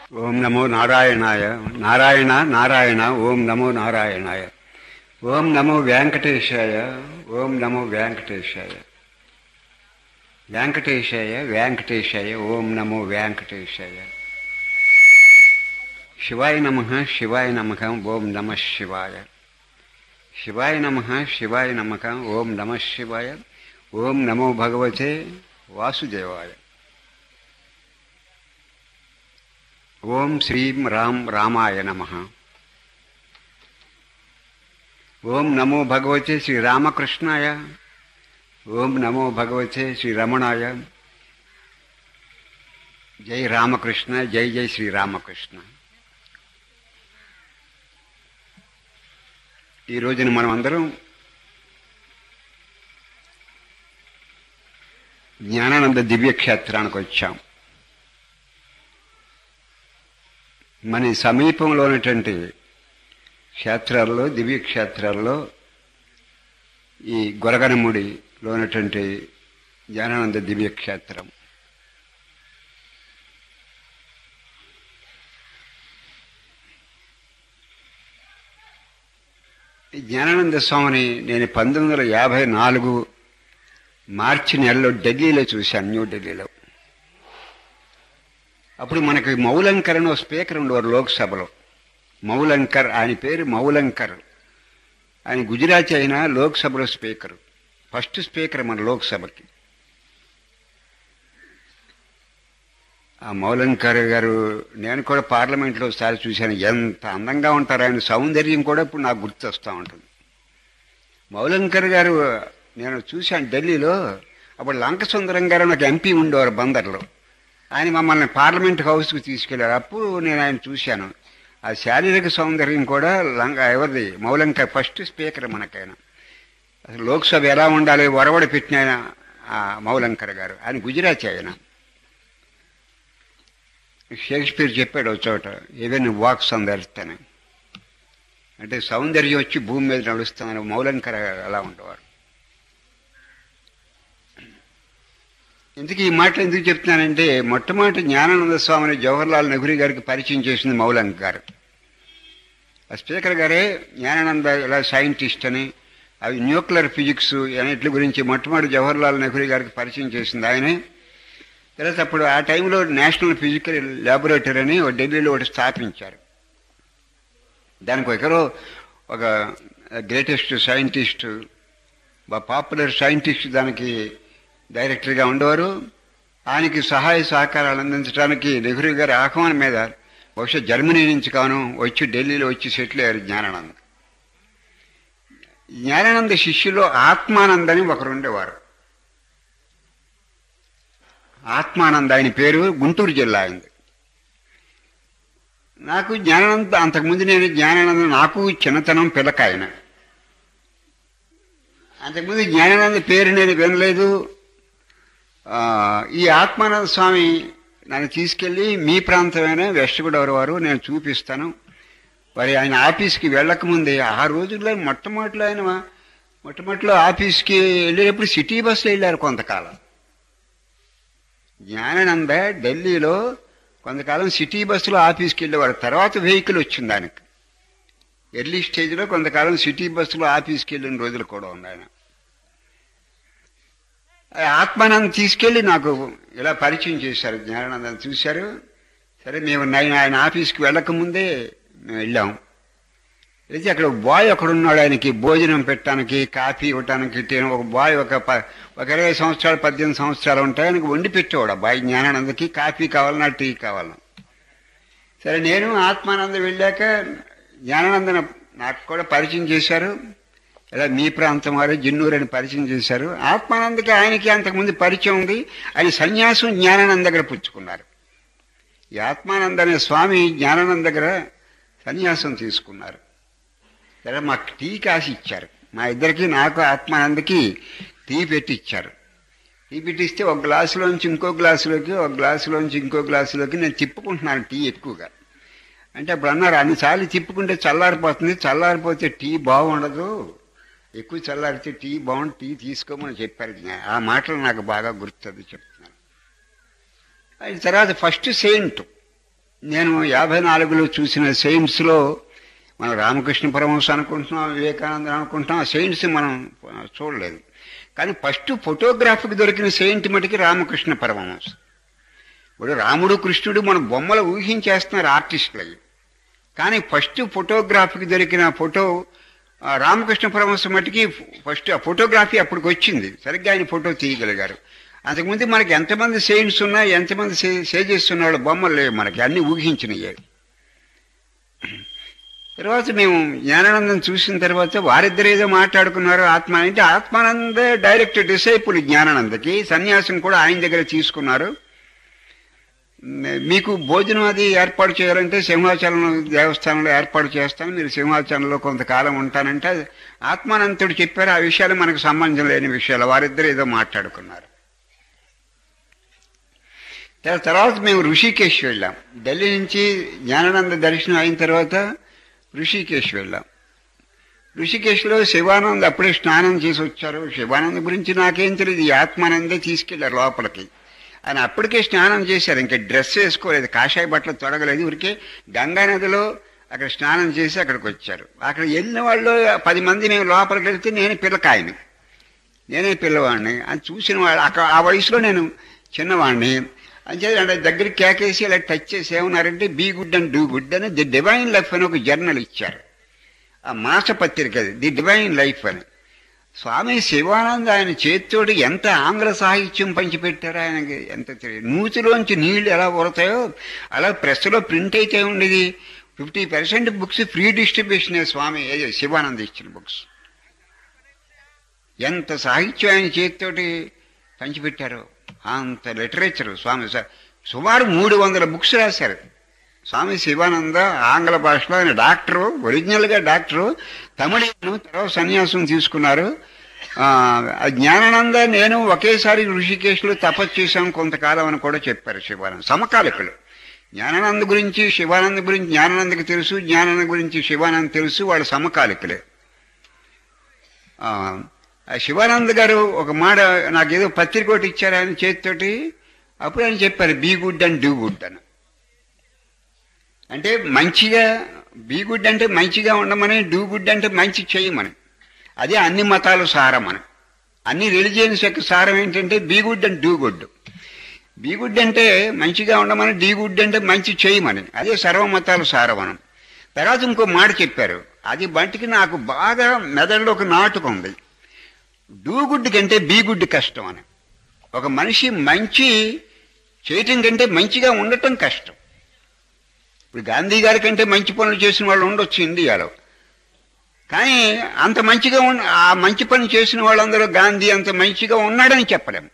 ఓం నమో నారాయణాయ నారాయణ నారాయణ ఓం నమో నారాయణాయ ఓం నమో వెంకటేశాయ ఓం నమో వెంకటేశాయ వెంకటేశాయ వెంకటేశాయ ఓం నమో వెంకటేశాయ శివాయ నమ శివాయ నమ ఓం నమ శివాయ శివాయ నమ శివాయ నమ ఓం నమ శివాయ ఓం నమో భగవతే వాసుదేవాయ ఓం శ్రీం రాం రామాయ నమ ఓం నమో భగవతే శ్రీ రామకృష్ణాయ ఓం నమో భగవతే శ్రీ రమణాయ జై రామకృష్ణ జై జై శ్రీ రామకృష్ణ ఈ రోజున మనం అందరం జ్ఞానానంద దివ్యక్షేత్రానికి వచ్చాం మన సమీపంలో ఉన్నటువంటి క్షేత్రాల్లో దివ్యక్షేత్రాల్లో ఈ గొరగనముడిలో ఉన్నటువంటి జ్ఞానానంద దివ్యక్షేత్రం ఈ జ్ఞానానంద స్వామిని నేను పంతొమ్మిది వందల యాభై నాలుగు మార్చి నెలలో ఢిల్లీలో చూశాను న్యూ ఢిల్లీలో అప్పుడు మనకి మౌలంకర్ అని ఒక స్పీకర్ ఉండేవారు లోక్సభలో మౌలంకర్ ఆయన పేరు మౌలంకర్ ఆయన గుజరాతీ అయినా లోక్సభలో స్పీకర్ ఫస్ట్ స్పీకర్ మన లోక్సభకి ఆ మౌలంకర్ గారు నేను కూడా పార్లమెంట్లో ఒకసారి చూశాను ఎంత అందంగా ఉంటారు ఆయన సౌందర్యం కూడా ఇప్పుడు నాకు గుర్తొస్తూ ఉంటుంది మౌలంకర్ గారు నేను చూశాను ఢిల్లీలో అప్పుడు లంక సుందరం గారు నాకు ఎంపీ ఉండేవారు బందర్లో ఆయన మమ్మల్ని పార్లమెంట్ హౌస్కి తీసుకెళ్లారు అప్పుడు నేను ఆయన చూశాను ఆ శారీరక సౌందర్యం కూడా లంక ఎవరిది మౌలంకర్ ఫస్ట్ స్పీకర్ మనకైనా అసలు లోక్సభ ఎలా ఉండాలి ఒరవడి పెట్టిన ఆయన ఆ మౌలంకర్ గారు ఆయన గుజరాతీ ఆయన షేక్స్పియర్ చెప్పాడు ఒక చోట even walks on the earth అని అంటే సౌందర్యం వచ్చి భూమి మీద నడుస్తుందని మౌలంకర్ అలా ఉండేవారు ఎందుకు ఈ మాటలు ఎందుకు చెప్తున్నానంటే మొట్టమొదటి జ్ఞానానంద స్వామిని జవహర్లాల్ నెహ్రూ గారికి పరిచయం చేసింది మౌలంక్ గారు ఆ స్పీకర్ గారే జ్ఞానానంద ఇలా సైంటిస్ట్ అని అవి న్యూక్లియర్ ఫిజిక్స్ అన్నిటి గురించి మొట్టమొదటి జవహర్లాల్ నెహ్రూ గారికి పరిచయం చేసింది ఆయనే తర్వాత అప్పుడు ఆ టైంలో నేషనల్ ఫిజికల్ ల్యాబొరేటరీ అని ఒక ఢిల్లీలో ఒకటి స్థాపించారు దానికి ఒకరు ఒక గ్రేటెస్ట్ సైంటిస్ట్ పాపులర్ సైంటిస్ట్ దానికి డైరెక్టర్గా ఉండేవారు ఆయనకి సహాయ సహకారాలు అందించడానికి నెహ్రూ గారి ఆహ్వానం మీద బహుశా జర్మనీ నుంచి కాను వచ్చి ఢిల్లీలో వచ్చి సెటిల్ అయ్యారు జ్ఞానానంద్ జ్ఞానానంద శిష్యులో ఆత్మానంద్ అని ఒకరు ఉండేవారు ఆత్మానంద్ ఆయన పేరు గుంటూరు జిల్లా అయింది నాకు జ్ఞానానంద అంతకుముందు నేను జ్ఞానానంద నాకు చిన్నతనం పిల్లకాయన అంతకుముందు జ్ఞానానంద పేరు నేను వినలేదు ఈ ఆత్మానంద స్వామి నన్ను తీసుకెళ్ళి మీ ప్రాంతమైన వెస్ట్ గోదావరి వారు నేను చూపిస్తాను మరి ఆయన ఆఫీస్కి వెళ్ళకముందే ఆ రోజుల్లో మొట్టమొదటిలో ఆయన మొట్టమొదటిలో ఆఫీస్కి వెళ్ళేటప్పుడు సిటీ బస్సులో వెళ్ళారు కొంతకాలం జ్ఞానానంద ఢిల్లీలో కొంతకాలం సిటీ బస్సులో ఆఫీస్కి వెళ్ళేవారు తర్వాత వెహికల్ వచ్చింది ఆయనకి ఎర్లీ స్టేజ్లో కొంతకాలం సిటీ బస్సులో ఆఫీస్కి వెళ్ళిన రోజులు కూడా ఉన్నాయి ఆయన ఆత్మానంద్ తీసుకెళ్ళి నాకు ఇలా పరిచయం చేశారు జ్ఞానానందం చూశారు సరే మేము నేను ఆయన ఆఫీస్కి వెళ్ళకముందే మేము వెళ్ళాం అయితే అక్కడ బాయ్ ఒకడున్నాడు ఆయనకి భోజనం పెట్టడానికి కాఫీ ఇవ్వటానికి ఒక బాయ్ ఒక ఒక ఇరవై సంవత్సరాలు పద్దెనిమిది సంవత్సరాలు ఉంటాయి ఆయనకి వండి పెట్టేవాడు ఆ బాయ్ జ్ఞానానందకి కాఫీ కావాలన్నా టీ కావాలన్నా సరే నేను ఆత్మానంద వెళ్ళాక జ్ఞానానందన నాకు కూడా పరిచయం చేశారు ఇలా మీ ప్రాంతం వారు జిన్నూరు అని పరిచయం చేశారు ఆత్మానందకి ఆయనకి అంతకుముందు పరిచయం ఉంది ఆయన సన్యాసం జ్ఞానానంద దగ్గర పుచ్చుకున్నారు ఈ ఆత్మానంద అనే స్వామి జ్ఞానానంద దగ్గర సన్యాసం తీసుకున్నారు సరే మాకు టీ కాసి ఇచ్చారు మా ఇద్దరికి నాకు ఆత్మానందకి టీ పెట్టి ఇచ్చారు టీ పెట్టిస్తే ఒక గ్లాసులోంచి ఇంకో గ్లాసులోకి ఒక గ్లాసులోంచి ఇంకో గ్లాసులోకి నేను తిప్పుకుంటున్నాను టీ ఎక్కువగా అంటే అప్పుడు అన్నారు అన్నిసార్లు తిప్పుకుంటే చల్లారిపోతుంది చల్లారిపోతే టీ బాగుండదు ఎక్కువ చల్లారితే టీ బాగుంది టీ తీసుకోమని చెప్పారు ఆ మాటలు నాకు బాగా గుర్తుంది చెప్తున్నాను ఆయన తర్వాత ఫస్ట్ సెయింట్ నేను యాభై నాలుగులో చూసిన సెయింట్స్లో మనం రామకృష్ణ పరమహంస అనుకుంటున్నాం వివేకానంద అనుకుంటున్నాం ఆ సెయింట్స్ మనం చూడలేదు కానీ ఫస్ట్ ఫోటోగ్రాఫీకి దొరికిన సెయింట్ మటుకి రామకృష్ణ పరమహంస ఇప్పుడు రాముడు కృష్ణుడు మన బొమ్మలు ఊహించేస్తున్నారు ఆర్టిస్టులు అయ్యి కానీ ఫస్ట్ ఫోటోగ్రాఫీకి దొరికిన ఫోటో ఆ, రామకృష్ణ పరమహంస మటుకి ఫస్ట్ ఆ ఫోటోగ్రఫీ అప్పటికి వచ్చింది సరిగ్గా ఆయన ఫోటో తీయగలిగారు అంతకుముందు మనకి ఎంతమంది సెయింట్స్ ఉన్నా ఎంతమంది సేజెస్ ఉన్న వాళ్ళ బొమ్మలు లేవు మనకి అన్ని ఊహించినయ్యాయి తర్వాత మేము జ్ఞానానందం చూసిన తర్వాత వారిద్దరు ఏదో మాట్లాడుకున్నారు ఆత్మ అంటే ఆత్మానంద డైరెక్ట్ డిసైపుల్ జ్ఞానానందకి సన్యాసం కూడా ఆయన దగ్గర తీసుకున్నారు మీకు భోజనం అది ఏర్పాటు చేయాలంటే సింహాచలం దేవస్థానంలో ఏర్పాటు చేస్తాను మీరు సింహాచలంలో కొంతకాలం ఉంటానంటే ఆత్మానంతుడు చెప్పారు ఆ విషయాలు మనకు సంబంధం లేని విషయాలు వారిద్దరు ఏదో మాట్లాడుకున్నారు దాని తర్వాత మేము ఋషికేశ్ వెళ్ళాం ఢిల్లీ నుంచి జ్ఞానానంద దర్శనం అయిన తర్వాత ఋషికేశ్ వెళ్ళాం ఋషికేశ్లో శివానంద్ అప్పుడే స్నానం చేసి వచ్చారు శివానంద్ గురించి నాకేం తెలియదు ఈ ఆత్మానందే తీసుకెళ్లారు లోపలికి ఆయన అప్పటికే స్నానం చేశారు ఇంకా డ్రెస్ వేసుకోలేదు కాషాయ బట్టలు తొడగలేదు ఊరికే గంగా నదిలో అక్కడ స్నానం చేసి అక్కడికి వచ్చారు అక్కడ వెళ్ళిన వాళ్ళు పది మంది మేము లోపలికి వెళ్తే నేను పిల్లకాయని నేనే పిల్లవాడిని అని చూసిన వాళ్ళు అక్కడ ఆ వయసులో నేను చిన్నవాడిని అంతే అంటే దగ్గరికి కేకేసి ఇలా టచ్ చేసి ఏమన్నారంటే be good and do good అని ది డివైన్ లైఫ్ అని ఒక జర్నల్ ఇచ్చారు ఆ మాసపత్రిక అది ది డివైన్ లైఫ్ అని స్వామి శివానంద ఆయన చేతితోటి ఎంత ఆంగ్ల సాహిత్యం పంచిపెట్టారో ఆయనకి ఎంత తెలియదు నూతిలోంచి నీళ్లు ఎలా ఊరతాయో అలా ప్రెస్లో ప్రింట్ అయితే ఉండేది fifty percent books free distribution Swami ఏ- శివానంద ఇచ్చిన బుక్స్ ఎంత సాహిత్యం ఆయన చేతితోటి పంచిపెట్టారో అంత లిటరేచర్ స్వామి స- సుమారు మూడు వందల బుక్స్ రాశారు స్వామి శివానంద ఆంగ్ల భాషలో ఆయన డాక్టరు ఒరిజినల్గా డాక్టరు తమిళను తర్వాత సన్యాసం తీసుకున్నారు ఆ, ఆ జ్ఞానానంద నేను ఒకేసారి ఋషికేశ్లో తపస్సు చేశాం కొంతకాలం అని కూడా చెప్పారు శివానంద సమకాలికులు జ్ఞానానంద గురించి శివానంద గురించి జ్ఞానానందకి తెలుసు జ్ఞానానంద గురించి శివానంద తెలుసు వాళ్ళు సమకాలికులే ఆ, ఆ శివానంద్ గారు ఒక మాట నాకేదో పత్రిక ఒకటి ఇచ్చారు ఆయన చేతితోటి అప్పుడు ఆయన చెప్పారు be good and do good అని అంటే మంచిగా బీ గుడ్ అంటే మంచిగా ఉండమని డూ గుడ్ అంటే మంచి చేయమని అదే అన్ని మతాలు సారం అని అన్ని రిలిజియన్స్ యొక్క సారం ఏంటంటే be good and do good be good అంటే మంచిగా ఉండమని డీ గుడ్ అంటే మంచి చేయమని అదే సర్వమతాలు సారమనం తర్వాత ఇంకో మాట చెప్పారు అది బయటికి నాకు బాగా మెదడులో ఒక నాటుక ఉంది డూ గుడ్ కంటే బీ గుడ్ కష్టం అని ఒక మనిషి మంచి చేయటం కంటే మంచిగా ఉండటం కష్టం ఇప్పుడు గాంధీ గారి కంటే మంచి పనులు చేసిన వాళ్ళు ఉండొచ్చు ఇండియాలో కానీ అంత మంచిగా ఉన్న ఆ మంచి పని చేసిన వాళ్ళందరూ గాంధీ అంత మంచిగా ఉన్నాడని చెప్పలేము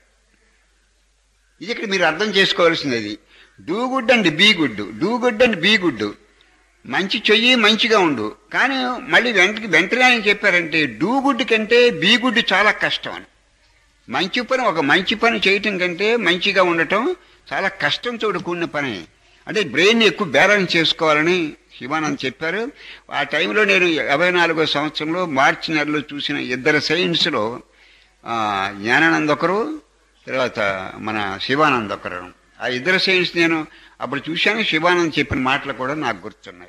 ఇది ఇక్కడ మీరు అర్థం చేసుకోవాల్సింది అది do good and be good do good and be good మంచి చెయ్యి మంచిగా ఉండు కానీ మళ్ళీ వెంటకి వెంటనే ఆయన చెప్పారంటే డూ గుడ్ కంటే బీ గుడ్ చాలా కష్టం అని మంచి పని ఒక మంచి పని చేయటం కంటే మంచిగా ఉండటం చాలా కష్టంతో కూడిన పని అంటే బ్రెయిన్ ఎక్కువ బ్యాలెన్స్ చేసుకోవాలని శివానంద్ చెప్పారు ఆ టైంలో నేను యాభై నాలుగో సంవత్సరంలో మార్చి నెలలో చూసిన ఇద్దరు సైన్స్లో జ్ఞానానంద్ ఒకరు తర్వాత మన శివానంద్ ఒకరు ఆ ఇద్దరు సైన్స్ నేను అప్పుడు చూశాను శివానంద్ చెప్పిన మాటలు కూడా నాకు గుర్తున్నాయి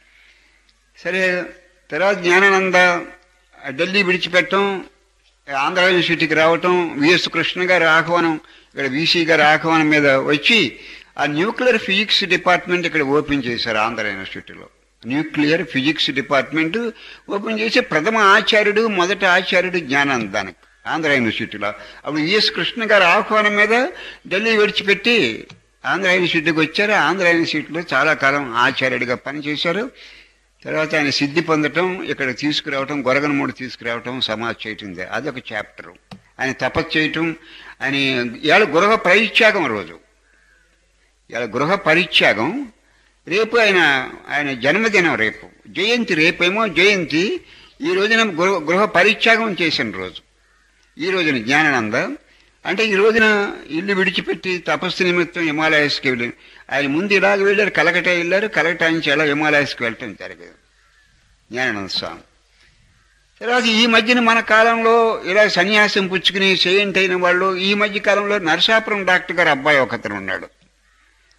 సరే తర్వాత జ్ఞానానంద ఢిల్లీ విడిచిపెట్టడం ఆంధ్ర యూనివర్సిటీకి రావటం విఎస్ కృష్ణ గారి ఆహ్వానం ఇక్కడ వీసీ గారి ఆహ్వానం మీద వచ్చి ఆ న్యూక్లియర్ ఫిజిక్స్ డిపార్ట్మెంట్ ఇక్కడ ఓపెన్ చేశారు ఆంధ్ర యూనివర్సిటీలో న్యూక్లియర్ ఫిజిక్స్ డిపార్ట్మెంట్ ఓపెన్ చేసి ప్రథమ ఆచార్యుడు మొదటి ఆచార్యుడు జ్ఞానానందానికి ఆంధ్ర యూనివర్సిటీలో అప్పుడు విఎస్ కృష్ణ గారి ఆహ్వానం మీద ఢిల్లీ విడిచిపెట్టి ఆంధ్ర యూనివర్సిటీకి వచ్చారు ఆంధ్ర యూనివర్సిటీలో చాలా కాలం ఆచార్యుడిగా పనిచేశారు తర్వాత ఆయన సిద్ధి పొందటం ఇక్కడ తీసుకురావటం గొరగనమూడి తీసుకురావటం సమాజ్ చేయటం ఇదే. అదొక చాప్టర్ ఆయన తపస్సు చేయటం ఆయన ఇవాళ గృహ పరిత్యాగం రోజు ఇవాళ గృహ పరిత్యాగం రేపు ఆయన ఆయన జన్మదినం రేపు జయంతి రేపేమో జయంతి ఈ రోజున గృహ గృహ పరిత్యాగం చేసిన రోజు ఈ రోజున జ్ఞానానంద అంటే ఈ రోజున ఇల్లు విడిచిపెట్టి తపస్సు నిమిత్తం హిమాలయస్కి వెళ్ళి ఆయన ముందు ఇలాగ వెళ్ళారు కలకట వెళ్ళారు కలకట నుంచి ఎలా హిమాలయస్కి వెళ్ళటం జరిగింది జ్ఞానానంద స్వామి తర్వాత ఈ మధ్యన మన కాలంలో ఇలా సన్యాసం పుచ్చుకుని సెయింట్ అయిన వాళ్ళు ఈ మధ్య కాలంలో నరసాపురం డాక్టర్ గారు అబ్బాయి ఒకతను ఉన్నాడు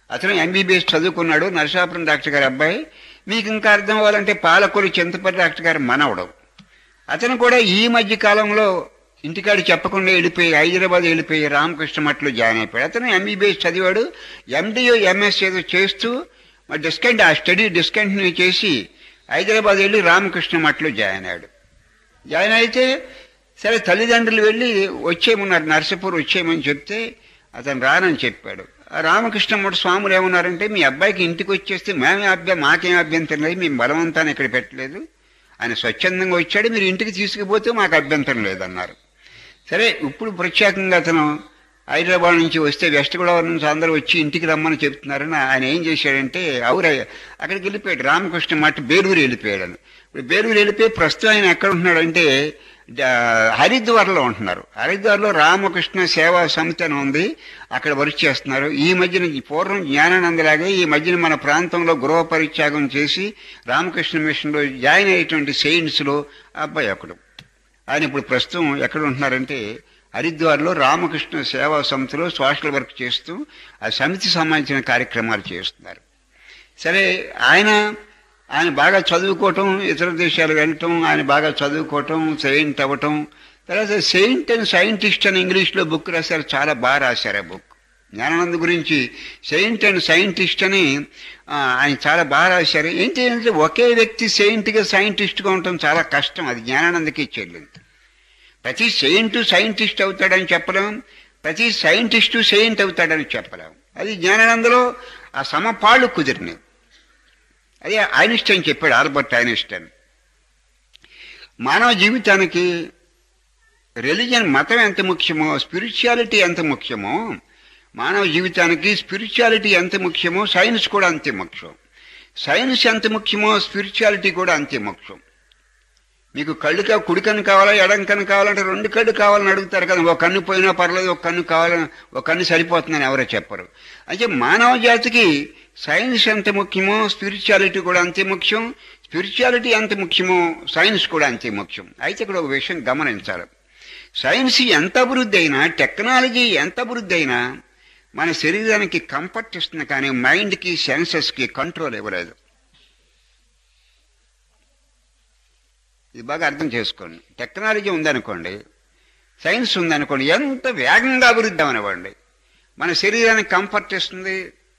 అతను ఎంబీబీఎస్ చదువుకున్నాడు నరసాపురం డాక్టర్ గారి అబ్బాయి మీకు ఇంకా అర్థం అవ్వాలంటే పాలకొల్లు చింతపల్లి డాక్టర్ గారి మనవడు అతను కూడా ఈ మధ్య కాలంలో ఇంటికాడ చెప్పకుండా వెళ్ళిపోయి హైదరాబాద్ వెళ్ళిపోయి రామకృష్ణ మఠలో జాయిన్ అయిపోయాడు అతను ఎంబీబీఎస్ చదివాడు ఎండిఓ ఎంఎస్ ఏదో చేస్తూ మరి డిస్కంట్ ఆ స్టడీ డిస్కంటిన్యూ చేసి హైదరాబాద్ వెళ్ళి రామకృష్ణ మఠలో జాయిన్ అయ్యాడు జాయిన్ అయితే సరే తల్లిదండ్రులు వెళ్ళి వచ్చేయమన్నారు నర్సపూర్ వచ్చేయమని చెప్తే అతను రానని చెప్పాడు ఆ రామకృష్ణమూర్తి స్వాములు ఏమన్నారంటే మీ అబ్బాయికి ఇంటికి వచ్చేస్తే మేమే అభ్య మాకేం అభ్యంతరం లేదు మేము బలవంతాన్ని ఇక్కడ పెట్టలేదు ఆయన స్వచ్ఛందంగా వచ్చాడు మీరు ఇంటికి తీసుకుపోతే మాకు అభ్యంతరం లేదన్నారు సరే ఇప్పుడు ప్రత్యేకంగా అతను హైదరాబాద్ నుంచి వస్తే వెస్ట్ గోదావరి నుంచి అందరూ వచ్చి ఇంటికి రమ్మని చెప్తున్నారని ఆయన ఏం చేశాడంటే అవురయ్య అక్కడికి వెళ్ళిపోయాడు రామకృష్ణ మఠ బేలూరు వెళ్ళిపోయాడు ఇప్పుడు బేలూరు వెళ్ళిపోయి ప్రస్తుతం ఆయన ఎక్కడ ఉంటున్నాడంటే డా- హరిద్వార్లో ఉంటున్నారు హరిద్వార్లో రామకృష్ణ సేవా సమితి అని ఉంది అక్కడ వర్క్ చేస్తున్నారు ఈ మధ్యన ఈ పూర్వం జ్ఞానానందలాగే ఈ మధ్యన మన ప్రాంతంలో గృహ పరిత్యాగం చేసి రామకృష్ణ మిషన్లో జాయిన్ అయ్యేటువంటి సెయింట్స్లో అబ్బాయి ఒకడు ఆయన ఇప్పుడు ప్రస్తుతం ఎక్కడ ఉంటున్నారంటే హరిద్వార్లో రామకృష్ణ సేవా సమితిలో సోషల్ వర్క్ చేస్తూ ఆ సమితి సంబంధించిన కార్యక్రమాలు చేస్తున్నారు సరే ఆయన ఆయన బాగా చదువుకోవటం ఇతర దేశాలు వెళ్ళటం ఆయన బాగా చదువుకోవటం సెయింట్ అవ్వటం తర్వాత సెయింట్ అండ్ సైంటిస్ట్ అని ఇంగ్లీష్లో బుక్ రాశారు చాలా బాగా రాశారు ఆ బుక్ జ్ఞానానంద గురించి సెయింట్ అండ్ సైంటిస్ట్ అని ఆ, ఆయన చాలా బాగా రాశారు ఏంటి అంటే ఒకే వ్యక్తి సెయింట్గా సైంటిస్ట్గా ఉండటం చాలా కష్టం అది జ్ఞానానందకి చెల్లింది ప్రతి సెయింట్ సైంటిస్ట్ అవుతాడని చెప్పలేం ప్రతి సైంటిస్టు సెయింట్ అవుతాడని చెప్పలేం అది జ్ఞానానందలో ఆ సమపాళ్ళు కుదిరినాయి అదే ఐన్స్టైన్ చెప్పాడు ఆల్బర్ట్ ఐన్స్టైన్ మానవ జీవితానికి రిలీజన్ మతం ఎంత ముఖ్యమో స్పిరిచువాలిటీ ఎంత ముఖ్యమో మానవ జీవితానికి స్పిరిచువాలిటీ ఎంత ముఖ్యమో సైన్స్ కూడా అంతే ముఖ్యం సైన్స్ ఎంత ముఖ్యమో స్పిరిచువాలిటీ కూడా అంతే ముఖ్యం మీకు కళ్ళు కా కుడి కన్ను కావాలా ఎడం కన్ను కావాలంటే రెండు కళ్ళు కావాలని అడుగుతారు కదా ఒక కన్ను పోయినా పర్లేదు ఒక కన్ను కావాలని ఒక కన్ను సరిపోతుందని ఎవరో చెప్పరు అయితే మానవ జాతికి సైన్స్ ఎంత ముఖ్యమో స్పిరిచువాలిటీ కూడా అంతే ముఖ్యం స్పిరిచువాలిటీ ఎంత ముఖ్యమో సైన్స్ కూడా అంతే ముఖ్యం అయితే ఇక్కడ ఒక విషయం గమనించాలి సైన్స్ ఎంత అభివృద్ధి అయినా టెక్నాలజీ ఎంత అభివృద్ధి అయినా మన శరీరానికి కంఫర్ట్ ఇస్తుంది కానీ మైండ్కి సెన్సెస్కి కంట్రోల్ ఇవ్వలేదు ఇది బాగా అర్థం చేసుకోండి టెక్నాలజీ ఉందనుకోండి సైన్స్ ఉందనుకోండి ఎంత వేగంగా అభివృద్ధి అవనివ్వండి మన శరీరానికి కంఫర్ట్ ఇస్తుంది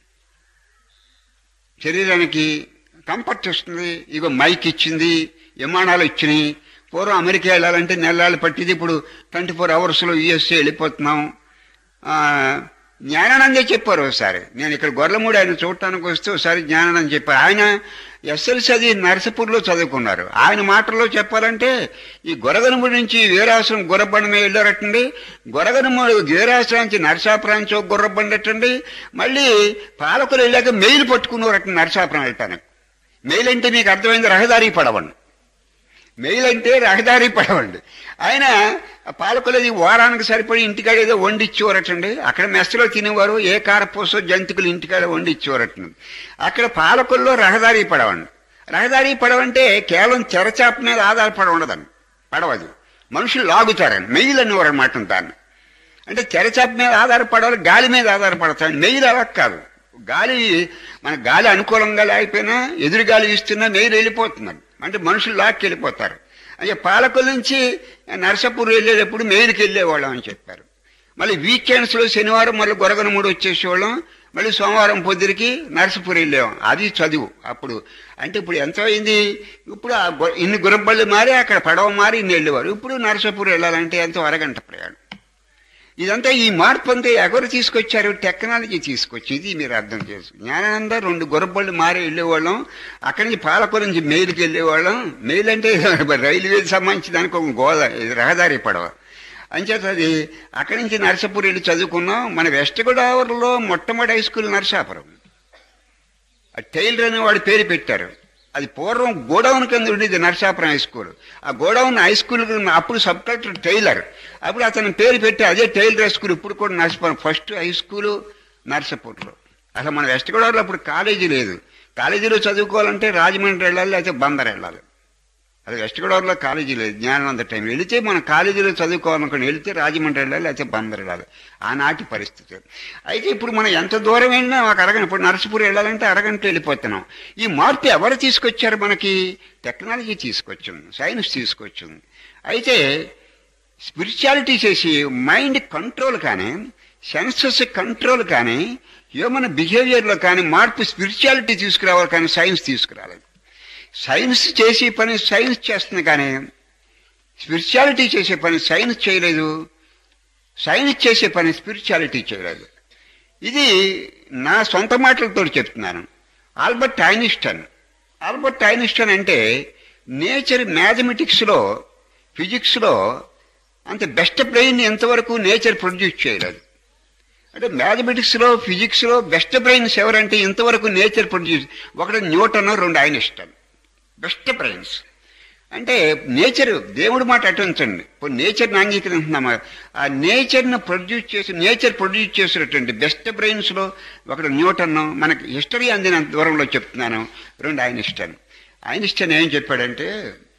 శరీరానికి కంఫర్ట్ ఇస్తుంది ఇగో మైక్ ఇచ్చింది విమానాలు ఇచ్చినాయి పూర్వం అమెరికా వెళ్ళాలంటే నెలలు పట్టింది ఇప్పుడు ట్వంటీ ఫోర్ అవర్స్లో యుఎస్ఏ వెళ్ళిపోతున్నాం ఆ, జ్ఞానానందే చెప్పారు ఒకసారి నేను ఇక్కడ గొర్రెలమూడి ఆయన చూడటానికి వస్తే ఒకసారి జ్ఞానానంద చెప్పారు ఆయన ఎస్ఎల్సి అది నరసపూర్లో చదువుకున్నారు ఆయన మాటల్లో చెప్పాలంటే ఈ గొరగనముడి నుంచి వీరాశ్రం గుర్రబండి మీద వెళ్ళారటండి గొరగనముడి వీరాశ్రం నుంచి నరసాపురం నుంచి ఒక గుర్రబండి అట్టండి మళ్ళీ పాలకులు వెళ్ళాక మెయిల్ పట్టుకున్నారట నరసాపురం వెళ్ళటానికి మెయిల్ అంటే మీకు అర్థమైంది రహదారి పడవండి మెయిల్ అంటే రహదారి పడవండి ఆయన పాలకులది వారానికి సరిపడి ఇంటికాడ ఏదో వండిచ్చేవారటండి అక్కడ మెస్సులో తినేవారు ఏ కారపూసో జంతుకులు ఇంటికాడ వండిచ్చేవారటండి అక్కడ పాలకుల్లో రహదారి పడవండి రహదారి పడవంటే కేవలం తెరచాప మీద ఆధారపడి ఉండదండి పడవది మనుషులు లాగుతారండి మెయిల్ అనేవారు అనమాట దాన్ని అంటే తెరచాప మీద ఆధారపడాలి గాలి మీద ఆధారపడతాడు మెయిల్ అలా కాదు గాలి మన గాలి అనుకూలంగా లేకపోయినా ఎదురు గాలి ఇస్తున్నా మెయిల్ వెళ్ళిపోతున్నాడు అంటే మనుషులు లాక్కి వెళ్ళిపోతారు అంటే పాలకుల నుంచి నరసపూర్ వెళ్ళేటప్పుడు మెయిల్కి వెళ్ళేవాళ్ళం అని చెప్పారు మళ్ళీ వీకెండ్స్లో శనివారం మళ్ళీ గొరగనమూడు వచ్చేసేవాళ్ళం మళ్ళీ సోమవారం పొద్దురికి నరసపూర్ వెళ్ళేవాం అది చదువు అప్పుడు అంటే ఇప్పుడు ఎంత అయింది ఇప్పుడు ఆ గొ- ఇన్ని గుర్రబళ్ళు మారి అక్కడ పడవ మారి ఇన్ని వెళ్ళేవారు ఇప్పుడు నరసపూర్ వెళ్ళాలంటే ఎంతో అరగంట ప్రయాణం ఇదంతా ఈ మార్పు అంతా ఎవరు తీసుకొచ్చారు టెక్నాలజీ తీసుకొచ్చి ఇది మీరు అర్థం చేసు జ్ఞానానంద రెండు గుర్రబళ్ళు మారి వెళ్ళేవాళ్ళం అక్కడి నుంచి పాలకుల నుంచి మెయిల్కి వెళ్ళేవాళ్ళం మెయిల్ అంటే రైల్వేకి సంబంధించి దానికి ఒక గోద ఇది రహదారి పడవ అంచేత అది అక్కడి నుంచి నరసాపురం వెళ్ళి చదువుకున్నాం మన వెస్ట్ గోదావరిలో మొట్టమొదటి హై స్కూల్ నరసాపురం ఆ టైలర్ అనే వాడి పేరు పెట్టారు అది పూర్వం గోడౌన్ కింద ఉండేది నరసాపురం హై స్కూల్ ఆ గోడౌన్ హై స్కూల్ అప్పుడు సబ్ కలెక్టర్ టైలర్ అప్పుడు అతని పేరు పెట్టి అదే టైలర్ హై స్కూల్ ఇప్పుడు కూడా నరసాపురం ఫస్ట్ హై స్కూల్ నరసాపూర్లో అసలు మన వెస్ట్ గోదావరిలో అప్పుడు కాలేజీ లేదు కాలేజీలో చదువుకోవాలంటే రాజమండ్రి వెళ్ళాలి లేకపోతే బందర్ వెళ్ళాలి అది వెస్ట్ గోదావరిలో కాలేజీ లేదు జ్ఞానానంద టైం వెళితే మన కాలేజీలో చదువుకోవాలనుకుని వెళితే రాజమండ్రి వెళ్ళాలి లేకపోతే బందర్ వెళ్ళాలి ఆనాటి పరిస్థితి అయితే ఇప్పుడు మనం ఎంత దూరం వెళ్ళినా ఒక అరగంట ఇప్పుడు నరసపూర్ వెళ్ళాలంటే అరగంట వెళ్ళిపోతున్నాం ఈ మార్పు ఎవరు తీసుకొచ్చారు మనకి టెక్నాలజీ తీసుకొచ్చింది సైన్స్ తీసుకొచ్చింది అయితే స్పిరిచువాలిటీ చేసి మైండ్ కంట్రోల్ కానీ సెన్సెస్ కంట్రోల్ కానీ హ్యూమన్ బిహేవియర్లో కానీ మార్పు స్పిరిచువాలిటీ తీసుకురావాలి కానీ సైన్స్ తీసుకురాలేదు సైన్స్ చేసే పని సైన్స్ చేస్తుంది కానీ స్పిరిచువాలిటీ చేసే పని సైన్స్ చేయలేదు సైన్స్ చేసే పని స్పిరిచువాలిటీ చేయలేదు ఇది నా సొంత మాటలతో చెప్తున్నాను ఆల్బర్ట్ ఐనిస్టన్ ఆల్బర్ట్ ఐనిస్టన్ అంటే నేచర్ మ్యాథమెటిక్స్లో ఫిజిక్స్లో అంత బెస్ట్ బ్రెయిన్ ఎంతవరకు నేచర్ ప్రొడ్యూస్ చేయలేదు అంటే మ్యాథమెటిక్స్లో ఫిజిక్స్లో బెస్ట్ బ్రెయిన్స్ ఎవరంటే ఇంతవరకు నేచర్ ప్రొడ్యూస్ ఒకటి న్యూటన్ రెండు ఐనిస్టన్ బెస్ట్ బ్రెయిన్స్ అంటే నేచర్ దేవుడి మాట అటు ఉంచండి ఇప్పుడు నేచర్ని అంగీకరిస్తున్నామా ఆ నేచర్ను ప్రొడ్యూస్ చేసి నేచర్ ప్రొడ్యూస్ చేసినటువంటి బెస్ట్ బ్రెయిన్స్లో ఒకటి న్యూటన్ మనకి హిస్టరీ అందిన దూరంలో చెప్తున్నాను రెండు ఐనిస్టన్ ఐనిస్టన్ ఏం చెప్పాడంటే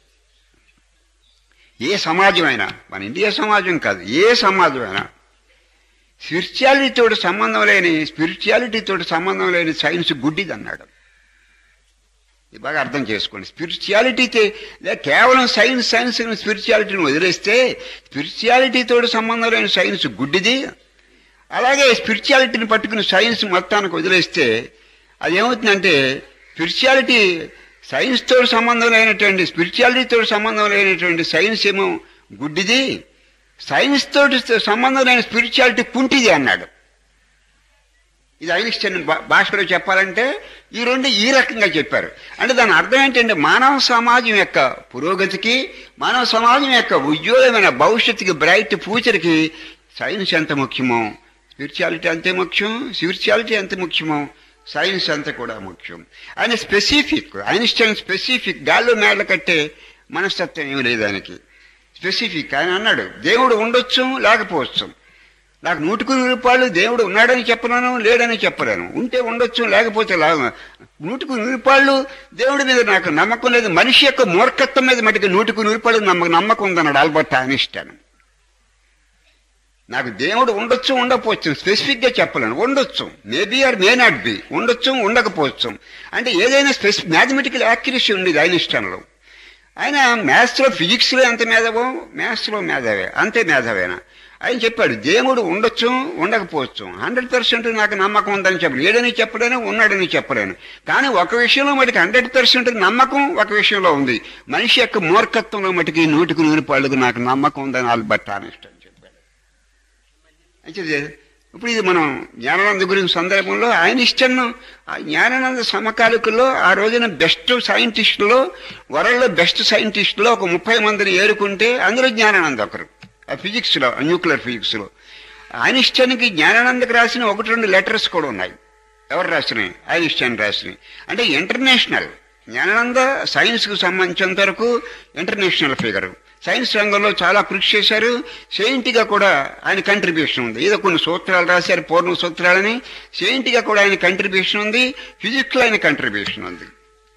ఏ సమాజమైనా మన ఇండియా సమాజం కాదు ఏ సమాజమైనా స్పిరిచువాలిటీతో సంబంధం లేని స్పిరిచువాలిటీతో సంబంధం లేని సైన్స్ గుడ్డిది అన్నాడు ఇది బాగా అర్థం చేసుకోండి స్పిరిచువాలిటీతే కేవలం సైన్స్ సైన్స్ స్పిరిచువాలిటీని వదిలేస్తే స్పిరిచువాలిటీతో సంబంధం లేని సైన్స్ గుడ్డిది అలాగే స్పిరిచువాలిటీని పట్టుకుని సైన్స్ మొత్తానికి వదిలేస్తే అదేమవుతుందంటే స్పిరిచువాలిటీ సైన్స్తో సంబంధం లేనటువంటి స్పిరిచువాలిటీతో సంబంధం లేనటువంటి సైన్స్ ఏమో గుడ్డిది సైన్స్ తోటి సంబంధం లేని స్పిరిచువాలిటీ కుంటిది అన్నాడు ఇది ఐనిస్టైన్ భాషలో చెప్పాలంటే ఈ రెండు ఈ రకంగా చెప్పారు అంటే దాని అర్థం ఏంటంటే మానవ సమాజం యొక్క పురోగతికి మానవ సమాజం యొక్క ఉజ్వలమైన భవిష్యత్తుకి బ్రైట్ ఫ్యూచర్కి సైన్స్ ఎంత ముఖ్యమో స్పిరిచువాలిటీ అంతే ముఖ్యం స్పిరిచువాలిటీ ఎంత ముఖ్యమో సైన్స్ అంతా కూడా ముఖ్యం ఆయన స్పెసిఫిక్ ఐన్స్టైన్ స్పెసిఫిక్ గాల్లో మేడలు కట్టే మనస్తత్వం ఏమి లేదు ఆయనకి స్పెసిఫిక్ ఆయన అన్నాడు దేవుడు ఉండొచ్చు లేకపోవచ్చు నాకు నూటికి రూపాయలు దేవుడు ఉన్నాడని చెప్పలేను లేడని చెప్పలేను ఉంటే ఉండొచ్చు లేకపోతే నూటికి రూపాయలు దేవుడి మీద నాకు నమ్మకం లేదు మనిషి యొక్క మూర్ఖత్వం మీద మటుకు నూటికి రూపాయలు నమ్మ నమ్మకం ఉందన్నాడు ఆల్బర్ట్ ఐన్స్టైన్ నాకు దేవుడు ఉండొచ్చు ఉండకపోవచ్చు స్పెసిఫిక్ గా చెప్పలేను ఉండొచ్చు maybe or may not be ఉండొచ్చు ఉండకపోవచ్చు అంటే ఏదైనా స్పెసిఫిక్ మ్యాథమెటికల్ యాక్యురసీ ఉండేది ఐన్స్టైన్లో ఆయన మ్యాథ్స్లో ఫిజిక్స్లో ఎంత మేధవో మ్యాథ్స్లో మేధావే అంతే మేధావేనా ఆయన చెప్పాడు దేవుడు ఉండొచ్చు ఉండకపోవచ్చు హండ్రెడ్ పర్సెంట్ నాకు నమ్మకం ఉందని చెప్పలేను లేడని చెప్పలేను ఉన్నాడని చెప్పలేను కానీ ఒక విషయంలో మటుకు హండ్రెడ్ పర్సెంట్ నమ్మకం ఒక విషయంలో ఉంది మనిషి యొక్క మూర్ఖత్వంలో మటుకు నూటికి నూనె పళ్ళకు నాకు నమ్మకం ఉందని ఆల్బర్ట్ ఆనెస్ట్ అని చెప్పాడు అయితే ఇప్పుడు ఇది మనం జ్ఞానానంద గురించి సందర్భంలో ఆయన ఇష్టం ఆ జ్ఞానానంద సమకాలికుల్లో ఆ రోజున బెస్ట్ సైంటిస్టులో వరల్డ్లో బెస్ట్ సైంటిస్టులో ఒక ముప్పై మందిని ఏరుకుంటే అందులో జ్ఞానానంద ఒకరు ఆ ఫిజిక్స్లో న్యూక్లియర్ ఫిజిక్స్లో ఐన్స్టైన్కి జ్ఞానానందకి రాసిన ఒకటి రెండు లెటర్స్ కూడా ఉన్నాయి ఎవరు రాసినాయి ఐన్స్టైన్ రాసినాయి అంటే ఇంటర్నేషనల్ జ్ఞానానంద సైన్స్కి సంబంధించినంత వరకు ఇంటర్నేషనల్ ఫిగర్ సైన్స్ రంగంలో చాలా కృషి చేశారు సెయింట్గా కూడా ఆయన కంట్రిబ్యూషన్ ఉంది ఏదో కొన్ని సూత్రాలు రాశారు పూర్ణ సూత్రాలని సెయింట్గా కూడా ఆయన కంట్రిబ్యూషన్ ఉంది ఫిజిక్స్లో ఆయన కంట్రిబ్యూషన్ ఉంది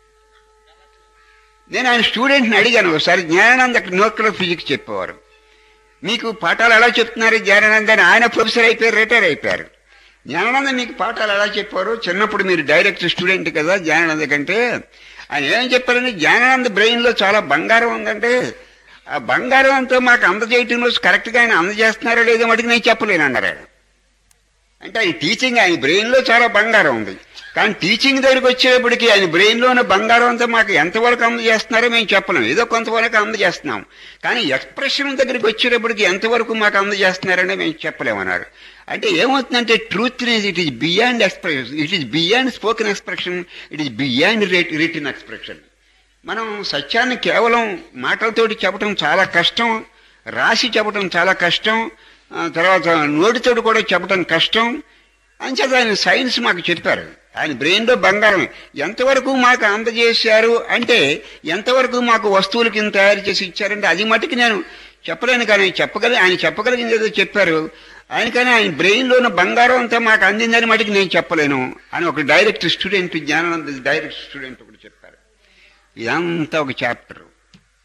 నేను ఆయన స్టూడెంట్ని అడిగాను ఒకసారి జ్ఞానానంద న్యూక్లియర్ ఫిజిక్స్ చెప్పేవారు మీకు పాఠాలు ఎలా చెప్తున్నారు జ్ఞానానంద అని ఆయన ప్రొఫెసర్ అయిపోయారు రిటైర్ అయిపోయారు జ్ఞానానంద మీకు పాఠాలు ఎలా చెప్పారు చిన్నప్పుడు మీరు డైరెక్ట్ స్టూడెంట్ కదా జ్ఞానానంద కంటే ఆయన ఏం చెప్పారంటే జ్ఞానానంద బ్రెయిన్లో చాలా బంగారం ఉందంటే ఆ బంగారం అంతా మాకు అందజేయటంలో కరెక్ట్గా ఆయన అందజేస్తున్నారో లేదో మటుకు నేను చెప్పలేను అన్నారు ఆయన అంటే ఆయన టీచింగ్ ఆయన బ్రెయిన్లో చాలా బంగారం ఉంది కానీ టీచింగ్ దగ్గరికి వచ్చేటప్పటికి ఆయన బ్రెయిన్లో ఉన్న బంగారం అంతా మాకు ఎంతవరకు అందజేస్తున్నారో మేము చెప్పలేము ఏదో కొంతవరకు అందజేస్తున్నాం కానీ ఎక్స్ప్రెషన్ దగ్గరికి వచ్చేటప్పటికి ఎంతవరకు మాకు అందజేస్తున్నారని మేము చెప్పలేమన్నారు అంటే ఏమవుతుందంటే truth it is beyond expression it is beyond spoken expression it is beyond written expression మనం సత్యాన్ని కేవలం మాటలతోటి చెప్పడం చాలా కష్టం రాసి చెప్పడం చాలా కష్టం తర్వాత నోటితోటి కూడా చెప్పడం కష్టం అంచేత ఆయన సైన్స్ మాకు చెప్పారు ఆయన బ్రెయిన్లో బంగారం ఎంతవరకు మాకు అందజేశారు అంటే ఎంతవరకు మాకు వస్తువులు కింద తయారు చేసి ఇచ్చారంటే అది మటుకు నేను చెప్పలేను కానీ చెప్పగలి ఆయన చెప్పగలిగింది ఏదో చెప్పారు ఆయన కానీ ఆయన బ్రెయిన్లో ఉన్న బంగారం అంతా మాకు అందిందని మటుకు నేను చెప్పలేను అని ఒక direct student Gnanananda direct student ఒకటి చెప్పారు ఇదంతా ఒక చాప్టర్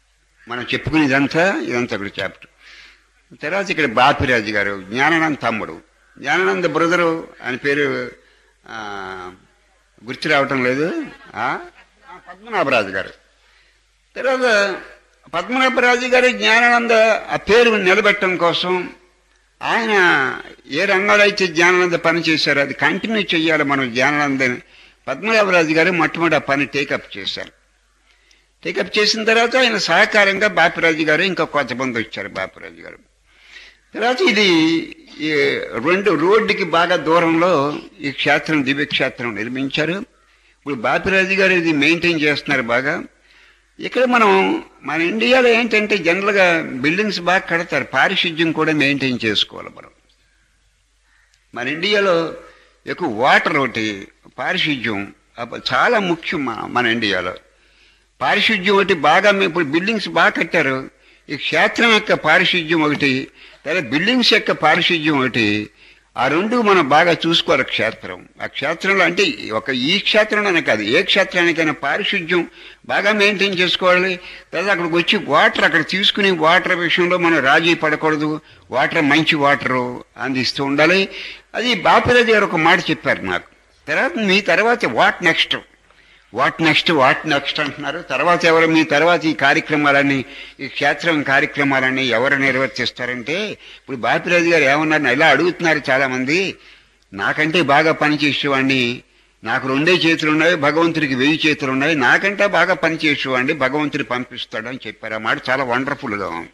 మనం చెప్పుకునేదంతా ఇదంతా ఇక్కడ చాప్టర్ తర్వాత ఇక్కడ బాపిరాజు గారు జ్ఞానానంద తమ్ముడు జ్ఞానానంద బ్రదరు ఆయన పేరు ఆ, గుర్తు రావటం లేదు ఆ? ఆ, పద్మనాభరాజు గారు తర్వాత పద్మనాభరాజు గారు జ్ఞానానంద ఆ పేరు నిలబెట్టడం కోసం ఆయన ఏ రంగాల్లో అయితే జ్ఞానానంద పని చేశారో అది కంటిన్యూ చేయాలి మనం జ్ఞానానందని పద్మనాభరాజు గారు మొట్టమొదటి ఆ పని టేకప్ చేశారు టేకప్ చేసిన తర్వాత ఆయన సహకారంగా బాపిరాజు గారు ఇంకా కొంతమంది వచ్చారు బాపిరాజు గారు తర్వాత ఇది ఈ రెండు రోడ్డుకి బాగా దూరంలో ఈ క్షేత్రం దివ్యక్షేత్రం నిర్మించారు ఇప్పుడు బాపిరాజు గారు ఇది మెయింటైన్ చేస్తున్నారు బాగా ఇక్కడ మనం మన ఇండియాలో ఏంటంటే జనరల్గా బిల్డింగ్స్ బాగా కడతారు పారిశుద్ధ్యం కూడా మెయింటైన్ చేసుకోవాలి మనం మన ఇండియాలో ఎక్కువ వాటర్ ఒకటి పారిశుద్ధ్యం అబ్బ- చాలా ముఖ్యం మన- మన ఇండియాలో పారిశుద్ధ్యం ఒకటి బాగా మేము ఇప్పుడు బిల్డింగ్స్ బాగా కట్టారు ఈ క్షేత్రం యొక్క పారిశుద్ధ్యం ఒకటి లేదా బిల్డింగ్స్ యొక్క పారిశుద్ధ్యం ఒకటి ఆ రెండు మనం బాగా చూసుకోవాలి క్షేత్రం ఆ క్షేత్రంలో అంటే ఒక ఈ క్షేత్రంలోనే కాదు ఏ క్షేత్రానికైనా పారిశుద్ధ్యం బాగా మెయింటైన్ చేసుకోవాలి లేదా అక్కడికి వచ్చి వాటర్ అక్కడ తీసుకుని వాటర్ విషయంలో మనం రాజీ పడకూడదు వాటర్ మంచి వాటర్ అందిస్తూ ఉండాలి అది బాపిరాజు గారు ఒక మాట చెప్పారు నాకు తర్వాత మీ తర్వాత what next what next what next అంటున్నారు తర్వాత ఎవరు మీ తర్వాత ఈ కార్యక్రమాలన్నీ ఈ క్షేత్రం కార్యక్రమాలన్నీ ఎవరు నిర్వర్తిస్తారంటే ఇప్పుడు బాపిరాజు గారు ఏమన్నారు ఇలా అడుగుతున్నారు చాలా మంది నాకంటే బాగా పనిచేసేవాడిని నాకు రెండే చేతులు ఉన్నాయి భగవంతుడికి వెయ్యి చేతులు ఉన్నాయి నాకంటే బాగా పనిచేసేవాడిని భగవంతుడు పంపిస్తాడు అని చెప్పారు ఆ మాట చాలా వండర్ఫుల్గా ఉంది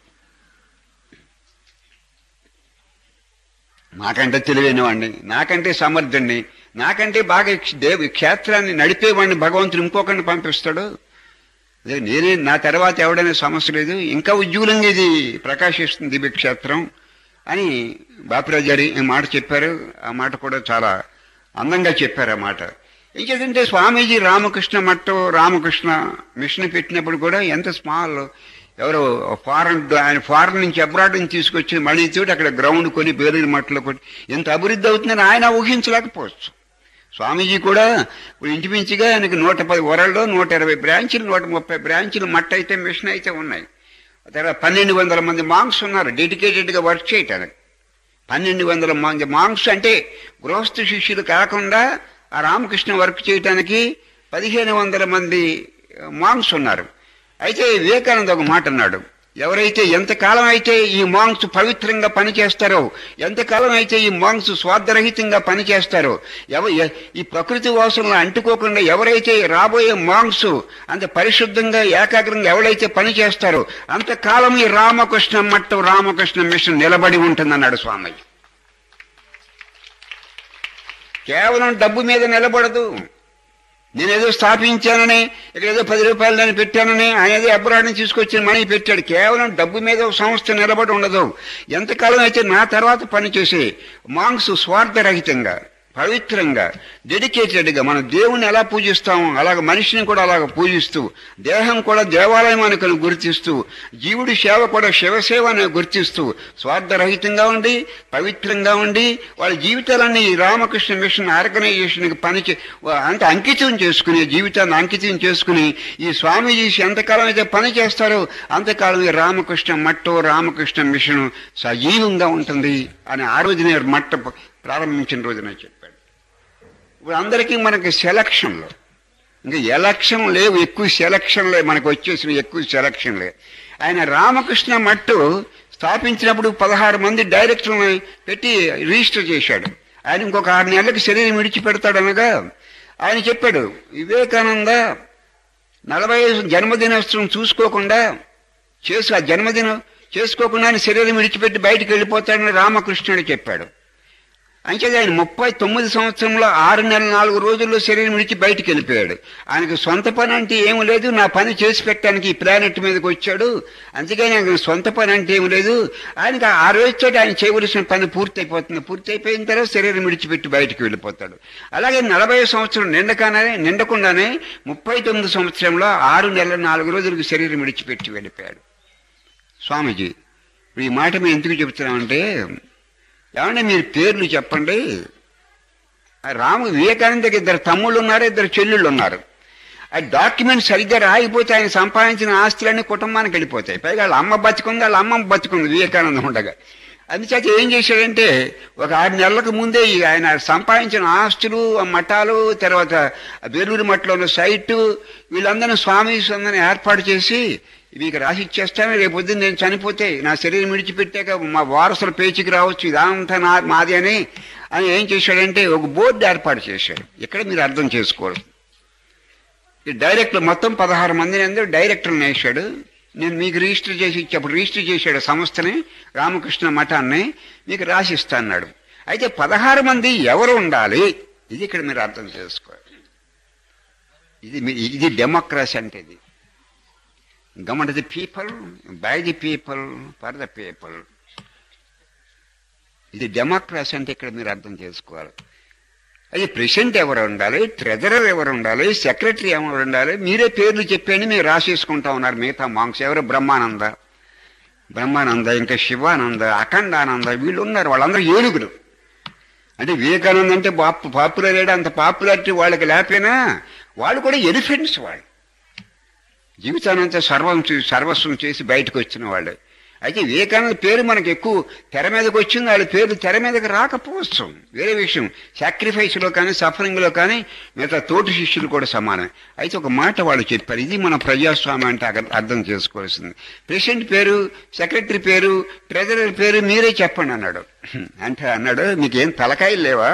నాకంటే తెలివైనవాడిని నాకంటే సమర్థుణ్ణి నాకంటే బాగా ఈ దేవి క్షేత్రాన్ని నడిపేవాడిని భగవంతుడు ఇంకొకరిని పంపిస్తాడు అదే నేనే నా తర్వాత ఎవడైనా సమస్య లేదు ఇంకా ఉజ్వలంగా ఇది ప్రకాశిస్తుంది దివ్య క్షేత్రం అని బాపిరాజు గారి ఈ మాట చెప్పారు ఆ మాట కూడా చాలా అందంగా చెప్పారు ఆ మాట ఇంకేంటంటే స్వామీజీ రామకృష్ణ మట్టో రామకృష్ణ మిషన్ పెట్టినప్పుడు కూడా ఎంత స్మాల్ ఎవరో ఫారెన్ ఆయన ఫారెన్ నుంచి అబ్రాడ్ నుంచి తీసుకొచ్చిన మళ్ళీ తోటి అక్కడ గ్రౌండ్ కొని బేరీల మట్టలో కొని ఎంత అభివృద్ధి అవుతుందని ఆయన ఊహించలేకపోవచ్చు స్వామీజీ కూడా ఇప్పుడు ఇంచుమించుగా ఆయనకి నూట పది వరల్లో నూట ఇరవై బ్రాంచీలు నూట ముప్పై బ్రాంచీలు మట్ట అయితే మిషన్ అయితే ఉన్నాయి తర్వాత పన్నెండు వందల మంది మాంగ్స్ ఉన్నారు డెడికేటెడ్గా వర్క్ చేయటానికి పన్నెండు వందల మంది మాంగ్స్ అంటే గృహస్థ శిష్యులు కాకుండా ఆ రామకృష్ణ వర్క్ చేయటానికి పదిహేను వందల మంది మాంగ్స్ ఉన్నారు అయితే వివేకానంద ఒక మాట అన్నాడు ఎవరైతే ఎంతకాలం అయితే ఈ మాంగ్స్ పవిత్రంగా పనిచేస్తారో ఎంతకాలం అయితే ఈ మాంగ్స్ స్వార్థరహితంగా పనిచేస్తారో ఎవ ఎ- ఈ ప్రకృతి వాసనలు అంటుకోకుండా ఎవరైతే రాబోయే మాంగ్స్ అంత పరిశుద్ధంగా ఏకాగ్రంగా ఎవరైతే పనిచేస్తారో అంతకాలం ఈ రామకృష్ణ మట్టం రామకృష్ణ మిషన్ నిలబడి ఉంటుందన్నాడు స్వామయ్య కేవలం డబ్బు మీద నిలబడదు నేనేదో స్థాపించానని ఇక్కడ ఏదో పది రూపాయలు నేను పెట్టానని ఆయన ఏదో అబ్రాడ్ నుంచి తీసుకొచ్చిన మనీ పెట్టాడు కేవలం డబ్బు మీద ఒక సంస్థ నిలబడి ఉండదు ఎంతకాలం అయితే నా తర్వాత పనిచేసే మాంగ్స్ స్వార్థరహితంగా పవిత్రంగా డెడికేటెడ్గా మనం దేవుణ్ణి ఎలా పూజిస్తామో అలాగ మనిషిని కూడా అలాగ పూజిస్తూ దేహం కూడా దేవాలయం అనుకుని గుర్తిస్తూ జీవుడి సేవ కూడా శివసేవ అని గుర్తిస్తూ స్వార్థరహితంగా ఉండి పవిత్రంగా ఉండి వాళ్ళ జీవితాలన్నీ ఈ రామకృష్ణ మిషన్ ఆర్గనైజేషన్కి పని చే- అంటే అంకితం చేసుకుని జీవితాన్ని అంకితం చేసుకుని ఈ స్వామీజీ ఎంతకాలం అయితే పని చేస్తారో అంతకాలం ఈ రామకృష్ణ మట్టో రామకృష్ణ మిషన్ సజీవంగా ఉంటుంది అని ఆ రోజునే మట్ట ప్రారంభించిన రోజున చెప్పాడు ఇప్పుడు అందరికీ మనకి సెలక్షన్లు ఇంకా ఎలక్షన్ లేవు ఎక్కువ సెలక్షన్లే మనకు వచ్చేసిన ఎక్కువ సెలక్షన్లే ఆయన రామకృష్ణ మట్టు స్థాపించినప్పుడు పదహారు మంది డైరెక్టర్లను పెట్టి రిజిస్టర్ చేశాడు ఆయన ఇంకొక ఆరు నెలలకు శరీరం విడిచిపెడతాడు అనగా ఆయన చెప్పాడు వివేకానంద నలభై జన్మదినోత్సవం చూసుకోకుండా చేసు ఆ జన్మదినం చేసుకోకుండా ఆయన శరీరం విడిచిపెట్టి బయటికి వెళ్ళిపోతాడని రామకృష్ణుడు చెప్పాడు అంచేది ఆయన ముప్పై తొమ్మిది సంవత్సరంలో ఆరు నెలల నాలుగు రోజుల్లో శరీరం విడిచి బయటికి వెళ్ళిపోయాడు ఆయనకు సొంత పని అంటే ఏమి లేదు నా పని చేసి పెట్టడానికి ఈ ప్లానెట్ మీదకి వచ్చాడు అందుకని ఆయనకు సొంత పని అంటే ఏమి లేదు ఆయనకి ఆ రోజుతో ఆయన చేయవలసిన పని పూర్తి అయిపోతుంది పూర్తి అయిపోయిన తర్వాత శరీరం విడిచిపెట్టి బయటికి వెళ్ళిపోతాడు అలాగే నలభై సంవత్సరం నిండకానే నిండకుండానే ముప్పై తొమ్మిది సంవత్సరంలో ఆరు నెలల నాలుగు రోజులకు శరీరం విడిచిపెట్టి వెళ్ళిపోయాడు స్వామీజీ ఇప్పుడు ఈ మాట మేము ఎందుకు చెబుతున్నామంటే ఏమంటే మీరు పేర్లు చెప్పండి ఆ రాము వివేకానందకి ఇద్దరు తమ్ముళ్ళు ఉన్నారు ఇద్దరు చెల్లెళ్ళు ఉన్నారు ఆ డాక్యుమెంట్ సరిగ్గా రాయిపోతే ఆయన సంపాదించిన ఆస్తులన్నీ కుటుంబానికి వెళ్ళిపోతాయి పైగా వాళ్ళ అమ్మ బతుకుంది వాళ్ళ అమ్మ బతుకుంది వివేకానందం ఉండగా అందుచేత ఏం చేశాడంటే ఒక ఆరు నెలలకు ముందే ఈ ఆయన సంపాదించిన ఆస్తులు ఆ మఠాలు తర్వాత ఆ వేలూరు మఠంలో ఉన్న సైటు వీళ్ళందరినీ స్వామి అందరినీ ఏర్పాటు చేసి మీకు రాసి ఇచ్చేస్తాను రేపు పొద్దున్న నేను చనిపోతే నా శరీరం విడిచిపెట్టాక మా వారసుల పేచికి రావచ్చు ఇదంతా నా మాది అని అని ఏం చేశాడంటే ఒక బోర్డు ఏర్పాటు చేశాడు ఇక్కడ మీరు అర్థం చేసుకోవాలి ఈ డైరెక్టర్ మొత్తం పదహారు మందిని అందరూ డైరెక్టర్ని వేశాడు నేను మీకు రిజిస్టర్ చేసి ఇచ్చి అప్పుడు రిజిస్టర్ చేశాడు సంస్థని రామకృష్ణ మఠాన్ని మీకు రాసిస్తా అన్నాడు అయితే పదహారు మంది ఎవరు ఉండాలి ఇది ఇక్కడ మీరు అర్థం చేసుకోవాలి ఇది మీ- ఇది డెమోక్రసీ అంటే ఇది government the people by the people for the people ఇది డెమోక్రసీ అంటే ఇక్కడ మీరు అర్థం చేసుకోవాలి అది ప్రెసిడెంట్ ఎవరు ఉండాలి ట్రెజరర్ ఎవరు ఉండాలి సెక్రటరీ ఎవరు ఉండాలి మీరే పేర్లు చెప్పండి మీరు రాసేసుకుంటా ఉన్నారు మిగతా మాంక్స్ ఎవరు బ్రహ్మానంద బ్రహ్మానంద ఇంకా శివానంద అఖండానంద వీళ్ళు ఉన్నారు వాళ్ళందరూ ఏనుగులు అంటే వివేకానంద అంటే పాప్ పాపులర్ అయ్యాడు అంత పాపులారిటీ వాళ్ళకి లేకపోయినా వాళ్ళు కూడా ఎలిఫెంట్స్ వాళ్ళు జీవితానంతా సర్వం చే- సర్వస్వం చేసి బయటకు వచ్చిన వాళ్ళు అయితే వివేకానంద పేరు మనకు ఎక్కువ తెర మీదకి వచ్చింది వాళ్ళ పేరు తెర మీదకి రాకపోవచ్చు వేరే విషయం సాక్రిఫైస్లో కానీ సఫరింగ్లో కానీ మిగతా తోటి శిష్యులు కూడా సమానమే అయితే ఒక మాట వాళ్ళు చెప్పారు ఇది మన ప్రజాస్వామ్యం అంటే అగ- అర్థం చేసుకోవాల్సింది ప్రెసిడెంట్ పేరు సెక్రటరీ పేరు ట్రెజరర్ పేరు మీరే చెప్పండి అన్నాడు అంటే అన్నాడు మీకేం తలకాయలు లేవా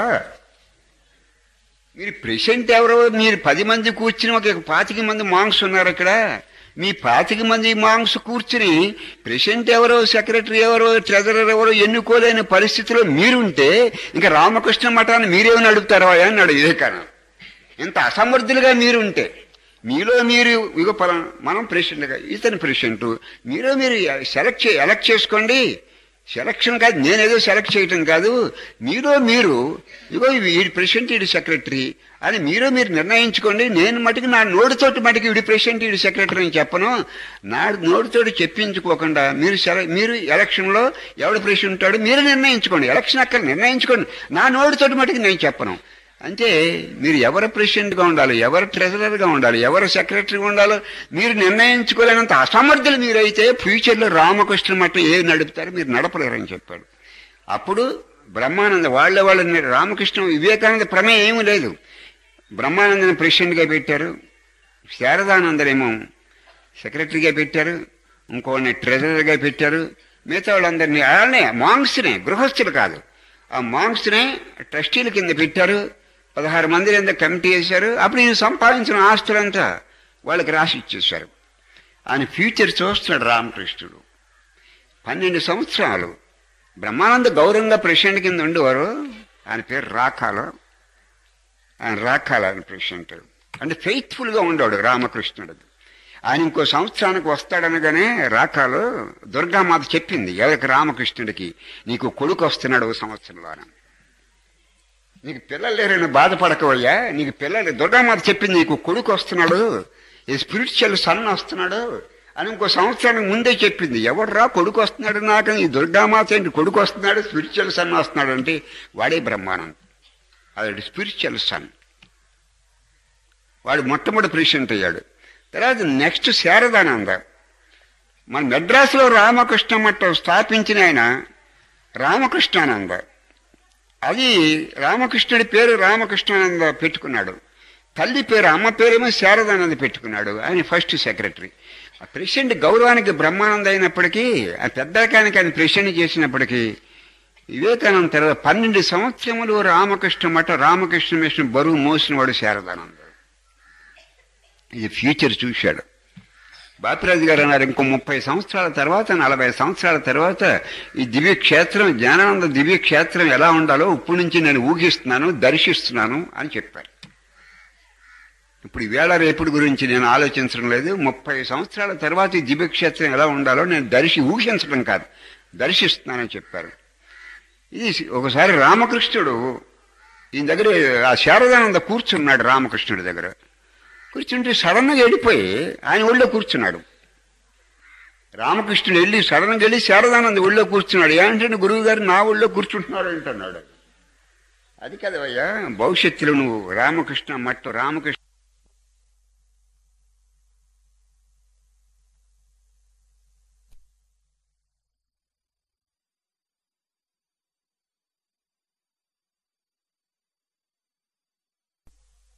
మీరు ప్రెసిడెంట్ ఎవరో మీరు పది మంది కూర్చుని ఒక పాతిక మంది మాంగ్స్ ఉన్నారు ఇక్కడ మీ పాతిక మంది మాంగ్స్ కూర్చుని ప్రెసిడెంట్ ఎవరో సెక్రటరీ ఎవరో ట్రెజరర్ ఎవరో ఎన్నుకోలేని పరిస్థితిలో మీరుంటే ఇంకా రామకృష్ణ మఠాన్ని మీరేమని అడుగుతారో అని అన్నాడు వివేకానంద ఇంత అసమర్థులుగా మీరుంటే మీలో మీరు ఇగో పలానా మనం ప్రెసిడెంట్గా ఇతని ప్రెసిడెంట్ మీలో మీరు సెలెక్ట్ చే ఎలక్ట్ చేసుకోండి సెలక్షన్ కాదు నేనేదో సెలెక్ట్ చేయటం కాదు మీలో మీరు ఇగో వీడి ప్రెసిడెంట్ వీడి సెక్రటరీ అని మీలో మీరు నిర్ణయించుకోండి నేను మటుకు నా నోటితోటి మటుకు వీడి ప్రెసిడెంట్ వీడి సెక్రటరీ అని చెప్పను నా నోటితోటి చెప్పించుకోకుండా మీరు సెల మీరు ఎలక్షన్లో ఎవడు ప్రెసిడెంట్ ఉంటాడో మీరు నిర్ణయించుకోండి ఎలక్షన్ అక్కడ నిర్ణయించుకోండి నా నోటితోటి మటుకు నేను చెప్పను అంటే మీరు ఎవరు ప్రెసిడెంట్గా ఉండాలి ఎవరు ట్రెజరర్గా ఉండాలి ఎవరు సెక్రటరీగా ఉండాలో మీరు నిర్ణయించుకోలేనంత అసమర్థులు మీరైతే ఫ్యూచర్లో రామకృష్ణ మఠం ఏది నడుపుతారో మీరు నడపలేరని చెప్పాడు అప్పుడు బ్రహ్మానంద వాళ్ళ వాళ్ళని రామకృష్ణ వివేకానంద ప్రమేయం ఏమీ లేదు బ్రహ్మానందని ప్రెసిడెంట్గా పెట్టారు శారదానందనేమో సెక్రటరీగా పెట్టారు ఇంకోని ట్రెజరర్గా పెట్టారు మిగతా వాళ్ళందరినీ వాళ్ళనే మాంగ్స్నే గృహస్థులు కాదు ఆ మాంగ్స్నే ట్రస్టీల కింద పెట్టారు పదహారు మంది కింద కమిటీ వేశారు అప్పుడు ఈయన సంపాదించిన ఆస్తులంతా వాళ్ళకి రాసి ఇచ్చేశారు ఆయన ఫ్యూచర్ చూస్తున్నాడు రామకృష్ణుడు పన్నెండు సంవత్సరాలు బ్రహ్మానంద గౌరవంగా ప్రెసిడెంట్ కింద ఉండేవారు ఆయన పేరు రాకాలో ఆయన రాకాల ఆయన ప్రెసిడెంట్ అంటే ఫెయిత్ఫుల్గా ఉండేవాడు రామకృష్ణుడు ఆయన ఇంకో సంవత్సరానికి వస్తాడనగానే రాకాలు దుర్గామాత చెప్పింది ఎవరికి రామకృష్ణుడికి నీకు కొడుకు వస్తున్నాడు ఓ సంవత్సరంలో నీకు పిల్లలు లేరని బాధపడకవయ్యా నీకు పిల్లలు దుర్గామాత చెప్పింది నీకు కొడుకు వస్తున్నాడు ఈ స్పిరిచువల్ సన్ వస్తున్నాడు అని ఇంకో సంవత్సరానికి ముందే చెప్పింది ఎవడరా కొడుకు వస్తున్నాడు నాకు ఈ దుర్గామాత ఏంటి కొడుకు వస్తున్నాడు స్పిరిచువల్ సన్ వస్తున్నాడు అంటే వాడే బ్రహ్మానంద్ అది స్పిరిచువల్ సన్ వాడు మొట్టమొదటి ప్రెసిడెంట్ అయ్యాడు తర్వాత నెక్స్ట్ శారదానంద మన మెడ్రాస్లో రామకృష్ణ మఠం స్థాపించిన ఆయన రామకృష్ణానంద అది రామకృష్ణుడి పేరు రామకృష్ణానంద పెట్టుకున్నాడు తల్లి పేరు అమ్మ పేరేమో శారదానంద పెట్టుకున్నాడు ఆయన ఫస్ట్ సెక్రటరీ ఆ ప్రెసిడెంట్ గౌరవానికి బ్రహ్మానంద అయినప్పటికీ ఆ పెద్దకానికి ఆయన ప్రెసిడెంట్ చేసినప్పటికీ వివేకానంద తర్వాత పన్నెండు సంవత్సరములు రామకృష్ణ మఠ రామకృష్ణ మిషన్ బరువు మోసినవాడు శారదానంద ఇది ఫ్యూచర్ చూశాడు బాపిరాజు గారు అన్నారు ఇంకో ముప్పై సంవత్సరాల తర్వాత నలభై సంవత్సరాల తర్వాత ఈ దివ్య క్షేత్రం జ్ఞానానంద దివ్య క్షేత్రం ఎలా ఉండాలో ఇప్పటి నుంచి నేను ఊహిస్తున్నాను దర్శిస్తున్నాను అని చెప్పారు ఇప్పుడు వేళ రేపుడు గురించి నేను ఆలోచించడం లేదు ముప్పై సంవత్సరాల తర్వాత ఈ దివ్య క్షేత్రం ఎలా ఉండాలో నేను దర్శి ఊహించడం కాదు దర్శిస్తున్నానని చెప్పారు ఇది ఒకసారి రామకృష్ణుడు ఈయన దగ్గర ఆ శారదానంద కూర్చున్నాడు రామకృష్ణుడి దగ్గర కూర్చుంటే సడన్గా వెళ్ళిపోయి ఆయన ఒళ్ళో కూర్చున్నాడు రామకృష్ణుడు వెళ్ళి సడన్గా వెళ్ళి శారదానంద ఒళ్ళో కూర్చున్నాడు ఏంటంటే గురువు గారు నా ఒళ్ళో కూర్చుంటున్నాడు అంటున్నాడు అది కదవయ్యా భవిష్యత్తులో నువ్వు రామకృష్ణ మట్టు రామకృష్ణ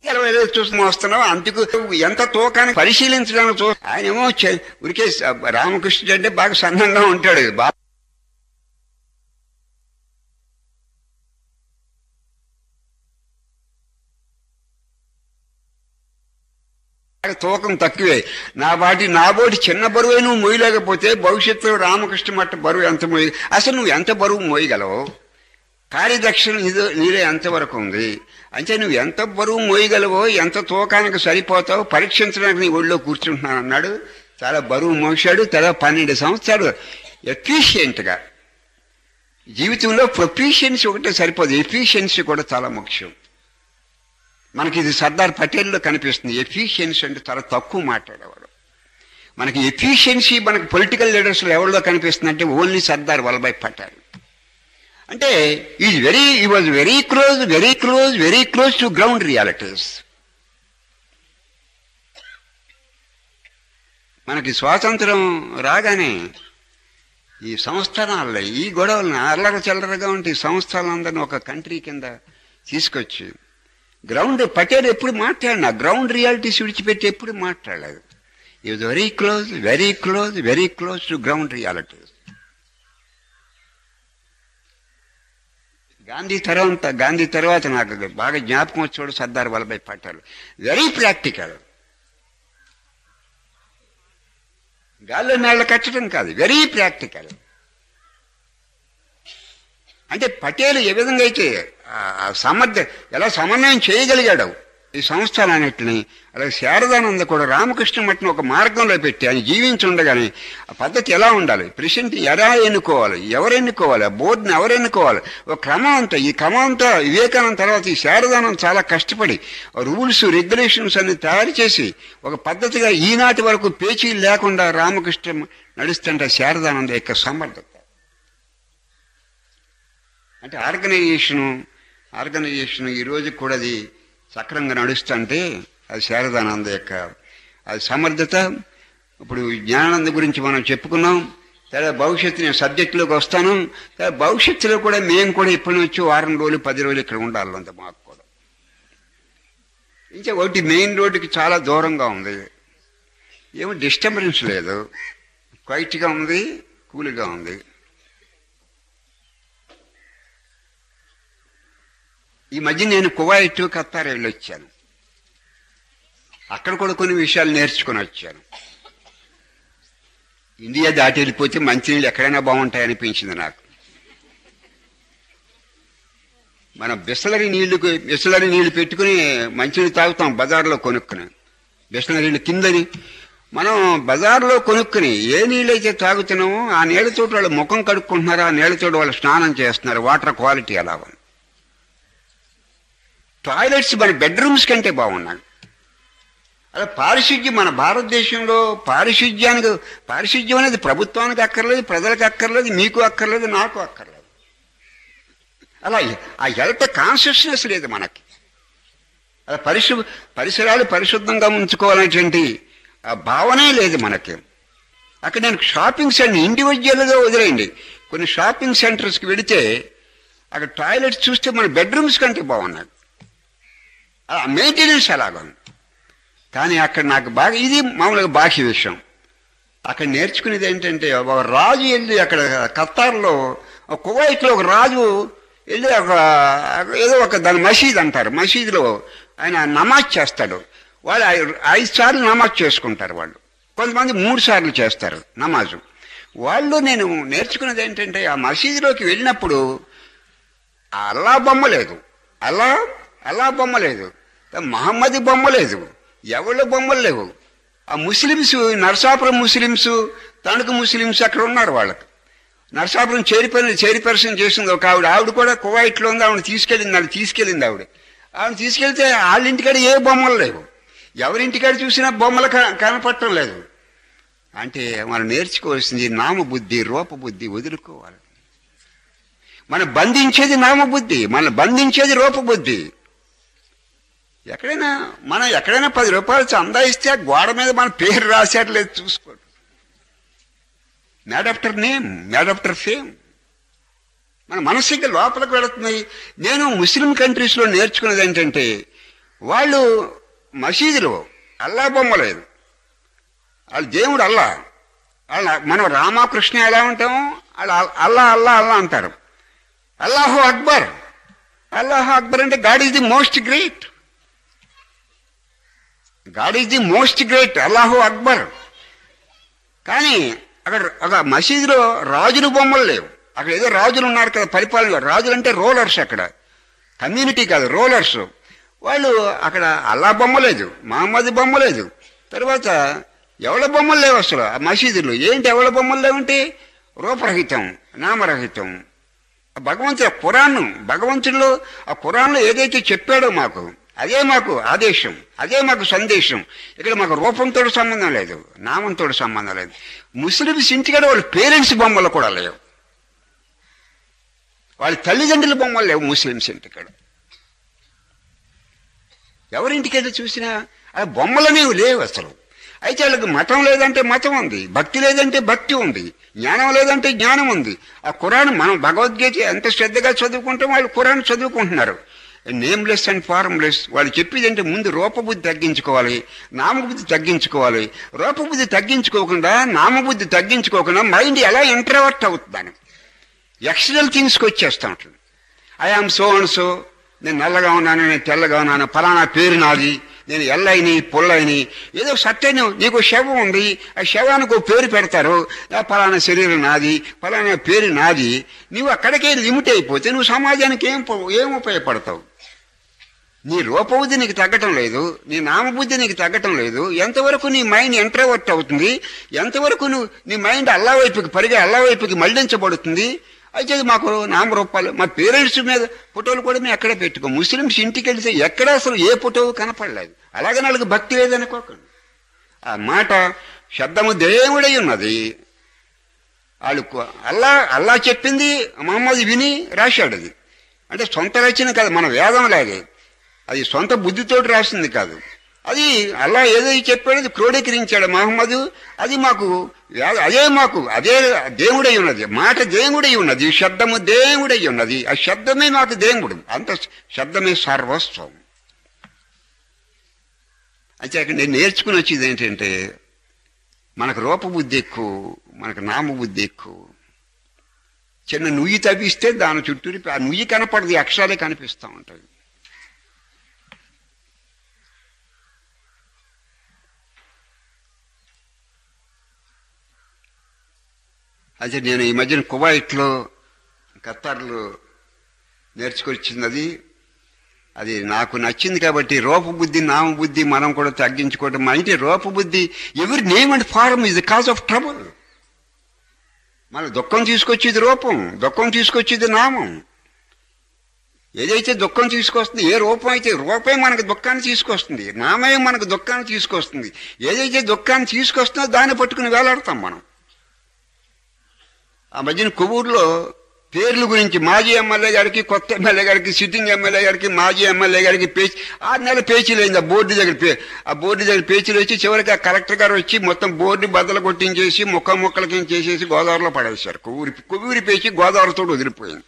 ఇరవై ఐదు చూసి మోస్తున్నావు అందుకు ఎంత తూకాన్ని పరిశీలించడానికి చూ ఆయన ఏమో ఉరికే రామకృష్ణుడు అంటే బాగా సన్నంగా ఉంటాడు బాగా తూకం తక్కువే నా వాటి నా బోటి చిన్న బరువే నువ్వు మోయలేకపోతే భవిష్యత్తులో రామకృష్ణ మట్ట బరువు ఎంత మోయి అసలు నువ్వు ఎంత బరువు మోయగలవు కార్యదక్షిణ నీదో నీరే ఎంతవరకు ఉంది అంటే నువ్వు ఎంత బరువు మోయగలవో ఎంత తూకానికి సరిపోతావో పరీక్షించడానికి నీ ఒళ్ళో కూర్చుంటున్నాను అన్నాడు చాలా బరువు మోసాడు చాలా పన్నెండు సంవత్సరాలు ఎఫిషియెంట్గా జీవితంలో ప్రొఫిషియన్సీ ఒకటే సరిపోదు ఎఫిషియన్సీ కూడా చాలా ముఖ్యం మనకి ఇది సర్దార్ పటేల్లో కనిపిస్తుంది ఎఫిషియన్సీ అంటే చాలా తక్కువ మాట్లాడేవాడు మనకి ఎఫిషియన్సీ మనకి పొలిటికల్ లీడర్స్లో ఎవరిలో కనిపిస్తుంది అంటే ఓన్లీ సర్దార్ వల్లభాయ్ పటేల్ అంటే ఈజ్ వెరీ ఈ was very close very close very close to ground realities మనకి స్వాతంత్రం రాగానే ఈ సంస్థానాల్లో ఈ గొడవలను అల్లర చిల్లరగా ఉంటే ఈ సంస్థానాలందరినీ ఒక కంట్రీ కింద తీసుకొచ్చి గ్రౌండ్ పటేల్ ఎప్పుడు మాట్లాడినా గ్రౌండ్ రియాలిటీస్ విడిచిపెట్టి ఎప్పుడు మాట్లాడలేదు ఇది very close very close very close to ground realities Gandhi తర్వాత గాంధీ తర్వాత నాకు బాగా జ్ఞాపకం వచ్చాడు సర్దార్ వల్లభాయ్ పటేల్ వెరీ ప్రాక్టికల్ గాల్లో నేళ్ళ కట్టడం కాదు వెరీ ప్రాక్టికల్ అంటే పటేల్ ఏ విధంగా అయితే సమర్థ ఎలా సమన్వయం చేయగలిగాడు ఈ సంస్థలన్నింటినీ అలాగే శారదానంద కూడా రామకృష్ణ మట్టిని ఒక మార్గంలో పెట్టి ఆయన జీవించుండగానే ఆ పద్ధతి ఎలా ఉండాలి ప్రెసిడెంట్ ఎలా ఎన్నుకోవాలి ఎవరు ఎన్నుకోవాలి ఆ బోర్డుని ఎవరు ఎన్నుకోవాలి ఒక క్రమం అంతా ఈ క్రమం అంతా వివేకానంద తర్వాత ఈ శారదానంద చాలా కష్టపడి రూల్స్ రెగ్యులేషన్స్ అన్ని తయారు చేసి ఒక పద్ధతిగా ఈనాటి వరకు పేచీ లేకుండా రామకృష్ణ నడుస్తుంటే శారదానంద యొక్క సమర్థత అంటే ఆర్గనైజేషను ఆర్గనైజేషన్ ఈ రోజు కూడా అది సక్రంగా నడుస్తుంటే అది శారదానంద యొక్క అది సమర్థత ఇప్పుడు జ్ఞానానంద గురించి మనం చెప్పుకున్నాం తర్వాత భవిష్యత్తు నేను సబ్జెక్టులోకి వస్తాను తర్వాత భవిష్యత్తులో కూడా మేము కూడా ఇప్పటి నుంచి వారం రోజులు పది రోజులు ఇక్కడ ఉండాలి అంత మాకు కూడా ఇంకా ఒకటి మెయిన్ రోడ్డుకి చాలా దూరంగా ఉంది ఏమో డిస్టర్బెన్స్ లేదు క్వైట్గా ఉంది కూల్గా ఉంది ఈ మధ్య నేను కువైట్ కత్తార్ వెళ్ళి వచ్చాను అక్కడ కూడా కొన్ని విషయాలు నేర్చుకుని వచ్చాను ఇండియా దాటి వెళ్ళిపోతే మంచినీళ్ళు ఎక్కడైనా బాగుంటాయి అనిపించింది నాకు మనం బిస్లరీ నీళ్లు బిస్లరీ నీళ్లు పెట్టుకుని మంచినీళ్ళు తాగుతాం బజార్లో కొనుక్కుని బిస్లరీ నీళ్ళు కిందని మనం బజార్లో కొనుక్కుని ఏ నీళ్ళైతే తాగుతున్నామో ఆ నీళ్ళతో వాళ్ళు ముఖం కడుక్కుంటున్నారు ఆ నీళ్ళతో వాళ్ళు స్నానం చేస్తున్నారు వాటర్ క్వాలిటీ ఎలా ఉంది టాయిలెట్స్ మన బెడ్రూమ్స్ కంటే బాగున్నాయి అలా పారిశుద్ధ్యం మన భారతదేశంలో పారిశుద్ధ్యానికి పారిశుద్ధ్యం అనేది ప్రభుత్వానికి అక్కర్లేదు ప్రజలకు అక్కర్లేదు మీకు అక్కర్లేదు నాకు అక్కర్లేదు అలా ఆ హెల్త్ కాన్షియస్నెస్ లేదు మనకి అలా పరిశు పరిసరాలు పరిశుద్ధంగా ఉంచుకోవాలనేటువంటి ఆ భావనే లేదు మనకి అక్కడ నేను షాపింగ్ సెంటర్ ఇండివిజువల్గా వదిలేయండి కొన్ని షాపింగ్ సెంటర్స్కి వెళితే అక్కడ టాయిలెట్స్ చూస్తే మన బెడ్రూమ్స్ కంటే బాగున్నాయి ఆ మెయింటెనెన్స్ అలాగుంది కానీ అక్కడ నాకు బాగా ఇది మామూలుగా బాహ్య విషయం అక్కడ నేర్చుకునేది ఏంటంటే ఒక రాజు వెళ్ళి అక్కడ ఖత్తార్లో కువైట్లో ఒక రాజు వెళ్ళి ఒక ఏదో ఒక దాని మసీద్ అంటారు మసీదులో ఆయన నమాజ్ చేస్తాడు వాళ్ళు ఐదు సార్లు నమాజ్ చేసుకుంటారు వాళ్ళు కొంతమంది మూడు సార్లు చేస్తారు నమాజు వాళ్ళు నేను నేర్చుకున్నది ఏంటంటే ఆ మసీదులోకి వెళ్ళినప్పుడు అల్లా బొమ్మ లేదు అల్లా అల్లా బొమ్మ లేదు మహమ్మది బొమ్మ లేదు ఎవళ్ళ బొమ్మలు లేవు ఆ Muslims Narasapuram Muslims Tanuku Muslims అక్కడ ఉన్నారు వాళ్ళకి నరసాపురం చేరిపర్సన్ చేరిపర్సన్ చేసింది ఒక ఆవిడ ఆవిడ కూడా కువైట్లో ఉంది ఆవిడ తీసుకెళ్ళింది ఆవిడ తీసుకెళ్ళింది ఆవిడ ఆవిడ తీసుకెళ్తే వాళ్ళ ఇంటికాడ ఏ బొమ్మలు లేవు ఎవరింటికాడ చూసినా బొమ్మలు కనపడటం లేదు అంటే మనం నేర్చుకోవాల్సింది నామబుద్ధి రూపబుద్ధి వదులుకోవాలి మనం బంధించేది నామబుద్ధి మన బంధించేది రూపబుద్ధి ఎక్కడైనా మనం ఎక్కడైనా పది రూపాయలు చందా ఇస్తే ఆ గోడ మీద మన పేరు రాసేట్లేదు చూసుకోండి mad after name mad after fame మన మనసుకి లోపలికి వెళుతుంది నేను ముస్లిం కంట్రీస్లో నేర్చుకున్నది ఏంటంటే వాళ్ళు మసీదులో అల్లా బొమ్మ లేదు వాళ్ళు దేవుడు అల్లా వాళ్ళ మనం రామకృష్ణ ఎలా ఉంటాము వాళ్ళు అల్లా అల్లా అల్లా అంటారు అల్లాహు అక్బర్ అల్లాహు అక్బర్ అంటే God is the most great God is the most great అల్లాహు అక్బర్ కానీ అక్కడ ఒక మసీదులో రాజుల బొమ్మలు లేవు అక్కడ ఏదో రాజులు ఉన్నారు కదా పరిపాలన రాజులు అంటే రోలర్స్ అక్కడ కమ్యూనిటీ కాదు రోలర్స్ వాళ్ళు అక్కడ అల్లా బొమ్మ లేదు మహమ్మద్ బొమ్మ లేదు తర్వాత ఎవడ బొమ్మలు లేవు అసలు ఆ మసీదులు ఏంటి ఎవడ బొమ్మలు లేవంటే రూపరహితం నామరహితం ఆ భగవంతుడు ఖురాన్ భగవంతుడిలో ఆ ఖురాన్లో ఏదైతే చెప్పాడో మాకు అదే మాకు ఆదేశం అదే మాకు సందేశం ఇక్కడ మాకు రూపంతో సంబంధం లేదు నామంతో సంబంధం లేదు ముస్లిమ్స్ ఇంటికాడ వాళ్ళ పేరెంట్స్ బొమ్మలు కూడా లేవు వాళ్ళ తల్లిదండ్రుల బొమ్మలు లేవు ముస్లిమ్స్ ఇంటికాడ ఎవరింటికైతే చూసినా ఆ బొమ్మలనేవి లేవు అసలు అయితే వాళ్ళకి మతం లేదంటే మతం ఉంది భక్తి లేదంటే భక్తి ఉంది జ్ఞానం లేదంటే జ్ఞానం ఉంది ఆ ఖురాన్ మనం భగవద్గీత ఎంత శ్రద్ధగా చదువుకుంటే వాళ్ళు ఖురాన్ చదువుకుంటున్నారు నేమ్లెస్ అండ్ ఫార్మ్లెస్ వాళ్ళు చెప్పేది అంటే ముందు రూపబుద్ధి తగ్గించుకోవాలి నామబుద్ధి తగ్గించుకోవాలి రూపబుద్ధి తగ్గించుకోకుండా నామబుద్ధి తగ్గించుకోకుండా మైండ్ ఎలా ఇంట్రవర్ట్ అవుతుందని ఎక్స్టర్నల్ థింగ్స్కి వచ్చేస్తూ ఉంటుంది I am so and so నేను నల్లగా ఉన్నాను నేను తెల్లగా ఉన్నాను ఫలానా పేరు నాది నేను ఎల్లైని పుల్లైని ఏదో సత్యను నీకు శవం ఉంది ఆ శవానికి ఒక పేరు పెడతారు ఆ ఫలానా శరీరం నాది ఫలానా పేరు నాది నువ్వు అక్కడికే లిమిట్ అయిపోతే నువ్వు సమాజానికి ఏం పో- ఏం ఉపయోగపడతావు నీ రూపబుద్ధి నీకు తగ్గటం లేదు నీ నామబుద్ధి నీకు తగ్గటం లేదు ఎంతవరకు నీ మైండ్ ఎంట్రవర్ట్ అవుతుంది ఎంతవరకు నువ్వు నీ మైండ్ అల్లా వైపుకి పరిగా అల్లా వైపుకి మళ్లించబడుతుంది అయితే అది మాకు నామరూపాలు మా పేరెంట్స్ మీద ఫోటోలు కూడా మేము ఎక్కడ పెట్టుకో ముస్లిమ్స్ ఇంటికి వెళ్తే ఎక్కడ అసలు ఏ ఫోటో కనపడలేదు అలాగే వాళ్ళకి భక్తి లేదనుకోకండి ఆ మాట శబ్దము దేవుడై ఉన్నది వాళ్ళు కు- అల్లా అల్లా చెప్పింది మహమ్మద్ విని రాశాడు అది అంటే సొంత రచన కాదు మన వేదం లాగే అది సొంత బుద్ధితోటి రాసింది కాదు అది అల్లా ఏదైతే చెప్పాడో అది క్రోడీకరించాడు మహమ్మదు అది మాకు వేద- అదే మాకు అదే దేవుడై ఉన్నది మాట దేవుడై ఉన్నది శబ్దము దేవుడై ఉన్నది ఆ శబ్దమే మాకు దేవుడు అంత శబ్దమే సర్వస్వం అయితే అక్కడ నేను నేర్చుకుని వచ్చేది ఏంటంటే మనకు రూపబుద్ధి ఎక్కువ మనకు నామబుద్ధి ఎక్కువ చిన్న నుయ్యి తవ్విస్తే దాని చుట్టూ ఆ నుయ్యి కనపడదు ఈ అక్షరాలే కనిపిస్తూ ఉంటాయి అయితే నేను ఈ మధ్యన కువైట్లో ఖత్తర్లో నేర్చుకొచ్చింది అది అది నాకు నచ్చింది కాబట్టి రూపబుద్ధి నామబుద్ధి మనం కూడా తగ్గించుకోవడం అంటే రూపబుద్ధి ఎవరి name and form is the cause of trouble మన దుఃఖం తీసుకొచ్చేది రూపం దుఃఖం తీసుకొచ్చేది నామం ఏదైతే దుఃఖం తీసుకొస్తుంది ఏ రూపం అయితే రూపమే మనకు దుఃఖాన్ని తీసుకొస్తుంది నామే మనకు దుఃఖాన్ని తీసుకొస్తుంది ఏదైతే దుఃఖాన్ని తీసుకొస్తుందో దాన్ని పట్టుకుని వేలాడతాం మనం ఆ మధ్యన కొవ్వూరులో పేర్ల గురించి మాజీ ఎమ్మెల్యే గారికి కొత్త ఎమ్మెల్యే గారికి సిట్టింగ్ ఎమ్మెల్యే గారికి మాజీ ఎమ్మెల్యే గారికి పేచి ఆరు నెలల పేచీలు అయింది ఆ బోర్డు దగ్గర పే ఆ బోర్డు దగ్గర పేచీలు వచ్చి చివరికి ఆ కలెక్టర్ గారు వచ్చి మొత్తం బోర్డు బద్దలు కొట్టించేసి ముక్క ముక్కలకి చేసేసి గోదావరిలో పడేశారు కొవ్వూరి కొవ్వూరి పేచి గోదావరితో వదిలిపోయింది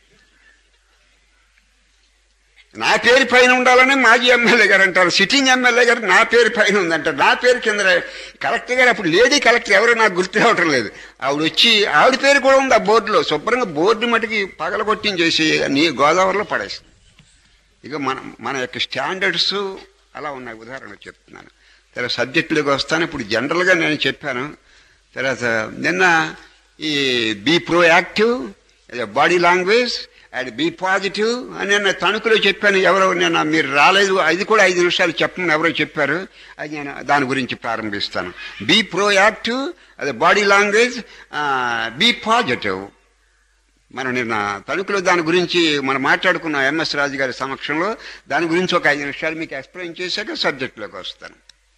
నా పేరు పైన ఉండాలని మాజీ ఎమ్మెల్యే గారు అంటారు సిట్టింగ్ ఎమ్మెల్యే గారు నా పేరు పైన ఉందంటారు నా పేరు కింద కలెక్టర్ గారు అప్పుడు లేడీ కలెక్టర్ ఎవరో నాకు గుర్తు రావటం లేదు ఆవిడ వచ్చి ఆవిడ పేరు కూడా ఉంది ఆ బోర్డులో శుభ్రంగా బోర్డు మటుకి పగలగొట్టించేసి నీ గోదావరిలో పడేసింది ఇక మన మన యొక్క స్టాండర్డ్స్ అలా ఉన్నాయి ఉదాహరణ చెప్తున్నాను తర్వాత సబ్జెక్టులోకి వస్తాను ఇప్పుడు జనరల్గా నేను చెప్పాను తర్వాత నిన్న ఈ be proactive body language and be positive అని నేను తణుకులో చెప్పాను ఎవరో నేను మీరు రాలేదు అది కూడా ఐదు నిమిషాలు చెప్పమని ఎవరో చెప్పారు అది నేను దాని గురించి ప్రారంభిస్తాను బీ ప్రో యాక్టివ్ అది బాడీ లాంగ్వేజ్ బీ పాజిటివ్ మనం నిన్న తణుకులో దాని గురించి మనం మాట్లాడుకున్న ఎంఎస్ రాజు గారి సమక్షంలో దాని గురించి ఒక ఐదు నిమిషాలు మీకు ఎక్స్ప్లెయిన్ చేశాక సబ్జెక్టులోకి వస్తాను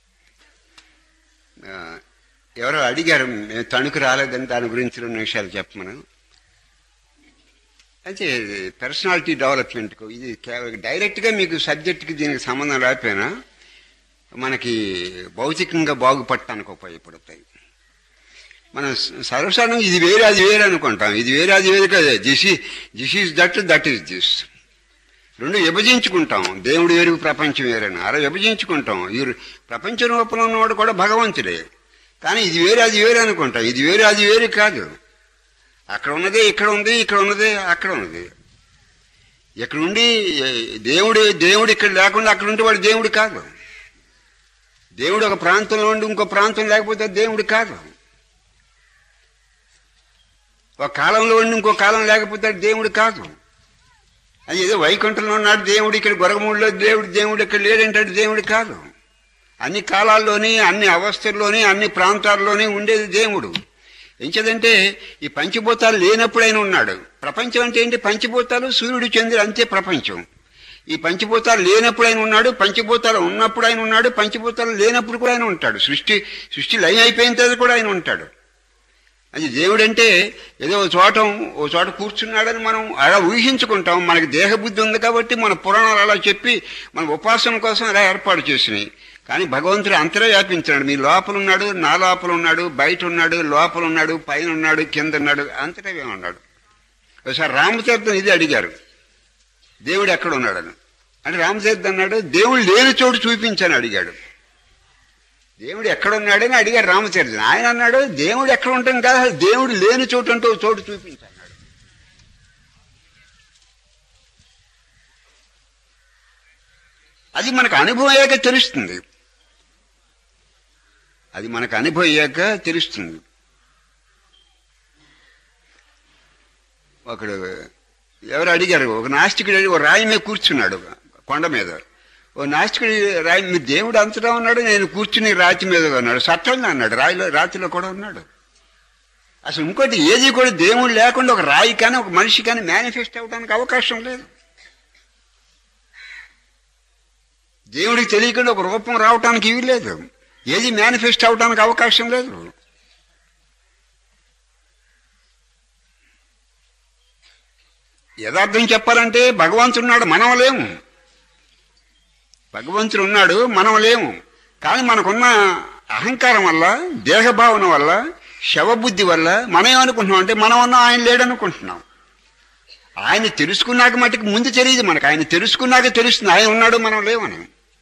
ఆ, ఎవరో అడిగారు "మేము తణుకు రాలేదని దాని గురించి రెండు నిమిషాలు చెప్పమను అయితే పర్సనాలిటీ డెవలప్మెంట్కు ఇది కేవలం డైరెక్ట్గా మీకు సబ్జెక్ట్కి దీనికి సంబంధం లేకపోయినా మనకి భౌతికంగా బాగుపడటానికి ఉపయోగపడతాయి మనం సర్వసాధారణంగా ఇది వేరే అది వేరే అనుకుంటాం ఇది వేరే అది వేరే కదా దిస్ ఈ this is that that is this రెండు విభజించుకుంటాం దేవుడు వేరు ప్రపంచం వేరని అలా విభజించుకుంటాం ఈ ప్రపంచ రూపంలో ఉన్నవాడు కూడా భగవంతుడే కానీ ఇది వేరు అది వేరు అనుకుంటాం ఇది వేరు అది వేరు కాదు అక్కడ ఉన్నదే ఇక్కడ ఉంది ఇక్కడ ఉన్నదే అక్కడ ఉన్నది ఇక్కడ ఉండి దేవుడు దేవుడు ఇక్కడ లేకుండా అక్కడ ఉంటే వాడు దేవుడు కాదు దేవుడు ఒక ప్రాంతంలో ఉండి ఇంకో ప్రాంతం లేకపోతే దేవుడు కాదు ఒక కాలంలో ఉండి ఇంకో కాలం లేకపోతే దేవుడు కాదు అది ఏదో వైకుంఠంలో ఉన్నాడు దేవుడు ఇక్కడ గొరగమూడిలో దేవుడు దేవుడు ఇక్కడ లేడంటాడు దేవుడు కాదు అన్ని కాలాల్లోని అన్ని అవస్థల్లోని అన్ని ప్రాంతాల్లోని ఉండేది దేవుడు ఎంచేదంటే ఈ పంచభూతాలు లేనప్పుడు ఆయన ఉన్నాడు ప్రపంచం అంటే ఏంటి పంచభూతాలు సూర్యుడు చంద్రుడు అంతే ప్రపంచం ఈ పంచభూతాలు లేనప్పుడు ఆయన ఉన్నాడు పంచభూతాలు ఉన్నప్పుడు ఆయన ఉన్నాడు పంచభూతాలు లేనప్పుడు కూడా ఆయన ఉంటాడు సృష్టి సృష్టి లయం అయిపోయిన తర్వాత కూడా ఆయన ఉంటాడు అది దేవుడంటే ఏదో ఒక చోట ఓ చోట కూర్చున్నాడని మనం అలా ఊహించుకుంటాం మనకి దేహబుద్ధి ఉంది కాబట్టి మన పురాణాలు అలా చెప్పి మన ఉపాసన కోసం అలా ఏర్పాటు చేసినాయి కానీ భగవంతుడు అంతరే వ్యాపించాడు మీ లోపల ఉన్నాడు నా లోపల ఉన్నాడు బయట ఉన్నాడు లోపల ఉన్నాడు పైన ఉన్నాడు కింద ఉన్నాడు అంతటా ఉన్నాడు ఒకసారి రామతీర్థం ఇది అడిగారు దేవుడు ఎక్కడ ఉన్నాడని అంటే రామతీర్థం అన్నాడు దేవుడు లేని చోటు చూపించని అడిగాడు దేవుడు ఎక్కడ ఉన్నాడని అడిగారు రామచరిత్ర ఆయన అన్నాడు దేవుడు ఎక్కడ ఉంటాం కాదు దేవుడు లేని చోటు అంటూ చోటు చూపించన్నాడు అది మనకు అనుభవం అయ్యాక తెలుస్తుంది అది మనకు అనుభవం అయ్యాక తెలుస్తుంది ఒకడు ఎవరు అడిగారు ఒక నాస్తికుడు ఒక రాయి మీద కూర్చున్నాడు కొండ మీద ఓ నాస్తికుడు రాయి మీ దేవుడు అంతటా ఉన్నాడు నేను కూర్చుని రాతి మీద ఉన్నాడు సత్యంగా అన్నాడు రాయిలో రాతిలో కూడా ఉన్నాడు అసలు ఇంకోటి ఏది కూడా దేవుడు లేకుండా ఒక రాయి కానీ ఒక మనిషి కానీ మేనిఫెస్ట్ అవడానికి అవకాశం లేదు దేవుడికి తెలియకుండా ఒక రూపం రావటానికి ఇవి లేదు ఏది మేనిఫెస్ట్ అవడానికి అవకాశం లేదు యథార్థం చెప్పాలంటే భగవంతుడు ఉన్నాడు మనం లేము భగవంతుడు ఉన్నాడు మనం లేము కానీ మనకున్న అహంకారం వల్ల దేహభావన వల్ల శవబుద్ధి వల్ల మనం ఏమనుకుంటున్నాం అంటే మనం అన్నా ఆయన లేడనుకుంటున్నాం ఆయన తెలుసుకున్నాక మటుకు ముందు తెలియదు మనకు ఆయన తెలుసుకున్నాక తెలుస్తుంది ఆయన ఉన్నాడు మనం లేవని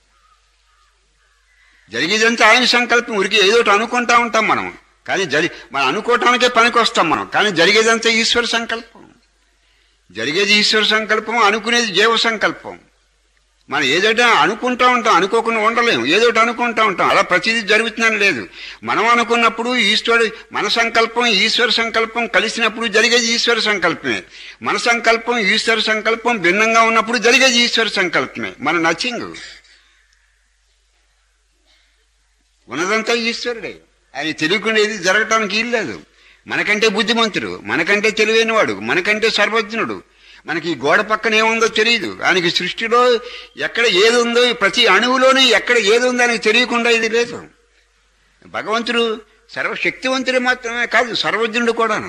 జరిగేదంతా ఆయన సంకల్పం ఉరికి ఏదో ఒకటి అనుకుంటా ఉంటాం మనం కానీ జరి మనం అనుకోవటానికే పనికి వస్తాం మనం కానీ జరిగేదంతా ఈశ్వర సంకల్పం జరిగేది ఈశ్వర సంకల్పం అనుకునేది జీవ సంకల్పం మనం ఏదైనా అనుకుంటా ఉంటాం అనుకోకుండా ఉండలేము ఏదో ఒకటి అనుకుంటా ఉంటాం అలా ప్రతిదీ జరుగుతుందని లేదు మనం అనుకున్నప్పుడు ఈశ్వరుడు మన సంకల్పం ఈశ్వర సంకల్పం కలిసినప్పుడు జరిగేది ఈశ్వర సంకల్పమే మన సంకల్పం ఈశ్వర సంకల్పం భిన్నంగా ఉన్నప్పుడు జరిగేది ఈశ్వర సంకల్పమే మన నచ్చింగ్ ఉన్నదంతా ఈశ్వరుడే ఆయన తెలియకుండా ఏది జరగటానికి ఇల్లేదు మనకంటే బుద్ధిమంతుడు మనకంటే తెలివైనవాడు మనకంటే సర్వజ్ఞుడు మనకి ఈ గోడ పక్కన ఏముందో తెలియదు ఆయనకి సృష్టిలో ఎక్కడ ఏది ఉందో ప్రతి అణువులోనే ఎక్కడ ఏది ఉందో ఆయనకి తెలియకుండా ఇది లేదు భగవంతుడు సర్వశక్తివంతుడు మాత్రమే కాదు సర్వజ్ఞుడు కూడాను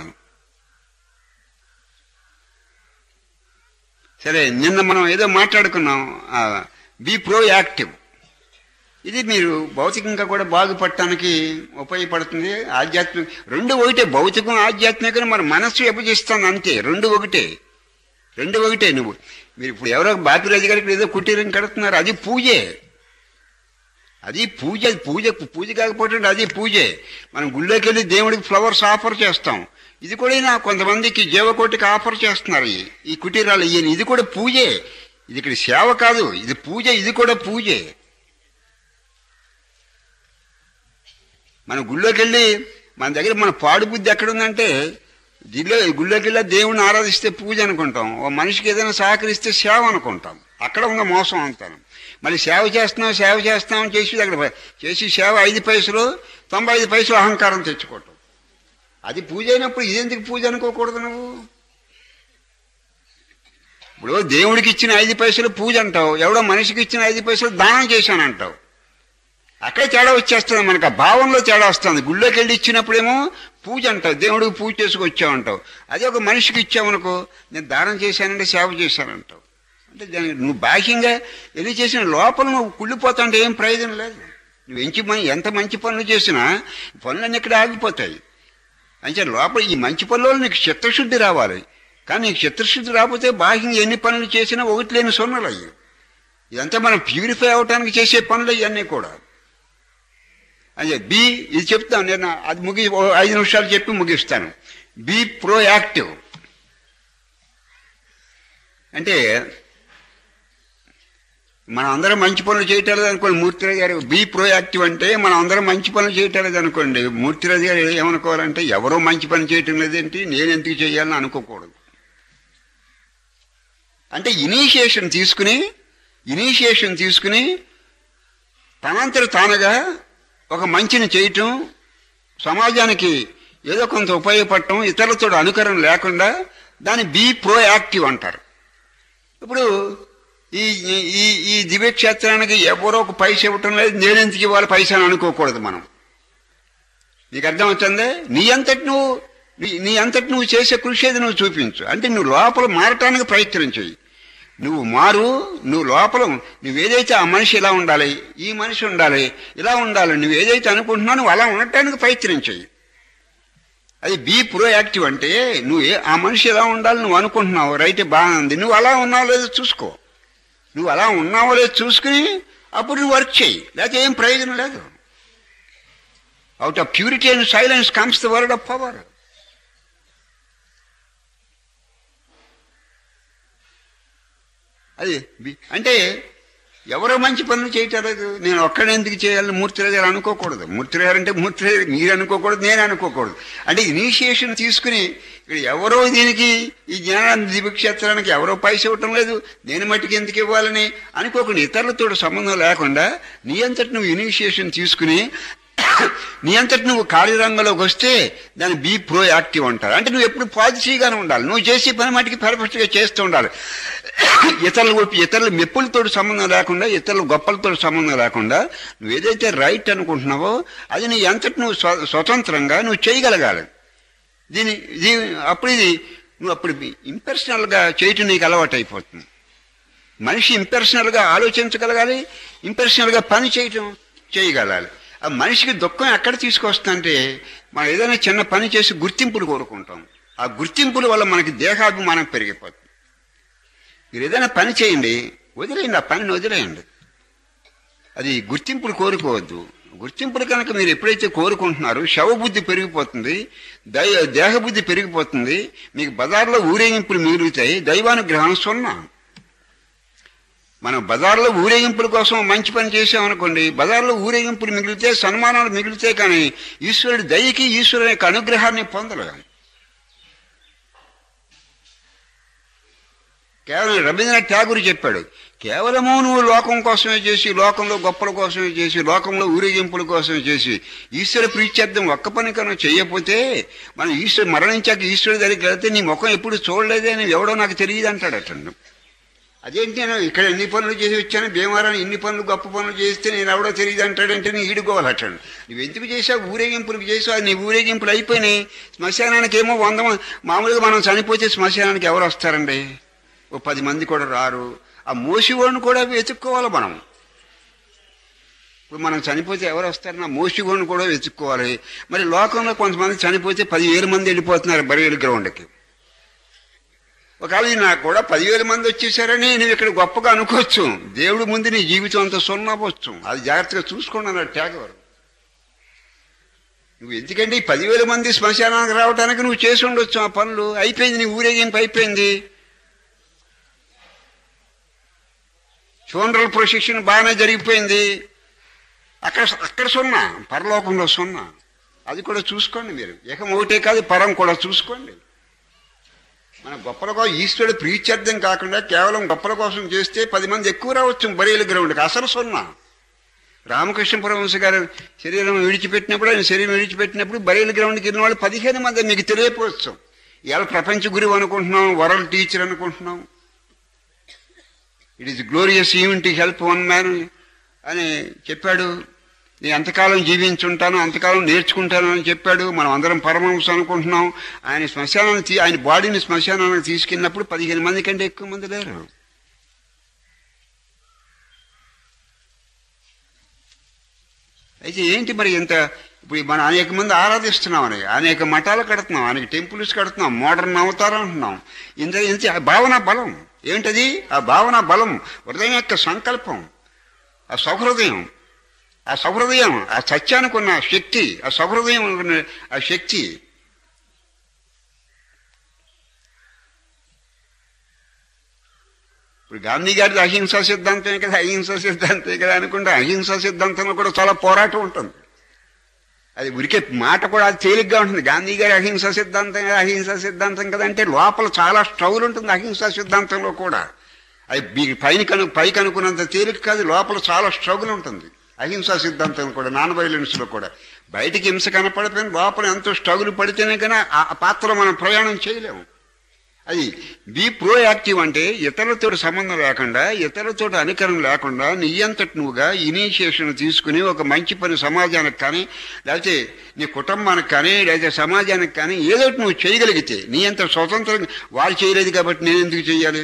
సరే నిన్న మనం ఏదో మాట్లాడుకున్నాం బీ ప్రో యాక్టివ్ ఇది మీరు భౌతికంగా కూడా బాగుపడటానికి ఉపయోగపడుతుంది ఆధ్యాత్మిక రెండు ఒకటే భౌతికం ఆధ్యాత్మికం మన మనస్సు విభజిస్తాను అంతే రెండు ఒకటే రెండు ఒకటే నువ్వు మీరు ఇప్పుడు ఎవరో బాపిరాజు గారికి ఏదో కుటీరం కడుతున్నారు అది పూజే అది పూజ పూజ పూజ కాకపోతే అది పూజే మనం గుళ్ళోకి వెళ్ళి దేవుడికి ఫ్లవర్స్ ఆఫర్ చేస్తాం ఇది కూడా నా కొంతమందికి జీవకోటికి ఆఫర్ చేస్తున్నారు ఈ- ఈ కుటీరాలు ఇయ్యని ఇది కూడా పూజే ఇది ఇక్కడ సేవ కాదు ఇది పూజ ఇది కూడా పూజే మన గుళ్ళోకి వెళ్ళి మన దగ్గర మన పాడు బుద్ధి ఎక్కడుందంటే దిల్లో గుళ్ళోకి వెళ్ళి దేవుణ్ణి ఆరాధిస్తే పూజ అనుకుంటాం ఓ మనిషికి ఏదైనా సహకరిస్తే సేవ అనుకుంటాం అక్కడ ఉన్న మోసం అంటాను మళ్ళీ సేవ చేస్తున్నాం సేవ చేస్తున్నాం చేసి అక్కడ చేసి సేవ ఐదు పైసలు తొంభై ఐదు పైసలు అహంకారం తెచ్చుకోవటం అది పూజ అయినప్పుడు ఇదెందుకు పూజ అనుకోకూడదు నువ్వు ఇప్పుడు దేవుడికి ఇచ్చిన ఐదు పైసలు పూజ అంటావు ఎవడో మనిషికి ఇచ్చిన ఐదు పైసలు దానం చేశానంటావు అక్కడే తేడా వచ్చేస్తుంది మనకు ఆ భావంలో తేడా వస్తుంది గుళ్ళోకి వెళ్ళి ఇచ్చినప్పుడేమో పూజ అంటావు దేవుడికి పూజ చేసుకొచ్చావంటావు అదే ఒక మనిషికి ఇచ్చావనుకో నేను దానం చేశానంటే సేవ చేశానంటావు అంటే దానికి నువ్వు బాహ్యంగా వెళ్ళి చేసిన లోపల నువ్వు కుళ్ళిపోతాంటే ఏం ప్రయోజనం లేదు నువ్వు ఎంచి మం- ఎంత మంచి పనులు చేసినా పనులన్నీ ఇక్కడ ఆగిపోతాయి అంటే లోపల ఈ మంచి పనులలో నీకు చిత్తశుద్ధి రావాలి కానీ నీకు చిత్తశుద్ధి రాకపోతే బాహ్యంగా ఎన్ని పనులు చేసినా ఒకటి లేని సొన్నలు అయ్యి ఇదంతా మనం ప్యూరిఫై అవటానికి చేసే పనులు ఇవన్నీ కూడా అదే బి ఇది చెప్తాను నేను అది ముగి ఓ ఐదు నిమిషాలు చెప్పి ముగిస్తాను బి ప్రో యాక్టివ్ అంటే మనం అందరం మంచి పనులు చేయటం లేదు అనుకోండి మూర్తిరాజు గారు బీ ప్రోయాక్టివ్ అంటే మనం అందరం మంచి పనులు చేయటం లేదు అనుకోండి మూర్తిరాజు గారు ఏమనుకోవాలంటే ఎవరో మంచి పని చేయటం లేదేంటి నేను ఎందుకు చేయాలని అనుకోకూడదు అంటే ఇనీషియేషన్ తీసుకుని ఇనీషియేషన్ తీసుకుని తనంతట తానుగా ఒక మంచిని చేయటం సమాజానికి ఏదో కొంత ఉపయోగపడటం ఇతరులతో అనుకరణ లేకుండా దాన్ని బీ ప్రోయాక్టివ్ అంటారు ఇప్పుడు ఈ ఈ ఈ దివ్యక్షేత్రానికి ఎవరో ఒక పైస ఇవ్వటం లేదు నేనెందుకు ఇవ్వాలి పైసా అని అనుకోకూడదు మనం నీకు అర్థం అవుతుందే నీ అంతటి నువ్వు నీ- నీ అంతటి నువ్వు చేసే కృషి ఏది నువ్వు చూపించు అంటే నువ్వు లోపల మారటానికి ప్రయత్నం చెయ్యి నువ్వు మారు నువ్వు లోపల నువ్వు ఏదైతే ఆ మనిషి ఇలా ఉండాలి ఈ మనిషి ఉండాలి ఇలా ఉండాలి నువ్వు ఏదైతే అనుకుంటున్నావు నువ్వు అలా ఉండటానికి ప్రయత్నం చెయ్యి అది బీ ప్రో యాక్టివ్ అంటే నువ్వు ఏ- ఆ మనిషి ఎలా ఉండాలి నువ్వు అనుకుంటున్నావు రైట్ బాగుంది నువ్వు అలా ఉన్నావో లేదో చూసుకో నువ్వు అలా ఉన్నావో లేదో చూసుకుని అప్పుడు నువ్వు వర్క్ చేయి లేకపోతే ఏం ప్రయోజనం లేదు out of purity and silence comes the word of power అది బి- అంటే ఎవరో మంచి పనులు చేయటం లేదు నేను ఒక్కడే ఎందుకు చేయాలని మూర్తిరాజు గారు అనుకోకూడదు మూర్తిరాజు అంటే మూర్తిరాజు మీరు అనుకోకూడదు నేను అనుకోకూడదు అంటే ఇనీషియేషన్ తీసుకుని ఇక్కడ ఎవరో దీనికి ఈ జ్ఞానాన్ని దివ్యక్షేత్రానికి ఎవరో పైస ఇవ్వటం లేదు నేను మట్టికి ఎందుకు ఇవ్వాలని అనుకోకుండా ఇతరులతో సంబంధం లేకుండా నీ అంతటి నువ్వు ఇనీషియేషన్ తీసుకుని నీ అంతటి నువ్వు కార్యరంగంలోకి వస్తే దాన్ని బీ ప్రో యాక్టివ్ అంటారు అంటే నువ్వు ఎప్పుడు పాజిటివ్గానే ఉండాలి నువ్వు చేసే పని మటుకి పర్ఫెక్ట్గా చేస్తూ ఉండాలి ఇతరులు ఒప్పి- ఇతరుల మెప్పులతో సంబంధం లేకుండా ఇతరుల గొప్పలతో సంబంధం లేకుండా నువ్వు ఏదైతే రైట్ అనుకుంటున్నావో అది నీ అంతటి నువ్వు స్వ- స్వతంత్రంగా నువ్వు చేయగలగాలి దీని దీని అప్పుడు ఇది నువ్వు అప్పుడు ఇంపర్సనల్గా చేయటం నీకు అలవాటు అయిపోతుంది మనిషి ఇంపర్సనల్గా ఆలోచించగలగాలి ఇంపర్సనల్గా పని చేయటం చేయగలాలి ఆ మనిషికి దుఃఖం ఎక్కడ తీసుకొస్తుందంటే మనం ఏదైనా చిన్న పని చేసి గుర్తింపులు కోరుకుంటాం ఆ గుర్తింపుల వల్ల మనకి దేహాభిమానం పెరిగిపోతుంది మీరు ఏదైనా పని చేయండి వదిలేయండి ఆ పనిని వదిలేయండి అది గుర్తింపులు కోరుకోవద్దు గుర్తింపులు కనుక మీరు ఎప్పుడైతే కోరుకుంటున్నారో శవబుద్ధి పెరిగిపోతుంది దై దేహబుద్ధి పెరిగిపోతుంది మీకు బజార్లో ఊరేగింపులు మిగులుతాయి దైవానుగ్రహం సున్నా మనం బజార్లో ఊరేగింపుల కోసం మంచి పని చేసామనుకోండి బజార్లో ఊరేగింపులు మిగిలితే సన్మానాలు మిగిలితే కానీ ఈశ్వరుడి దయకి ఈశ్వరుని యొక్క అనుగ్రహాన్ని పొందలేం కేవలం రవీంద్రనాథ్ ఠాగూర్ చెప్పాడు కేవలము నువ్వు లోకం కోసమే చేసి లోకంలో గొప్పల కోసమే చేసి లోకంలో ఊరేగింపుల కోసమే చేసి ఈశ్వర ప్రీత్యర్థం ఒక్క పని కన్నా చేయకపోతే మనం ఈశ్వరు మరణించాక ఈశ్వరుడి దగ్గరికి వెళ్తే నీ ముఖం ఎప్పుడు చూడలేదే అని ఎవడో నాకు తెలియదు అంటాడు అతను అదేంటి నేను ఇక్కడ ఎన్ని పనులు చేసి వచ్చాను భీమవరాన్ని ఇన్ని పనులు గొప్ప పనులు చేస్తే నేను ఎవడో తెలియదు అంటాడంటే నేను ఈడుకోవాలటండి నువ్వు ఎందుకు చేసావు ఊరేగింపులకు చేసావు నీ ఊరేగింపులు అయిపోయినాయి శ్మశానానికి ఏమో వంద మంది మామూలుగా మనం చనిపోతే శ్మశానానికి ఎవరు వస్తారండి ఓ పది మంది కూడా రారు ఆ మోసిగోడిని కూడా వెతుక్కోవాలి మనం ఇప్పుడు మనం చనిపోతే ఎవరు వస్తారన్న మోసిగోడిని కూడా వెతుక్కోవాలి మరి లోకంలో కొంతమంది చనిపోతే పదివేల మంది వెళ్ళిపోతున్నారు బరియల్ గ్రౌండ్కి ఒకవేళ ఇది నాకు కూడా పదివేల మంది వచ్చేసారని నువ్వు ఇక్కడ గొప్పగా అనుకోవచ్చు దేవుడి ముందు నీ జీవితం అంతా సున్నాపోవచ్చు అది జాగ్రత్తగా చూసుకోండి అన్నాడు ట్యాగవరు నువ్వు ఎందుకంటే ఈ పదివేల మంది శ్మశానానికి రావడానికి నువ్వు చేసి ఉండొచ్చు ఆ పనులు అయిపోయింది నీ ఊరేగింపు అయిపోయింది ఫ్యూనరల్ ప్రొసెషన్ బాగానే జరిగిపోయింది అక్కడ అక్కడ సున్నా పరలోకంలో సున్నా అది కూడా చూసుకోండి మీరు ఏకం ఒకటే కాదు పరం కూడా చూసుకోండి మన గొప్పల కోసం ఈశ్వరుడు ప్రీత్యర్థం కాకుండా కేవలం గొప్పల కోసం చేస్తే పది మంది ఎక్కువ రావచ్చు బరేలు గ్రౌండ్కి అసలు సున్నా రామకృష్ణ పరమహంస గారు శరీరం విడిచిపెట్టినప్పుడు ఆయన శరీరం విడిచిపెట్టినప్పుడు బరేలు గ్రౌండ్కి వెళ్ళిన వాళ్ళు పదిహేను మంది మీకు తెలియపోవచ్చు ఇవాళ ప్రపంచ గురువు అనుకుంటున్నాం వరల్డ్ టీచర్ అనుకుంటున్నాం it is glorious even to help one man అని చెప్పాడు నేను ఎంతకాలం జీవించుంటాను అంతకాలం నేర్చుకుంటాను అని చెప్పాడు మనం అందరం పరమహంస అనుకుంటున్నాం ఆయన శ్మశానాన్ని తీ- ఆయన బాడీని శ్మశానానికి తీసుకెళ్ళినప్పుడు పదిహేను మంది కంటే ఎక్కువ మంది లేరు అయితే ఏంటి మరి ఇంత ఇప్పుడు మనం అనేక మంది ఆరాధిస్తున్నాం అని అనేక మఠాలు కడుతున్నాం అనేక టెంపుల్స్ కడుతున్నాం మోడర్న్ అవతారం అంటున్నాం ఇంత ఇంత ఆ భావన బలం ఏంటది ఆ భావన బలం హృదయం యొక్క సంకల్పం ఆ సౌహృదయం ఆ సౌహృదయం ఆ సత్యానికి ఉన్న శక్తి ఆ సౌహృదయం ఉన్న ఆ శక్తి ఇప్పుడు గాంధీ గారిది అహింసా సిద్ధాంతమే కదా అహింసా సిద్ధాంతమే కదా అనుకుంటే అహింసా సిద్ధాంతంలో కూడా చాలా పోరాటం ఉంటుంది అది ఉరికే మాట కూడా అది తేలిగ్గా ఉంటుంది గాంధీ గారి అహింసా సిద్ధాంతం కదా అహింసా సిద్ధాంతం కదా అంటే లోపల చాలా స్ట్రగుల్ ఉంటుంది అహింసా సిద్ధాంతంలో కూడా అది మీ- పైన కను పైకి అనుకున్నంత తేలిక కాదు లోపల చాలా స్ట్రగుల్ ఉంటుంది అహింసా సిద్ధాంతం కూడా నాన్ వైలెన్స్ లో కూడా బయటికి హింస కనపడిపోయిన లోపల ఎంతో స్ట్రగుల్ పడితేనే కానీ ఆ ఆ పాత్రలో మనం ప్రయాణం చేయలేము అది బీ ప్రో యాక్టివ్ అంటే ఇతరులతో సంబంధం లేకుండా ఇతరులతో అనుకరణ లేకుండా నీ అంతటి నువ్వుగా ఇనిషియేషన్ తీసుకుని ఒక మంచి పని సమాజానికి కానీ లేకపోతే నీ కుటుంబానికి కానీ లేకపోతే సమాజానికి కానీ ఏదో ఒకటి నువ్వు చేయగలిగితే నీ అంత స్వతంత్రంగా వాళ్ళు చేయలేదు కాబట్టి నేను ఎందుకు చేయాలి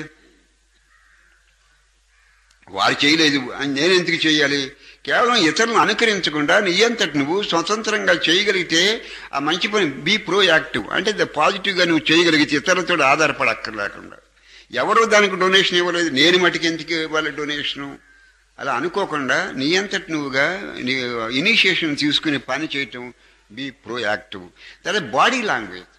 వారు చేయలేదు అని నేను ఎందుకు చేయాలి కేవలం ఇతరులను అనుకరించకుండా నీ అంతటి నువ్వు స్వతంత్రంగా చేయగలిగితే ఆ మంచి పని బీ ప్రో యాక్టివ్ అంటే ద పాజిటివ్గా నువ్వు చేయగలిగితే ఇతరులతో ఆధారపడక్కర్లేకుండా ఎవరు దానికి డొనేషన్ ఇవ్వలేదు నేను మటుకు ఎందుకు ఇవ్వాలి డొనేషను అలా అనుకోకుండా నీ అంతటి నువ్వుగా నీ ఇనిషియేషన్ తీసుకుని పని చేయటం బీ ప్రో యాక్టివ్ తర్వాత బాడీ లాంగ్వేజ్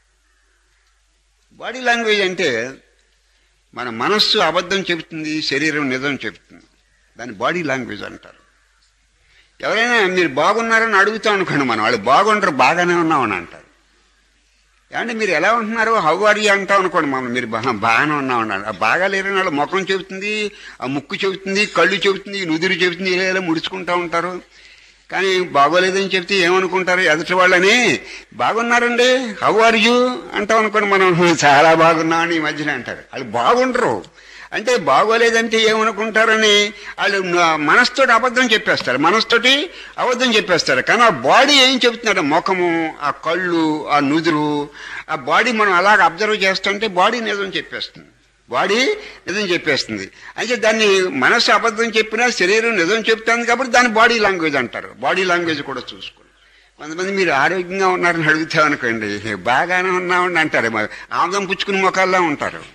బాడీ లాంగ్వేజ్ అంటే మన మనస్సు అబద్ధం చెబుతుంది శరీరం నిజం చెబుతుంది దాన్ని బాడీ లాంగ్వేజ్ అంటారు ఎవరైనా మీరు బాగున్నారని అడుగుతాం అనుకోండి మనం వాళ్ళు బాగుంటారు బాగానే ఉన్నామని అంటారు ఏమంటే మీరు ఎలా ఉంటున్నారు హౌ ఆర్ యూ అంటాం అనుకోండి మనం మీరు బా- బాగానే ఉన్నామన్నారు ఆ బాగా లేరని వాళ్ళ ముఖం చెబుతుంది ఆ ముక్కు చెబుతుంది కళ్ళు చెబుతుంది నుదురు చెబుతుంది ఇలా ఇలా ముడుచుకుంటా ఉంటారు కానీ బాగోలేదని చెప్తే ఏమనుకుంటారు ఎదుటి వాళ్ళని బాగున్నారండి హౌ ఆర్ యూ అంటాం అనుకోండి మనం చాలా బాగున్నామని ఈ మధ్యన అంటారు వాళ్ళు బాగుండరు అంటే బాగోలేదంటే ఏమనుకుంటారని వాళ్ళు న- మనసుతోటి అబద్ధం చెప్పేస్తారు మనసుతోటి అబద్ధం చెప్పేస్తారు కానీ ఆ బాడీ ఏం చెప్తున్నారు ముఖము ఆ కళ్ళు ఆ నుదురు ఆ బాడీ మనం అలాగ అబ్జర్వ్ చేస్తుంటే బాడీ నిజం చెప్పేస్తుంది బాడీ నిజం చెప్పేస్తుంది అయితే దాన్ని మనసు అబద్ధం చెప్పినా శరీరం నిజం చెప్తుంది కాబట్టి దాన్ని బాడీ లాంగ్వేజ్ అంటారు బాడీ లాంగ్వేజ్ కూడా చూసుకోండి కొంతమంది మీరు ఆరోగ్యంగా ఉన్నారని అడుగుతామనుకోండి బాగానే ఉన్నామని అంటారు మరి ఆముదం పుచ్చుకుని మొక్కల్లా ఉంటారు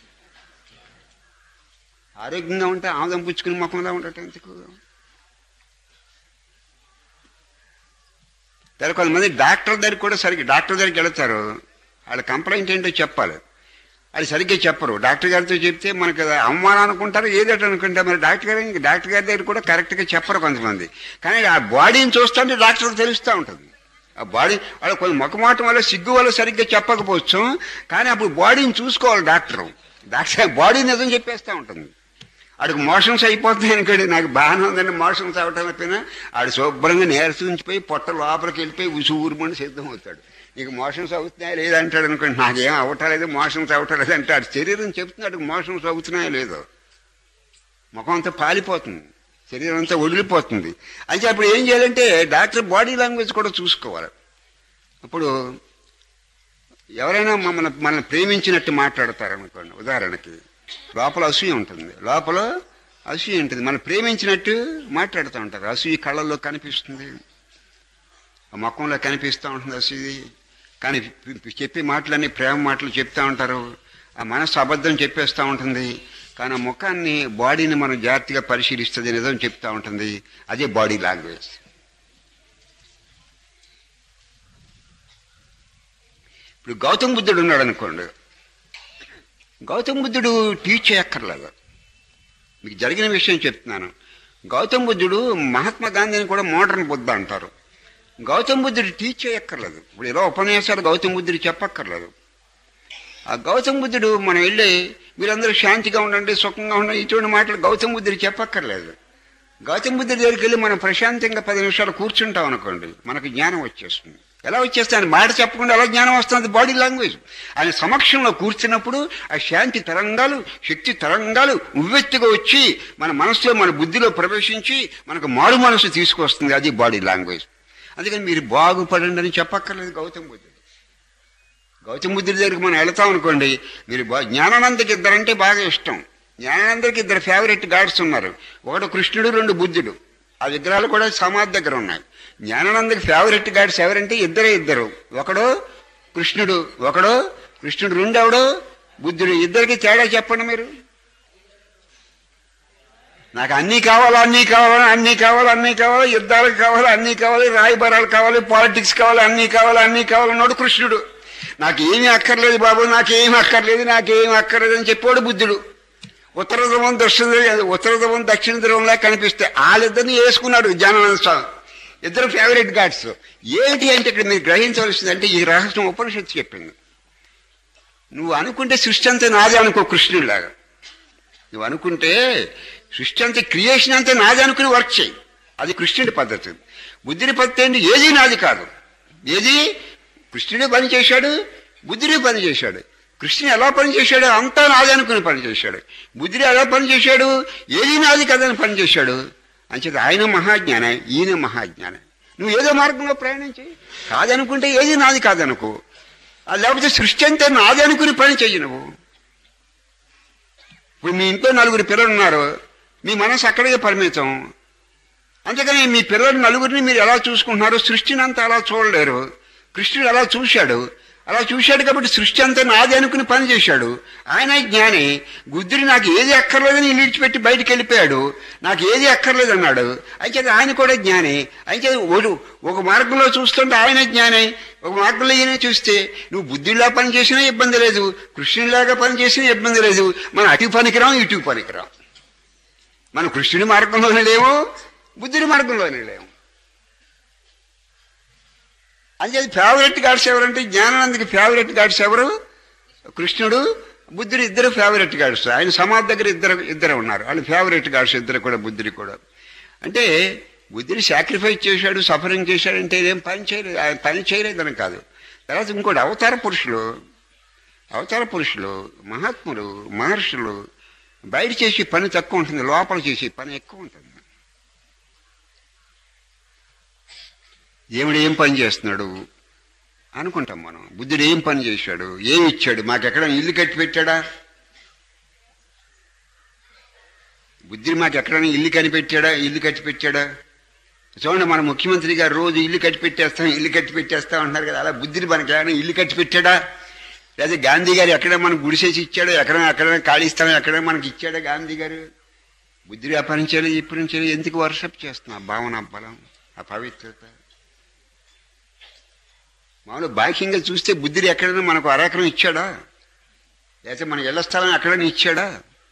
ఆరోగ్యంగా ఉంటే ఆముదం పుచ్చుకుని ముఖంలో ఉండటం ఎందుకు తర్వాత కొంతమంది డాక్టర్ దగ్గరికి కూడా సరిగ్గా డాక్టర్ దగ్గరికి వెళతారు వాళ్ళ కంప్లైంట్ ఏంటో చెప్పాలి అది సరిగ్గా చెప్పరు డాక్టర్ గారితో చెప్తే మనకు అది అవమానం అనుకుంటారు ఏదోటి అనుకుంటారు మరి డాక్టర్ గారి డాక్టర్ గారి దగ్గర కూడా కరెక్ట్గా చెప్పరు కొంతమంది కానీ ఆ బాడీని చూస్తుంటే డాక్టర్కి తెలుస్తూ ఉంటుంది ఆ బాడీ వాళ్ళ కొంత ముఖమాటం వల్ల సిగ్గు వల్ల సరిగ్గా చెప్పకపోవచ్చు కానీ అప్పుడు బాడీని చూసుకోవాలి డాక్టర్ డాక్టర్ బాడీ నిజం చెప్పేస్తూ ఉంటుంది ఆడికి మోషన్స్ అయిపోతుంది అనుకోండి నాకు బాగానే ఉందండి మోషన్స్ అవటం అయిపోయినా ఆడు శుభ్రంగా నేరసించిపోయి పొట్ట లోపలికి వెళ్ళిపోయి ఉసుగురుమని సిద్ధం అవుతాడు నీకు మోషన్స్ అవుతున్నాయా లేదంటాడు అనుకోండి నాకేం అవటలేదు మోషన్స్ అవటలేదు అంటే ఆడు శరీరం చెప్తున్నాడు మోషన్స్ అవుతున్నాయా లేదో ముఖం అంతా పాలిపోతుంది శరీరం అంతా వదిలిపోతుంది అయితే అప్పుడు ఏం చేయాలంటే డాక్టర్ బాడీ లాంగ్వేజ్ కూడా చూసుకోవాలి అప్పుడు ఎవరైనా మమ్మల్ని మనల్ని ప్రేమించినట్టు మాట్లాడతారు అనుకోండి ఉదాహరణకి లోపల అసూయ ఉంటుంది లోపల అసూయ ఉంటుంది మనం ప్రేమించినట్టు మాట్లాడుతూ ఉంటారు అసూయ కళ్ళల్లో కనిపిస్తుంది ఆ ముఖంలో కనిపిస్తూ ఉంటుంది అసూయ కానీ చెప్పే మాటలన్నీ ప్రేమ మాటలు చెప్తా ఉంటారు ఆ మనసు అబద్ధం చెప్పేస్తూ ఉంటుంది కానీ ఆ ముఖాన్ని బాడీని మనం జాగ్రత్తగా పరిశీలిస్తుంది నిజం చెప్తా ఉంటుంది అదే బాడీ లాంగ్వేజ్ ఇప్పుడు గౌతమ్ బుద్ధుడు ఉన్నాడు అనుకోండి గౌతమ్ బుద్ధుడు టీచ్ చేయక్కర్లేదు మీకు జరిగిన విషయం చెప్తున్నాను గౌతమ్ బుద్ధుడు మహాత్మా గాంధీని కూడా మోడర్న్ బుద్ధ అంటారు గౌతమ్ బుద్ధుడు టీచ్ చేయక్కర్లేదు ఇప్పుడు ఇలా ఉపన్యాసాలు గౌతమ్ బుద్ధుడు చెప్పక్కర్లేదు ఆ గౌతమ్ బుద్ధుడు మనం వెళ్ళి మీరందరూ శాంతిగా ఉండండి సుఖంగా ఉండండి ఇటువంటి మాటలు గౌతమ్ బుద్ధుడు చెప్పక్కర్లేదు గౌతమ్ బుద్ధుడి దగ్గరికి వెళ్ళి మనం ప్రశాంతంగా పది నిమిషాలు కూర్చుంటాం అనుకోండి మనకు జ్ఞానం వచ్చేస్తుంది ఎలా వచ్చేస్తే ఆయన మాట చెప్పకుండా ఎలా జ్ఞానం వస్తుంది బాడీ లాంగ్వేజ్ ఆయన సమక్షంలో కూర్చున్నప్పుడు ఆ శాంతి తరంగాలు శక్తి తరంగాలు ఉవ్వెత్తుగా వచ్చి మన మనసులో మన బుద్ధిలో ప్రవేశించి మనకు మారు మనసు తీసుకొస్తుంది అది బాడీ లాంగ్వేజ్ అందుకని మీరు బాగుపడండి అని చెప్పక్కర్లేదు గౌతమ్ బుద్ధుడు గౌతమ బుద్ధుడి దగ్గరికి మనం వెళతాం అనుకోండి మీరు బా జ్ఞానానందకి ఇద్దరంటే బాగా ఇష్టం జ్ఞానానందకి ఇద్దరు ఫేవరెట్ గాడ్స్ ఉన్నారు ఒకడు కృష్ణుడు రెండు బుద్ధుడు ఆ విగ్రహాలు కూడా సమాధి దగ్గర ఉన్నాయి జ్ఞానానందకి ఫేవరెట్ గాడ్స్ ఎవరంటే ఇద్దరే ఇద్దరు ఒకడు కృష్ణుడు ఒకడు కృష్ణుడు రెండవడు బుద్ధుడు ఇద్దరికి తేడా చెప్పండి మీరు నాకు అన్నీ కావాలి అన్నీ కావాలి అన్నీ కావాలి అన్నీ కావాలి యుద్ధాలకు కావాలి అన్నీ కావాలి రాయబారాలు కావాలి పాలిటిక్స్ కావాలి అన్నీ కావాలి అన్నీ కావాలి అన్నాడు కృష్ణుడు నాకు ఏమీ అక్కర్లేదు బాబు నాకేం అక్కర్లేదు నాకేం అక్కర్లేదు అని చెప్పాడు బుద్ధుడు ఉత్తర ధ్రువం దక్షిణ ధ్రువం ఉత్తర ధ్రువం దక్షిణ ధ్రువంలా కనిపిస్తే వాళ్ళిద్దరిని వేసుకున్నాడు జానానంద స్వామి ఇద్దరు ఫేవరెట్ గాడ్స్ ఏంటి అంటే ఇక్కడ మీరు గ్రహించవలసింది అంటే ఈ రహస్యం ఉపనిషత్తు చెప్పింది నువ్వు అనుకుంటే సృష్టి అంతా నాదే అనుకో కృష్ణుడిలాగా నువ్వు అనుకుంటే సృష్టి అంతా క్రియేషన్ అంతా నాది అనుకుని వర్క్ చేయి అది కృష్ణుడి పద్ధతి బుద్ధుడి పద్ధతి ఏంటి ఏది నాది కాదు ఏది కృష్ణుడే పని చేశాడు బుద్ధుడే పని చేశాడు కృష్ణుడు ఎలా పని చేశాడు అంతా నాది అనుకుని పని చేశాడు బుద్ధుడు ఎలా పని చేశాడు ఏది నాది కదని పని చేశాడు అంచేత ఆయన మహాజ్ఞానం ఈయన మహాజ్ఞానం నువ్వు ఏదో మార్గంలో ప్రయాణించి కాదనుకుంటే ఏది నాది కాదనుకో అది లేకపోతే సృష్టి అంతా నాది అనుకుని పని చెయ్యి నువ్వు ఇప్పుడు మీ ఇంట్లో నలుగురు పిల్లలు ఉన్నారు మీ మనసు అక్కడికే పరిమితం అందుకని మీ పిల్లలు నలుగురిని మీరు ఎలా చూసుకుంటున్నారు సృష్టిని అంతా అలా చూడలేరు కృష్ణుడు అలా చూశాడు అలా చూశాడు కాబట్టి సృష్టి అంతా నాది అనుకుని పని చేశాడు ఆయన జ్ఞాని గుద్దుడి నాకు ఏది అక్కర్లేదని ఇల్లు విడిచిపెట్టి బయటికి వెళ్ళిపోయాడు నాకు ఏది అక్కర్లేదు అన్నాడు అయితే ఆయన కూడా జ్ఞాని అయితే ఒక ఒక మార్గంలో చూస్తుంటే ఆయన జ్ఞాని ఒక మార్గంలో ఈయన చూస్తే నువ్వు బుద్ధిలా పని చేసినా ఇబ్బంది లేదు కృష్ణుడిలాగా పని చేసినా ఇబ్బంది లేదు మనం అటు పనికిరాం ఇటు పనికిరాం మనం కృష్ణుడి మార్గంలోనే లేవు బుద్ధుడి మార్గంలోనే లేవు అంచేది ఫేవరెట్ గాడ్స్ ఎవరంటే జ్ఞానానందకి ఫేవరెట్ గాడ్స్ ఎవరు కృష్ణుడు బుద్ధుడు ఇద్దరు ఫేవరెట్ గాడ్స్ ఆయన సమాధి దగ్గర ఇద్దరు ఇద్దరు ఉన్నారు వాళ్ళు ఫేవరెట్ గాడ్స్ ఇద్దరు కూడా బుద్ధుడి కూడా అంటే బుద్ధుడు సాక్రిఫైస్ చేశాడు సఫరింగ్ చేశాడు అంటే ఏం పని చేయలేదు ఆయన పని చేయలేదని కాదు తర్వాత ఇంకోటి అవతార పురుషులు అవతార పురుషులు మహాత్ములు మహర్షులు బయట చేసే పని తక్కువ ఉంటుంది లోపల చేసే పని ఎక్కువ ఉంటుంది దేవుడు ఏం పని చేస్తున్నాడు అనుకుంటాం మనం బుద్ధుడు ఏం పని చేశాడు ఏమి ఇచ్చాడు మాకెక్కడ ఇల్లు కట్టి పెట్టాడా బుద్ధుడు మాకు ఎక్కడైనా ఇల్లు కనిపెట్టాడా ఇల్లు కట్టి పెట్టాడా చూడండి మన ముఖ్యమంత్రి గారు రోజు ఇల్లు కట్టి పెట్టేస్తాం ఇల్లు కట్టి పెట్టేస్తాం అంటున్నారు కదా అలా బుద్ధుడు మనకి ఏమైనా ఇల్లు కట్టి పెట్టాడా లేదా గాంధీ గారు ఎక్కడ మనకు గుడిసేసి ఇచ్చాడో ఎక్కడ ఎక్కడైనా ఖాళీ ఇస్తాం ఎక్కడ మనకి ఇచ్చాడా గాంధీ గారు బుద్ధుడు ఆ పని చేయలేదు ఈ పని చేయలేదు ఎందుకు వర్షప్ చేస్తున్నా ఆ భావన బలం ఆ పవిత్రత మామూలు బాహ్యంగా చూస్తే బుద్ధుడు ఎక్కడైనా మనకు అరెకరం ఇచ్చాడా లేకపోతే మన ఇళ్ల స్థలం ఎక్కడైనా ఇచ్చాడా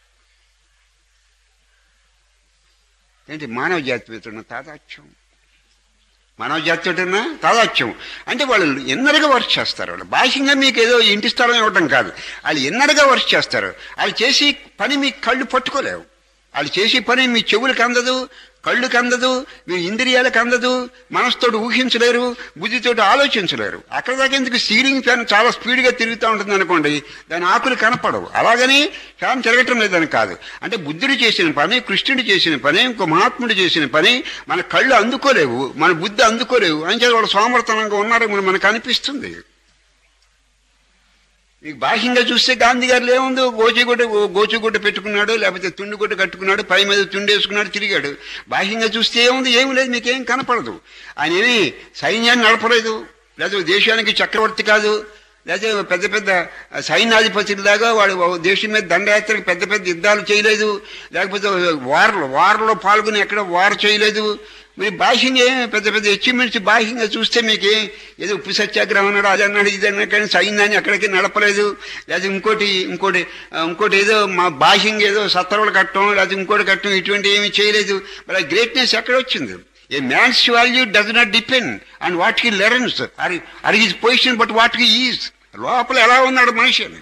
ఏంటి మానవ జాతి మీద ఉన్న తాదాత్యం మానవ జాతి ఉన్న తాదాత్యం అంటే వాళ్ళు ఎన్నడగా వర్క్ చేస్తారు వాళ్ళు బాహ్యంగా మీకు ఏదో ఇంటి స్థలం ఇవ్వడం కాదు వాళ్ళు ఎన్నడగా వర్క్ చేస్తారు వాళ్ళు చేసి పని మీ కళ్ళు పట్టుకోలేవు వాళ్ళు చేసే పని మీ చెవులకు అందదు కళ్ళుకి అందదు మీ ఇంద్రియాలకు అందదు మనసుతోటి ఊహించలేరు బుద్ధితోటి ఆలోచించలేరు అక్కడ దాకా ఎందుకు సీలింగ్ ఫ్యాన్ చాలా స్పీడ్గా తిరుగుతూ ఉంటుంది అనుకోండి దాని ఆకులు కనపడవు అలాగని ఫ్యాన్ తిరగటం లేదని కాదు అంటే బుద్ధుడు చేసిన పని కృష్ణుడు చేసిన పని ఇంకో మహాత్ముడు చేసిన పని మన కళ్ళు అందుకోలేవు మన బుద్ధి అందుకోలేవు అని వాళ్ళు సోమర్థనంగా ఉన్నారని మనకు అనిపిస్తుంది మీకు బాహ్యంగా చూస్తే గాంధీ గారు ఏముంది గోచిగుడ్డ గోచిగుడ్డ పెట్టుకున్నాడు లేకపోతే తుండిగుడ్డ కట్టుకున్నాడు పై మీద తుండేసుకున్నాడు తిరిగాడు బాహ్యంగా చూస్తే ఏముంది ఏమి లేదు మీకేం కనపడదు ఆయన ఏమి సైన్యాన్ని నడపలేదు లేకపోతే దేశానికి చక్రవర్తి కాదు లేకపోతే పెద్ద పెద్ద సైన్యాధిపతులలాగా వాడు దేశం మీద దండయాత్రకు పెద్ద పెద్ద యుద్ధాలు చేయలేదు లేకపోతే వార్లు వార్లో పాల్గొని ఎక్కడ వార్ చేయలేదు మీరు బాహ్యంగా ఏమి పెద్ద పెద్ద అచీవ్మెంట్స్ బాహ్యంగా చూస్తే మీకు ఏదో ఉప్పు సత్యాగ్రహం అన్నాడు అది అన్నాడు ఇది అన్నాడు కానీ సైన్యాన్ని ఎక్కడికి నడపలేదు లేదా ఇంకోటి ఇంకోటి ఇంకోటి ఏదో మా బాహ్యంగా ఏదో సత్తరువులు కట్టడం లేదా ఇంకోటి కట్టడం ఇటువంటి ఏమీ చేయలేదు మరి ఆ గ్రేట్నెస్ ఎక్కడ వచ్చింది a man's value does not depend and what he learns or or his position but what he is లోపల ఎలా ఉన్నాడు మనిషి అని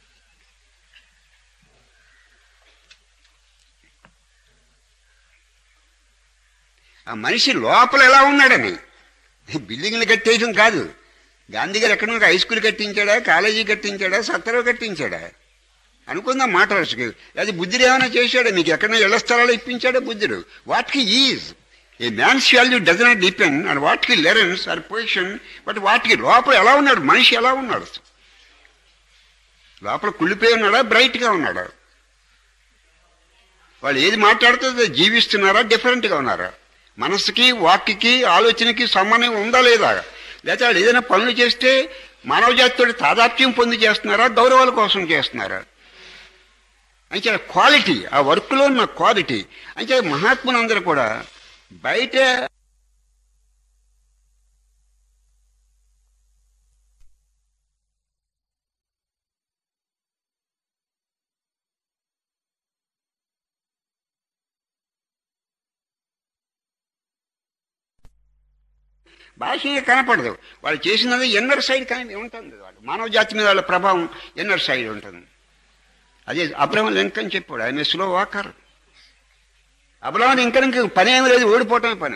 ఆ మనిషి లోపల ఎలా ఉన్నాడని బిల్డింగ్లు కట్టేయడం కాదు గాంధీ గారు ఎక్కడ హై స్కూల్ కట్టించాడా కాలేజీ కట్టించాడా సత్తరు కట్టించాడా అనుకుందాం మాట వరుసకి అది బుద్ధుడు ఏమైనా చేశాడా మీకు ఎక్కడైనా ఇళ్ల స్థలాలు ఇప్పించాడా బుద్ధుడు what he is a man's value does not depend and what he learns or position but what he లోపల ఎలా ఉన్నాడు మనిషి ఎలా ఉన్నాడు లోపల కుళ్ళిపోయి ఉన్నాడా బ్రైట్గా ఉన్నాడా వాళ్ళు ఏది మాట్లాడుతుందో జీవిస్తున్నారా డిఫరెంట్గా ఉన్నారా మనస్సుకి వాక్కి ఆలోచనకి సంబంధం ఉందా లేదా లేకపోతే వాళ్ళు ఏదైనా పనులు చేస్తే మానవ జాతితో తాదాప్యం పొంది చేస్తున్నారా గౌరవాల కోసం చేస్తున్నారా అంటే క్వాలిటీ ఆ వర్క్లో ఉన్న క్వాలిటీ అంటే మహాత్ములందరూ కూడా బయట బాహ్యంగా కనపడదు వాళ్ళు చేసినది ఎన్నర్ సైడ్ కానీ ఉంటుంది వాళ్ళు మానవ జాతి మీద వాళ్ళ ప్రభావం ఎన్నర్ సైడ్ ఉంటుంది అదే అబ్రహం లింకన్ చెప్పాడు ఆయన స్లో వాకర్ అబ్రహం లింకన్ పని ఏమి లేదు ఓడిపోవటమే పని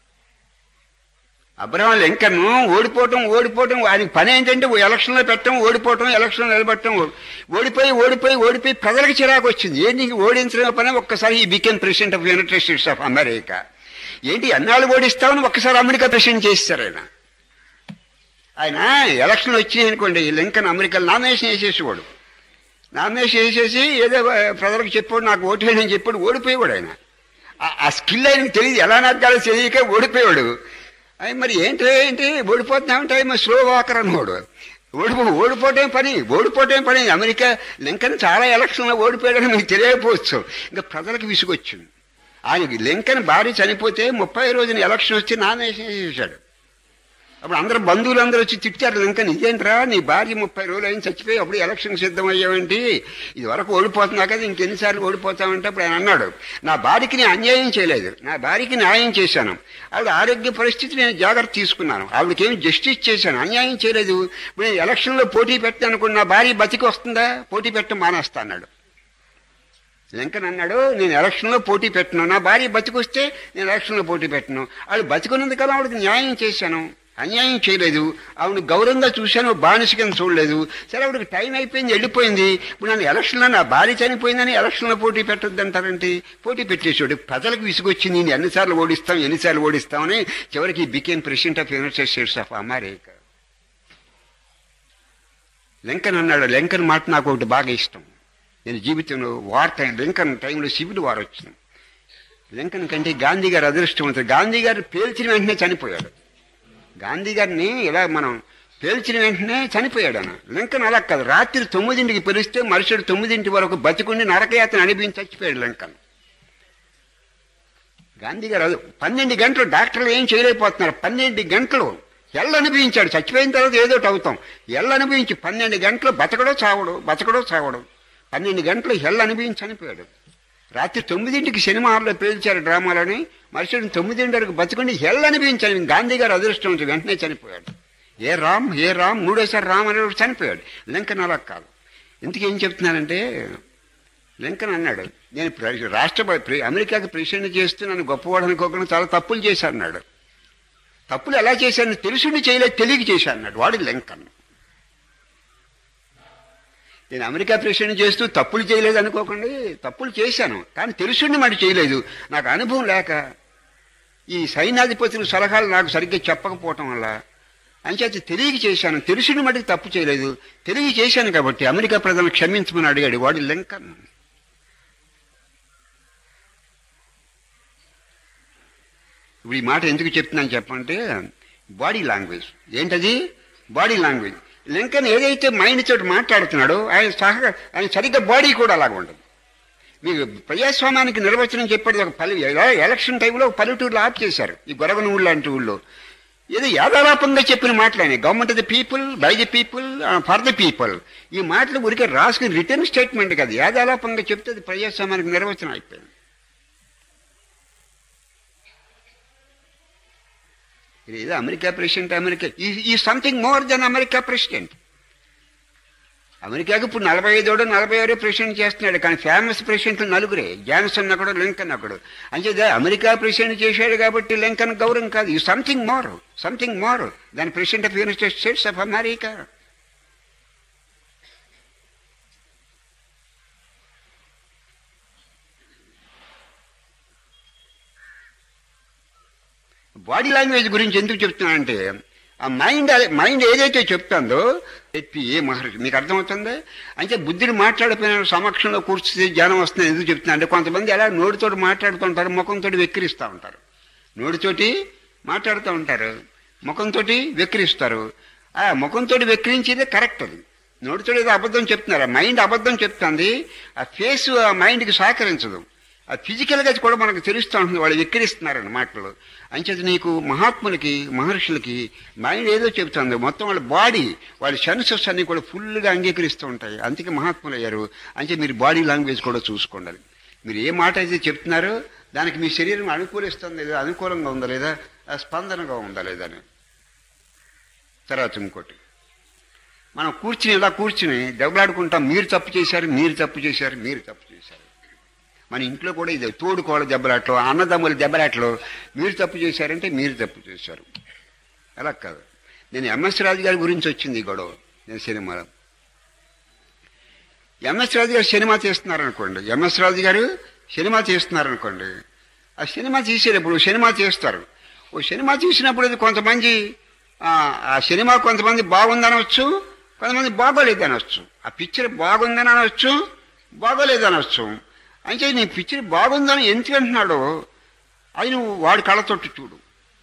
అబ్రహం లింకన్ ఓడిపోవటం ఓడిపోవటం ఆయనకి పని ఏంటంటే ఓ ఎలక్షన్లో పెట్టడం ఓడిపోవటం ఎలక్షన్లో నిలబెట్టడం ఓడిపోయి ఓడిపోయి ఓడిపోయి ప్రజలకు చిరాకు వచ్చింది ఏంటి ఓడించడం పని ఒక్కసారి ఈ became president of United States of America ఏంటి అన్నాళ్ళు ఓడిస్తామని ఒక్కసారి అమెరికా ప్రెసిడెంట్ చేస్తారు ఆయన ఆయన ఎలక్షన్లు వచ్చినాయి అనుకోండి లింకన్ అమెరికా నామినేషన్ వేసేసేవాడు నామినేషన్ వేసేసి ఏదో ప్రజలకు చెప్పాడు నాకు ఓటు వేయని చెప్పాడు ఓడిపోయేవాడు ఆయన ఆ- ఆ స్కిల్ ఆయనకి తెలియదు ఎలా నగ్గాలో తెలియక ఓడిపోయాడు ఆయన మరి ఏంటి ఏంటి ఓడిపోతున్నామంటే ఆయన స్లో వాకర్ అన్నవాడు ఓడిపో ఓడిపోవటం పని ఓడిపోవటం పని అమెరికా లింకన్ చాలా ఎలక్షన్లో ఓడిపోయాడని మీకు తెలియకపోవచ్చు ఇంకా ప్రజలకు విసుగొచ్చింది ఆయనకి లింకన్ భార్య చనిపోతే ముప్పై రోజున ఎలక్షన్ వచ్చి నామినేషన్ చేశాడు అప్పుడు అందరు బంధువులందరూ వచ్చి తిట్టారు లింకన్ ఇదేంట్రా నీ భార్య ముప్పై రోజులు అయిన చచ్చిపోయి అప్పుడు ఎలక్షన్ సిద్ధం అయ్యావేంటి ఇది వరకు ఓడిపోతున్నా కదా ఇంకెన్నిసార్లు ఓడిపోతామంటే అప్పుడు ఆయన అన్నాడు నా భార్యకి నేను అన్యాయం చేయలేదు నా భార్యకి న్యాయం చేశాను ఆవిడ ఆరోగ్య పరిస్థితి నేను జాగ్రత్త తీసుకున్నాను ఆవిడకేమి జస్టిస్ చేశాను అన్యాయం చేయలేదు ఇప్పుడు నేను ఎలక్షన్లో పోటీ పెట్టాను అనుకున్న నా భార్య బతికి వస్తుందా పోటీ పెట్టడం మానేస్తా అన్నాడు లింకన్ అన్నాడు నేను ఎలక్షన్లో పోటీ పెట్టను నా భార్య బతికొస్తే నేను ఎలక్షన్లో పోటీ పెట్టను ఆవిడ బతికున్నందు కదా ఆవిడకి న్యాయం చేశాను అన్యాయం చేయలేదు ఆవిడ గౌరవంగా చూశాను బానిస కింద చూడలేదు సరే ఆవిడకి టైం అయిపోయింది వెళ్ళిపోయింది ఇప్పుడు నన్ను ఎలక్షన్లో నా భార్య చనిపోయిందని ఎలక్షన్లో పోటీ పెట్టొద్దంటారంటే పోటీ పెట్టేసాడు ప్రజలకు విసుగొచ్చింది నేను ఎన్నిసార్లు ఓడిస్తాం ఎన్నిసార్లు ఓడిస్తామని చివరికి became president of United States of America Lincoln అన్నాడు లింకన్ మాట నాకు ఒకటి బాగా ఇష్టం నేను జీవితంలో వార్ టైం లింకన్ టైంలో సివిల్ వార్ వచ్చింది లింకన్ కంటే గాంధీ గారు అదృష్టవంతుడు గాంధీ గారు పేల్చిన వెంటనే చనిపోయాడు గాంధీ గారిని ఇలా మనం పేల్చిన వెంటనే చనిపోయాడు అన్న లింకన్ అలా కాదు రాత్రి తొమ్మిదింటికి పిలిస్తే మరుసటి తొమ్మిదింటి వరకు బతికుండి నరకయాత్ర అనిపించి చచ్చిపోయాడు లింకన్ గాంధీ గారు అది పన్నెండు గంటలు డాక్టర్లు ఏం చేయలేకపోతున్నారు పన్నెండు గంటలు ఎల్ల అనుభవించాడు చచ్చిపోయిన తర్వాత ఏదో ఒకటి అవుతాం ఎల్ల అనుభవించి పన్నెండు గంటలు బతకడో చావడు బతకడో చావడు పన్నెండు గంటలు హెల్ల అనుభవించి చనిపోయాడు రాత్రి తొమ్మిదింటికి సినిమా హాల్లో పేల్చారు డ్రామాలని మరుసటి తొమ్మిదింటి వరకు బతుకుండి హెల్ అనిపించాను గాంధీ గారు అదృష్టం ఉంటే వెంటనే చనిపోయాడు ఏ రామ్ ఏ రామ్ మూడోసారి రామ్ అనేవాడు చనిపోయాడు లింకన్ అలా కాదు ఇంతకీ ఏం చెప్తున్నానంటే లింకన్ అన్నాడు నేను ప్ర- రాష్ట్ర ప్ర- అమెరికాకి ప్రెసిడెంట్ చేస్తూ నన్ను గొప్పవాడు అనుకోకుండా చాలా తప్పులు చేశాను అన్నాడు తప్పులు ఎలా చేశాను తెలుసుండి చేయలేదు తెలియక చేశాను అన్నాడు వాడు లింకన్ నేను అమెరికా ప్రెసిడెంట్ చేస్తూ తప్పులు చేయలేదు అనుకోకండి తప్పులు చేశాను కానీ తెలుసుండి మరి చేయలేదు నాకు అనుభవం లేక ఈ సైన్యాధిపతుల సలహాలు నాకు సరిగ్గా చెప్పకపోవటం వల్ల అంచేత తెలియక చేశాను తెలుసుని మటుకు తప్పు చేయలేదు తెలియ చేశాను కాబట్టి అమెరికా ప్రజలను క్షమించమని అడిగాడు వాడు లింకన్ ఇప్పుడు ఈ మాట ఎందుకు చెప్తున్నాను చెప్పంటే బాడీ లాంగ్వేజ్ ఏంటది బాడీ లాంగ్వేజ్ లింకన్ ఏదైతే మైండ్ తోటి మాట్లాడుతున్నాడో ఆయన సహ ఆయన సరిగ్గా బాడీ కూడా అలాగ ఉండదు మీకు ప్రజాస్వామ్యానికి నిర్వచనం చెప్పేది ఒక పల్లె ఎల- ఎలక్షన్ టైంలో ఒక పల్లెటూరులో ఆప్ చేశారు ఈ గొరవన ఊళ్ళో లాంటి ఊళ్ళో ఏదో యాదాలాపంగా చెప్పిన మాటలని government the people by the people for the people ఈ మాటలు ఊరికే రాసుకుని రిటర్న్ స్టేట్మెంట్ కాదు యాదాలాపంగా చెప్తే అది ప్రజాస్వామ్యానికి నిర్వచనం అయిపోయింది ఇది ఏదో అమెరికా ప్రెసిడెంట్ అమెరికా ఈ something more than America president అమెరికాకి ఇప్పుడు నలభై ఐదోడు నలభై ఆరో ప్రెసిడెంట్ చేస్తున్నాడు కానీ ఫేమస్ ప్రెసిడెంట్లు నలుగురే జాన్సన్ ఒకడు లింకన్ ఒకడు అంచేది అమెరికా ప్రెసిడెంట్ చేశాడు కాబట్టి లింకన్ గౌరవం కాదు ఈ సంథింగ్ మోర్ సంథింగ్ మోర్ దాని president of United States of America body language గురించి ఎందుకు చెప్తున్నానంటే ఆ మైండ్ మైండ్ ఏదైతే చెప్తుందో చెప్పి ఏ మహర్షి మీకు అర్థమవుతుంది అంటే బుద్ధుడు మాట్లాడిపోయిన సమక్షంలో కూర్చుని జ్ఞానం వస్తుంది ఎందుకు చెప్తున్నా అంటే కొంతమంది అలా నోటితో మాట్లాడుతుంటారు ముఖంతో వెక్కిరిస్తూ ఉంటారు నోటితోటి మాట్లాడుతూ ఉంటారు ముఖంతో వెక్కిరిస్తారు ఆ ముఖంతో వెక్కిరించేదే కరెక్ట్ అది నోటితో ఏదో అబద్ధం చెప్తున్నారు ఆ మైండ్ అబద్ధం చెప్తుంది ఆ ఫేస్ ఆ మైండ్కి సహకరించదు ఆ ఫిజికల్గా కూడా మనకు తెలుస్తూ ఉంటుంది వాళ్ళు వెక్కిరిస్తున్నారని మాటలు అంచేది నీకు మహాత్ములకి మహర్షులకి మైండ్ ఏదో చెప్తుంది మొత్తం వాళ్ళ బాడీ వాళ్ళ సెన్సెస్ అన్ని కూడా ఫుల్గా అంగీకరిస్తూ ఉంటాయి అందుకే మహాత్ములు అయ్యారు అంటే మీరు బాడీ లాంగ్వేజ్ కూడా చూసుకోండి మీరు ఏ మాట అయితే చెప్తున్నారో దానికి మీ శరీరం అనుకూలిస్తుంది లేదా అనుకూలంగా ఉందా లేదా ఆ స్పందనగా ఉందా లేదా అని తర్వాత ఇంకోటి మనం కూర్చుని ఇలా కూర్చుని దెబ్బలాడుకుంటాం మీరు తప్పు చేశారు మీరు తప్పు చేశారు మీరు తప్పు చేశారు మన ఇంట్లో కూడా ఇది తోడుకోవాలి దెబ్బలాట్లు అన్నదమ్ముల దెబ్బలాట్లు మీరు తప్పు చేశారంటే మీరు తప్పు చేశారు అలా కాదు నేను ఎంఎస్ రాజు గారి గురించి వచ్చింది ఈ గొడవ నేను సినిమాలో ఎంఎస్ రాజు గారు సినిమా తీస్తున్నారనుకోండి ఎంఎస్ రాజు గారు సినిమా తీస్తున్నారనుకోండి ఆ సినిమా తీసేటప్పుడు సినిమా తీస్తారు ఓ సినిమా తీసినప్పుడు అది కొంతమంది ఆ, ఆ సినిమా కొంతమంది బాగుందనవచ్చు కొంతమంది బాగోలేదు అనవచ్చు ఆ పిక్చర్ బాగుందని అనవచ్చు బాగోలేదు అనవచ్చు అంటే నీ పిక్చర్ బాగుందని ఎందుకు అంటున్నాడో అది నువ్వు వాడి కళ్ళతోటి చూడు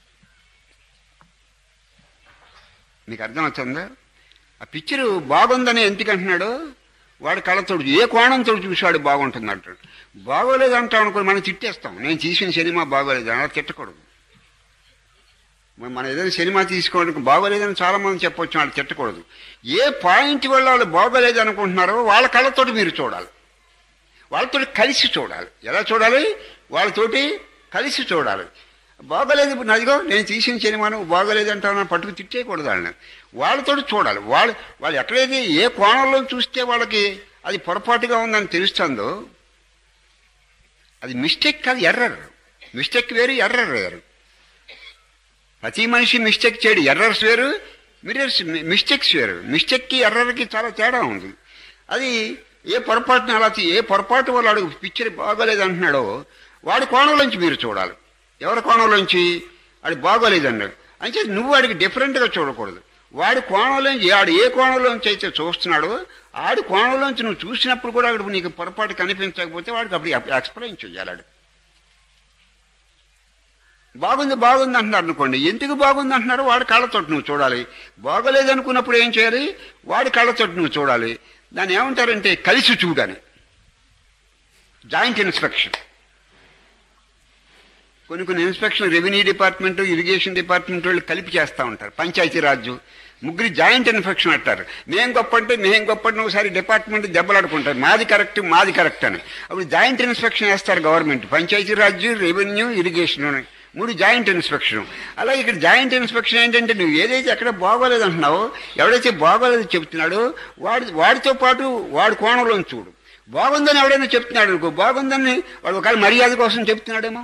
నీకు అర్థమవుతుందా ఆ పిక్చర్ బాగుందని ఎందుకు అంటున్నాడో వాడి కళ్ళతోడు ఏ కోణంతో చూశాడు బాగుంటుంది అంటాడు బాగోలేదు అంటాం అనుకో మనం తిట్టేస్తాం నేను తీసిన సినిమా బాగోలేదు అలా తిట్టకూడదు మరి మనం ఏదైనా సినిమా తీసుకోవడానికి బాగోలేదని చాలా మంది చెప్పొచ్చు వాళ్ళు తిట్టకూడదు ఏ పాయింట్ వల్ల వాళ్ళు బాగోలేదు అనుకుంటున్నారో వాళ్ళ కళ్ళతోటి మీరు చూడాలి వాళ్ళతో కలిసి చూడాలి ఎలా చూడాలి వాళ్ళతోటి కలిసి చూడాలి బాగోలేదు ఇప్పుడు నదిగో నేను తీసిన సినిమాను బాగోలేదు అంటాను పట్టుకు తిట్టేయకూడదు వాళ్ళని వాళ్ళతో చూడాలి వాళ్ళు వాళ్ళు ఎక్కడైతే ఏ కోణంలో చూస్తే వాళ్ళకి అది పొరపాటుగా ఉందని తెలుస్తుందో అది మిస్టేక్ కాదు ఎర్రర్ మిస్టేక్ వేరు ఎర్రర్ వేరు ప్రతి మనిషి మిస్టేక్ చేయడు ఎర్రర్స్ వేరు మిర్రర్స్ మిస్టేక్స్ వేరు మిస్టేక్కి ఎర్రర్కి చాలా తేడా ఉంది అది ఏ పొరపాటున అలా తీ- ఏ పొరపాటు వల్ల అడుగు పిక్చర్ బాగోలేదు అంటున్నాడో వాడి కోణంలోంచి మీరు చూడాలి ఎవరి కోణంలోంచి అది బాగోలేదు అన్నాడు అంటే నువ్వు వాడికి డిఫరెంట్గా చూడకూడదు వాడి కోణంలోంచి ఆడు ఏ కోణంలోంచి అయితే చూస్తున్నాడో ఆడి కోణంలోంచి నువ్వు చూసినప్పుడు కూడా అక్కడ నీకు పొరపాటు కనిపించకపోతే వాడికి అప్పుడు ఎక్స్ప్లెయిన్ చేయాలి ఆడు. బాగుంది బాగుంది అంటున్నారు అనుకోండి ఎందుకు బాగుంది అంటున్నారు వాడి కళ్ళతోటి నువ్వు చూడాలి బాగోలేదు అనుకున్నప్పుడు ఏం చేయాలి వాడి కళ్ళతోటి నువ్వు చూడాలి దాన్ని ఏమంటారంటే కలిసి చూడని జాయింట్ ఇన్స్పెక్షన్ కొన్ని కొన్ని inspection revenue department irrigation department వాళ్ళు కలిపి చేస్తూ ఉంటారు పంచాయతీ రాజు ముగ్గురు జాయింట్ ఇన్స్పెక్షన్ అంటారు మేం గొప్ప అంటే మేం గొప్ప అంటే ఒకసారి డిపార్ట్మెంట్ దెబ్బలాడుకుంటారు మాది కరెక్ట్ మాది కరెక్ట్ అని అప్పుడు జాయింట్ ఇన్స్పెక్షన్ వేస్తారు government panchayati Raj revenue irrigation అని మూడు జాయింట్ ఇన్స్పెక్షన్ అలాగే ఇక్కడ జాయింట్ ఇన్స్పెక్షన్ ఏంటంటే నువ్వు ఏదైతే ఎక్కడ బాగోలేదు అంటున్నావో ఎవడైతే బాగోలేదు చెప్తున్నాడో వాడి వాడితో పాటు వాడి కోణంలో చూడు బాగుందని ఎవడైనా చెప్తున్నాడు అనుకో బాగుందని వాడు ఒకవేళ మర్యాద కోసం చెప్తున్నాడేమో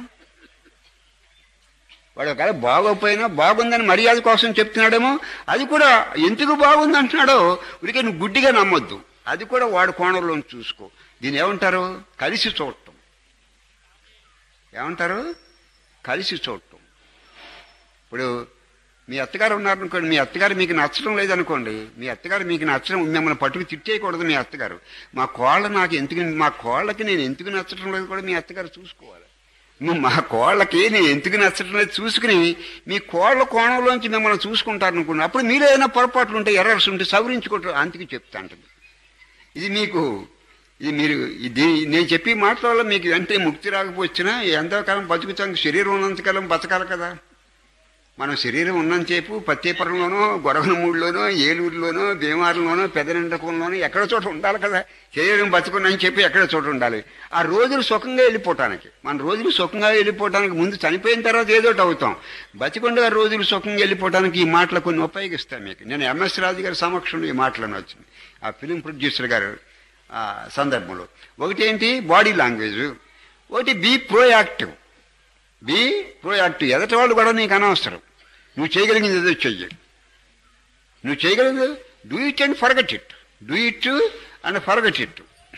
వాడు ఒకవేళ బాగోపోయినా బాగుందని మర్యాద కోసం చెప్తున్నాడేమో అది కూడా ఎందుకు బాగుంది అంటున్నాడో ఉరికే నువ్వు గుడ్డిగా నమ్మొద్దు అది కూడా వాడి కోణంలో చూసుకో దీన్ని ఏమంటారు కలిసి చూడటం ఏమంటారు కలిసి చూడటం ఇప్పుడు మీ అత్తగారు ఉన్నారనుకోండి మీ అత్తగారు మీకు నచ్చడం లేదనుకోండి మీ అత్తగారు మీకు నచ్చడం మిమ్మల్ని పట్టుకు తిట్టేయకూడదు మీ అత్తగారు మా కోళ్ళ నాకు ఎందుకు మా కోళ్ళకి నేను ఎందుకు నచ్చడం లేదు కూడా మీ అత్తగారు చూసుకోవాలి నువ్వు మా కోళ్ళకి నేను ఎందుకు నచ్చడం లేదు చూసుకుని మీ కోళ్ళ కోణంలోంచి మిమ్మల్ని చూసుకుంటారు అనుకోండి అప్పుడు మీరు ఏదైనా పొరపాట్లు ఉంటే ఎర్రర్స్ ఉంటే సవరించుకుంటారు అందుకే చెప్తా ఉంటుంది ఇది మీకు ఇది మీరు ఇది నేను చెప్పి మాటల వల్ల మీకు వెంటనే ముక్తి రాకపోవచ్చినా ఎంతకాలం బతుకుతాం శరీరం ఉన్నంతకాలం బతకాలి కదా మనం శరీరం ఉన్నంతసేపు పత్తేపురంలోనో గొరవనమూడిలోనో ఏలూరులోనో భీమారులోనో పెదనిండకంలోనో ఎక్కడ చోట ఉండాలి కదా శరీరం బతుకున్నని చెప్పి ఎక్కడ చోట ఉండాలి ఆ రోజులు సుఖంగా వెళ్ళిపోవటానికి మన రోజులు సుఖంగా వెళ్ళిపోవటానికి ముందు చనిపోయిన తర్వాత ఏదో ఒకటి అవుతాం బతికొండగా రోజులు సుఖంగా వెళ్ళిపోవటానికి ఈ మాటలు కొన్ని ఉపయోగిస్తాను మీకు నేను ఎంఎస్ రాజు గారి సమక్షంలో ఈ మాటలను వచ్చింది ఆ ఫిలిం ప్రొడ్యూసర్ గారు ఆ సందర్భంలో ఒకటి ఏంటి బాడీ లాంగ్వేజ్ ఒకటి బీ ప్రోయాక్టివ్ బీ ప్రోయాక్టివ్ ఎదటి వాళ్ళు కూడా నీకు అనవసరం నువ్వు చేయగలిగింది ఏదో చెయ్యి నువ్వు చేయగలిగింది do it and forget it do it and forget it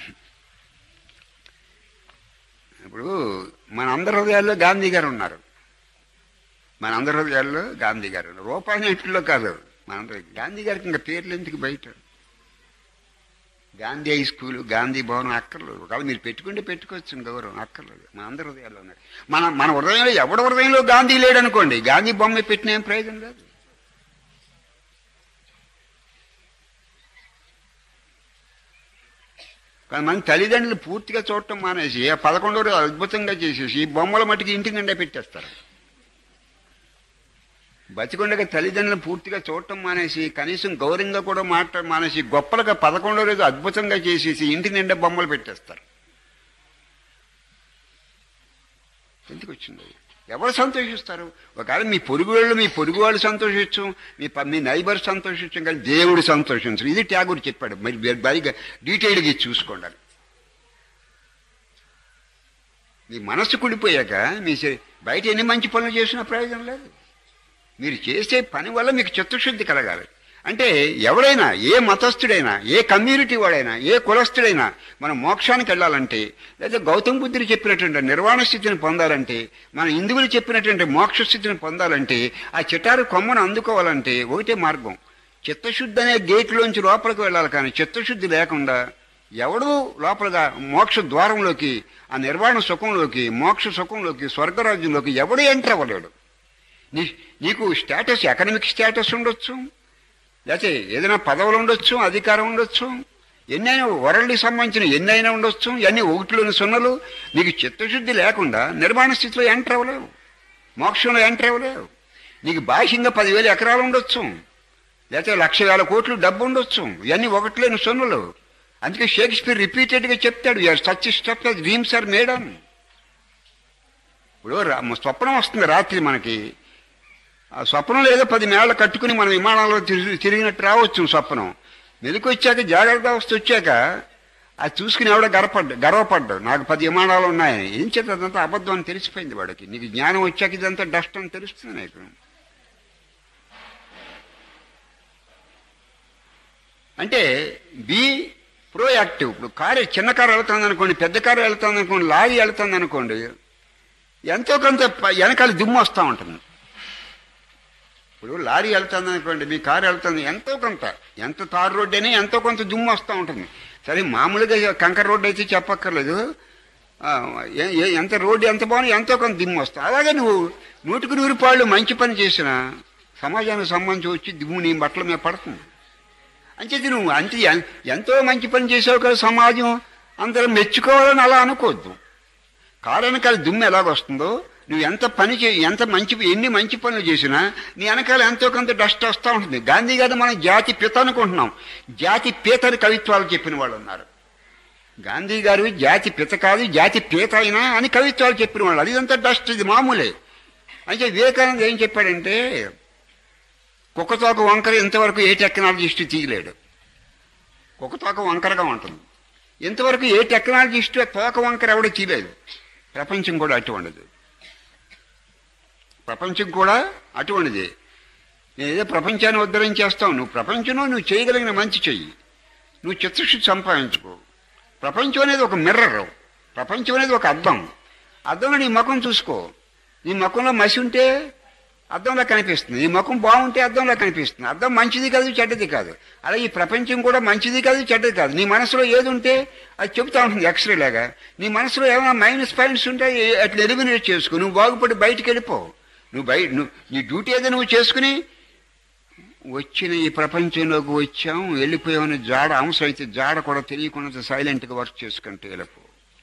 ఇప్పుడు మన అందరి హృదయాల్లో గాంధీ గారు ఉన్నారు మన అందరి హృదయాల్లో గాంధీ గారు ఉన్నారు. రూపాయి ఇంట్లో కాదు మన అందరి- గాంధీ గారికి ఇంకా పేర్లు ఎందుకు బయట గాంధీ హై స్కూల్ గాంధీ భవనం అక్కర్లేదు ఒకవేళ మీరు పెట్టుకుంటే పెట్టుకోవచ్చు గౌరవం అక్కర్లేదు మన అందరి హృదయాల్లో ఉన్నాయి మన మన హృదయంలో ఎవడి హృదయంలో గాంధీ లేడనుకోండి గాంధీ బొమ్మ పెట్టిన ఏం ప్రయోజనం లేదు కానీ మన తల్లిదండ్రులు పూర్తిగా చూడటం మానేసి ఆ పదకొండో రోజు అద్భుతంగా చేసేసి ఈ బొమ్మల మటుకు ఇంటి నిండా పెట్టేస్తారు బతికొండగా తల్లిదండ్రులను పూర్తిగా చూడటం మానేసి కనీసం గౌరవంగా కూడా మాట మానేసి గొప్పలుగా పదకొండో రోజు అద్భుతంగా చేసేసి ఇంటి నిండా బొమ్మలు పెట్టేస్తారు ఎందుకు వచ్చింది అది? ఎవరు సంతోషిస్తారు ఒకవేళ మీ పొరుగు వాళ్ళు మీ పొరుగు వాళ్ళు సంతోషించు మీ ప- మీ నైబర్ సంతోషించం కానీ దేవుడు సంతోషించు ఇది ట్యాగూర్ చెప్పాడు మరి మీరు బాగా డీటెయిల్గా ఇది చూసుకోండి అది. మీ మనస్సు కుడిపోయాక మీ శరీ- బయట ఎన్ని మంచి పనులు చేసినా ప్రయోజనం లేదు మీరు చేసే పని వల్ల మీకు చిత్తశుద్ధి కలగాలి అంటే ఎవడైనా ఏ మతస్థుడైనా ఏ కమ్యూనిటీ వాడైనా ఏ కులస్థుడైనా మనం మోక్షానికి వెళ్ళాలంటే లేదా గౌతమ బుద్ధుడు చెప్పినటువంటి నిర్వాణ స్థితిని పొందాలంటే మన హిందువులు చెప్పినటువంటి మోక్ష స్థితిని పొందాలంటే ఆ చిటారు కొమ్మను అందుకోవాలంటే ఒకటే మార్గం చిత్తశుద్ధి అనే గేట్లోంచి లోపలికి వెళ్ళాలి కానీ చిత్తశుద్ధి లేకుండా ఎవడు లోపలగా మోక్ష ద్వారంలోకి ఆ నిర్వాణ సుఖంలోకి మోక్ష సుఖంలోకి స్వర్గరాజ్యంలోకి ఎవడు ఎంటర్ అవ్వలేడు నీ నీకు స్టేటస్ ఎకనమిక్ స్టేటస్ ఉండొచ్చు లేకపోతే ఏదైనా పదవులు ఉండొచ్చు అధికారం ఉండొచ్చు ఎన్నైనా వరల్డ్కి సంబంధించిన ఎన్నైనా ఉండొచ్చు ఇవన్నీ ఒకటిలోని సున్నలు నీకు చిత్తశుద్ధి లేకుండా నిర్మాణ స్థితిలో ఎంటర్ అవ్వలేవు మోక్షంలో ఎంటర్ అవ్వలేవు నీకు బాహ్యంగా పదివేల ఎకరాలు ఉండొచ్చు లేకపోతే లక్ష వేల కోట్లు డబ్బు ఉండొచ్చు ఇవన్నీ ఒకటిలేని సున్నలు అందుకే షేక్స్పియర్ రిపీటెడ్గా చెప్తాడు you are such stuff dreams are made on ఇప్పుడు రా- స్వప్నం వస్తుంది రాత్రి మనకి ఆ స్వప్నంలో ఏదో పది మేళ్ళ కట్టుకుని మనం విమానంలో తిరిగి తిరిగినట్టు రావచ్చు స్వప్నం మెలకు వచ్చాక జాగ్రత్త అవస్థ వచ్చాక అది చూసుకుని ఎవడో గర్వపడ్డా గర్వపడ్డాడు నాకు పది విమానాలు ఉన్నాయని ఏం చేత అదంతా అబద్ధం అని తెలిసిపోయింది వాడికి నీకు జ్ఞానం వచ్చాక ఇదంతా డస్ట్ అని తెలుస్తుంది నీకు అంటే బి ప్రోయాక్టివ్ ఇప్పుడు కారు చిన్న కారు వెళ్తుంది అనుకోండి పెద్ద కారు వెళ్తుంది అనుకోండి లారీ వెళ్తుంది అనుకోండి ఎంతో కొంత ప- వెనకాల దుమ్ము వస్తూ ఉంటుంది ఇప్పుడు లారీ వెళ్తుంది అనుకోండి మీ కారు వెళ్తుంది ఎంతో కొంత ఎంత తారు రోడ్డు అయినా ఎంతో కొంత దుమ్ము వస్తూ ఉంటుంది సరే మామూలుగా కంకర రోడ్డు అయితే చెప్పక్కర్లేదు ఆ, ఏ- ఏ- ఎంత రోడ్డు ఎంత బాగుంది ఎంతో కొంత దుమ్ము వస్తుంది అలాగే నువ్వు నూటికి నూరు పాళ్ళు మంచి పని చేసినా సమాజానికి సంబంధించి వచ్చి దుమ్ము నీ బట్టల మీద పడుతుంది అంచేది నువ్వు అంతే ఎన్- ఎంతో మంచి పని చేసావు కదా సమాజం అందరం మెచ్చుకోవాలని అలా అనుకోవద్దు కారు వెనకాల దుమ్ము ఎలాగొస్తుందో నువ్వు ఎంత పని చే ఎంత మంచి ఎన్ని మంచి పనులు చేసినా నీ వెనకాల ఎంతో కొంత డస్ట్ వస్తూ ఉంటుంది గాంధీ గారు మనం జాతి పిత అనుకుంటున్నాం జాతి పీతని కవిత్వాలు చెప్పిన వాళ్ళు ఉన్నారు గాంధీ గారు జాతి పిత కాదు జాతి పీత అయినా అని కవిత్వాలు చెప్పిన వాళ్ళు అది ఇదంతా డస్ట్ ఇది మామూలే అయితే వివేకానంద ఏం చెప్పాడంటే కుక్కతోక వంకర ఇంతవరకు ఏ టెక్నాలజిస్ట్ తీయలేడు కుక్కతోక వంకరగా ఉంటుంది ఇంతవరకు ఏ టెక్నాలజిస్ట్ తోక వంకర ఎవడో తీయలేదు ప్రపంచం కూడా అటువంటిది ప్రపంచం కూడా అటువంటిది నేను ఏదో ప్రపంచాన్ని ఉద్ధరించేస్తావు నువ్వు ప్రపంచంలో నువ్వు చేయగలిగిన మంచి చెయ్యి నువ్వు చిత్తశుద్ధి సంపాదించుకో ప్రపంచం అనేది ఒక మిర్రర్ ప్రపంచం అనేది ఒక అద్దం అద్దంలో నీ ముఖం చూసుకో నీ ముఖంలో మసి ఉంటే అద్దంలో కనిపిస్తుంది నీ ముఖం బాగుంటే అద్దంలో కనిపిస్తుంది అద్దం మంచిది కాదు చెడ్డది కాదు అలా ఈ ప్రపంచం కూడా మంచిది కాదు చెడ్డది కాదు నీ మనసులో ఏది ఉంటే అది చెబుతా ఉంటుంది ఎక్స్రే లాగా నీ మనసులో ఏమైనా మైనస్ పాయింట్స్ ఉంటే ఏ- అట్లా ఎలిమినేట్ చేసుకో నువ్వు బాగుపడి బయటికి వెళ్ళిపో నువ్వు బయట నువ్వు నీ డ్యూటీ ఏదో నువ్వు చేసుకుని వచ్చిన ఈ ప్రపంచంలోకి వచ్చాం వెళ్ళిపోయామని జాడ అంశం అయితే జాడ కూడా తెలియకుండా సైలెంట్గా వర్క్ చేసుకుంటూ వెళ్ళిపో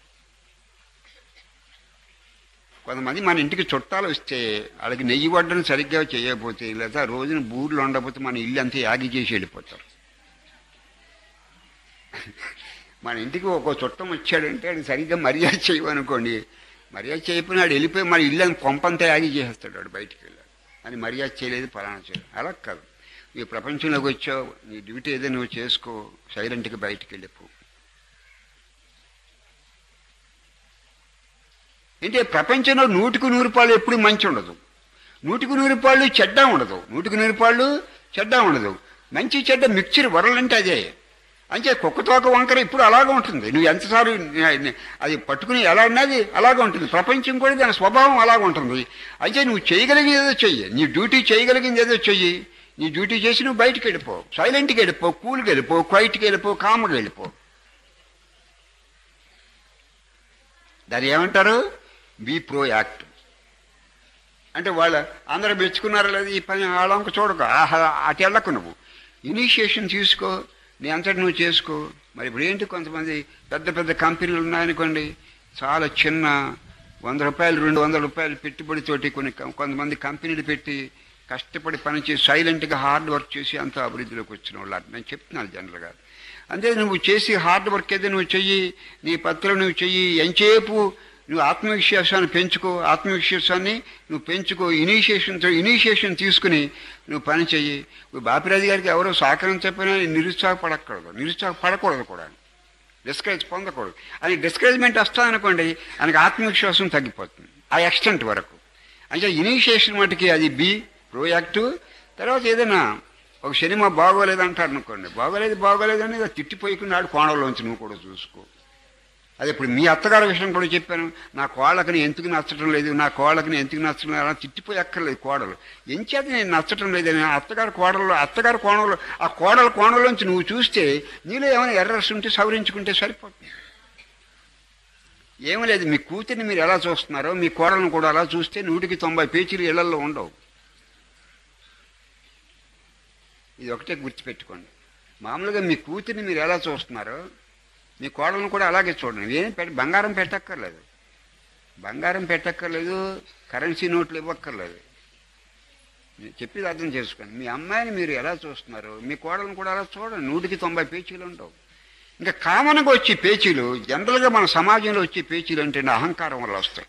కొంతమంది మన ఇంటికి చుట్టాలు వస్తే వాళ్ళకి నెయ్యి వడ్డను సరిగ్గా చేయకపోతే లేదా ఆ రోజున బూర్లు ఉండకపోతే మన ఇల్లు అంతా యాగి చేసి వెళ్ళిపోతారు మన ఇంటికి ఒక చుట్టం వచ్చాడంటే అది సరిగ్గా మర్యాద చేయమనుకోండి మర్యాద చేయకపోయినా వాడు వెళ్ళిపోయి మన ఇల్లు అని కొంపంతా యాగి చేసేస్తాడు వాడు బయటికి వెళ్ళాడు అని మర్యాద చేయలేదు ఫలానా చేయలేదు అలా కాదు ఈ ప్రపంచంలోకి వచ్చావు నీ డ్యూటీ ఏదో నువ్వు చేసుకో సైలెంట్గా బయటికి వెళ్ళిపో అంటే ప్రపంచంలో నూటికి నూరు పాళ్ళు ఎప్పుడు మంచి ఉండదు నూటికి నూరు పాళ్ళు చెడ్డ ఉండదు నూటికి నూరు పాళ్ళు చెడ్డ ఉండదు మంచి చెడ్డ మిక్చర్ వరల్డ్ అంటే అదే అంటే కుక్కతోక వంకర ఇప్పుడు అలాగే ఉంటుంది నువ్వు ఎంతసార్లు అది పట్టుకుని ఎలా ఉన్నది అలాగే ఉంటుంది ప్రపంచం కూడా దాని స్వభావం అలాగే ఉంటుంది అయితే నువ్వు చేయగలిగింది ఏదో చెయ్యి నీ డ్యూటీ చేయగలిగింది ఏదో చెయ్యి నీ డ్యూటీ చేసి నువ్వు బయటికి వెళ్ళిపో సైలెంట్కి వెళ్ళిపో కూల్కి వెళ్ళిపో క్వైట్కి వెళ్ళిపో కామ్గా వెళ్ళిపో దాన్ని ఏమంటారు బీ ప్రో యాక్ట్ అంటే వాళ్ళ అందరూ మెచ్చుకున్నారా లేదు ఈ పని వాళ్ళంక చూడక ఆహా అటు వెళ్ళకు నువ్వు ఇనిషియేషన్ తీసుకో నీ అంతటి నువ్వు చేసుకో మరి ఇప్పుడు ఏంటి కొంతమంది పెద్ద పెద్ద కంపెనీలు ఉన్నాయనుకోండి చాలా చిన్న వంద రూపాయలు రెండు వందల రూపాయలు పెట్టుబడితోటి కొన్ని కం- కొంతమంది కంపెనీలు పెట్టి కష్టపడి పనిచేసి సైలెంట్గా హార్డ్ వర్క్ చేసి అంత అభివృద్ధిలోకి వచ్చిన వాళ్ళు అట్లా నేను చెప్తున్నాను జనరల్గా అంతే నువ్వు చేసి హార్డ్ వర్క్ ఏదో నువ్వు చెయ్యి నీ పత్రం నువ్వు చెయ్యి ఎంచేపు నువ్వు ఆత్మవిశ్వాసాన్ని పెంచుకో ఆత్మవిశ్వాసాన్ని నువ్వు పెంచుకో ఇనిషియేషన్తో ఇనిషియేషన్ తీసుకుని నువ్వు పని చెయ్యి ఇప్పుడు బాపిరాజు గారికి ఎవరో సహకరించకపోయినా నిరుత్సాహపడకూడదు నిరుత్సాహపడకూడదు కూడా డిస్కరేజ్ పొందకూడదు అది డిస్కరేజ్మెంట్ వస్తుందనుకోండి ఆయనకి ఆత్మవిశ్వాసం తగ్గిపోతుంది ఆ ఎక్స్టెంట్ వరకు అంటే ఇనిషియేషన్ మటుకి అది బి ప్రోయాక్టివ్ తర్వాత ఏదైనా ఒక సినిమా బాగోలేదు అంటారు అనుకోండి బాగోలేదు బాగోలేదని ఇక తిట్టిపోయకుండా ఆడు కోణంలోంచి నువ్వు కూడా చూసుకో అది ఇప్పుడు మీ అత్తగారి విషయం కూడా చెప్పాను నా కోళ్ళకి ఎందుకు నచ్చటం లేదు నా కోళ్ళకి ఎందుకు నచ్చటం లేదు అలా తిట్టిపోయి అక్కర్లేదు కోడలు ఎంచేత నేను నచ్చటం లేదని ఆ అత్తగారి కోడలు అత్తగారి కోణంలో ఆ కోడల కోణంలోంచి నువ్వు చూస్తే నీలో ఏమైనా ఎర్రర్స్ ఉంటే సవరించుకుంటే సరిపోతుంది ఏమీ లేదు మీ కూతుర్ని మీరు ఎలా చూస్తున్నారో మీ కోడలను కూడా అలా చూస్తే నూటికి తొంభై పేచీలు ఇళ్లలో ఉండవు ఇది ఒకటే గుర్తుపెట్టుకోండి మామూలుగా మీ కూతుర్ని మీరు ఎలా చూస్తున్నారో మీ కోడలను కూడా అలాగే చూడండి ఏం పెట్టి బంగారం పెట్టక్కర్లేదు బంగారం పెట్టక్కర్లేదు కరెన్సీ నోట్లు ఇవ్వక్కర్లేదు నేను చెప్పేది అర్థం చేసుకోండి మీ అమ్మాయిని మీరు ఎలా చూస్తున్నారు మీ కోడలను కూడా అలా చూడండి నూటికి తొంభై పేచీలు ఉండవు ఇంకా కామన్గా వచ్చే పేచీలు జనరల్గా మన సమాజంలో వచ్చే పేచీలు అంటే అహంకారం వల్ల వస్తాయి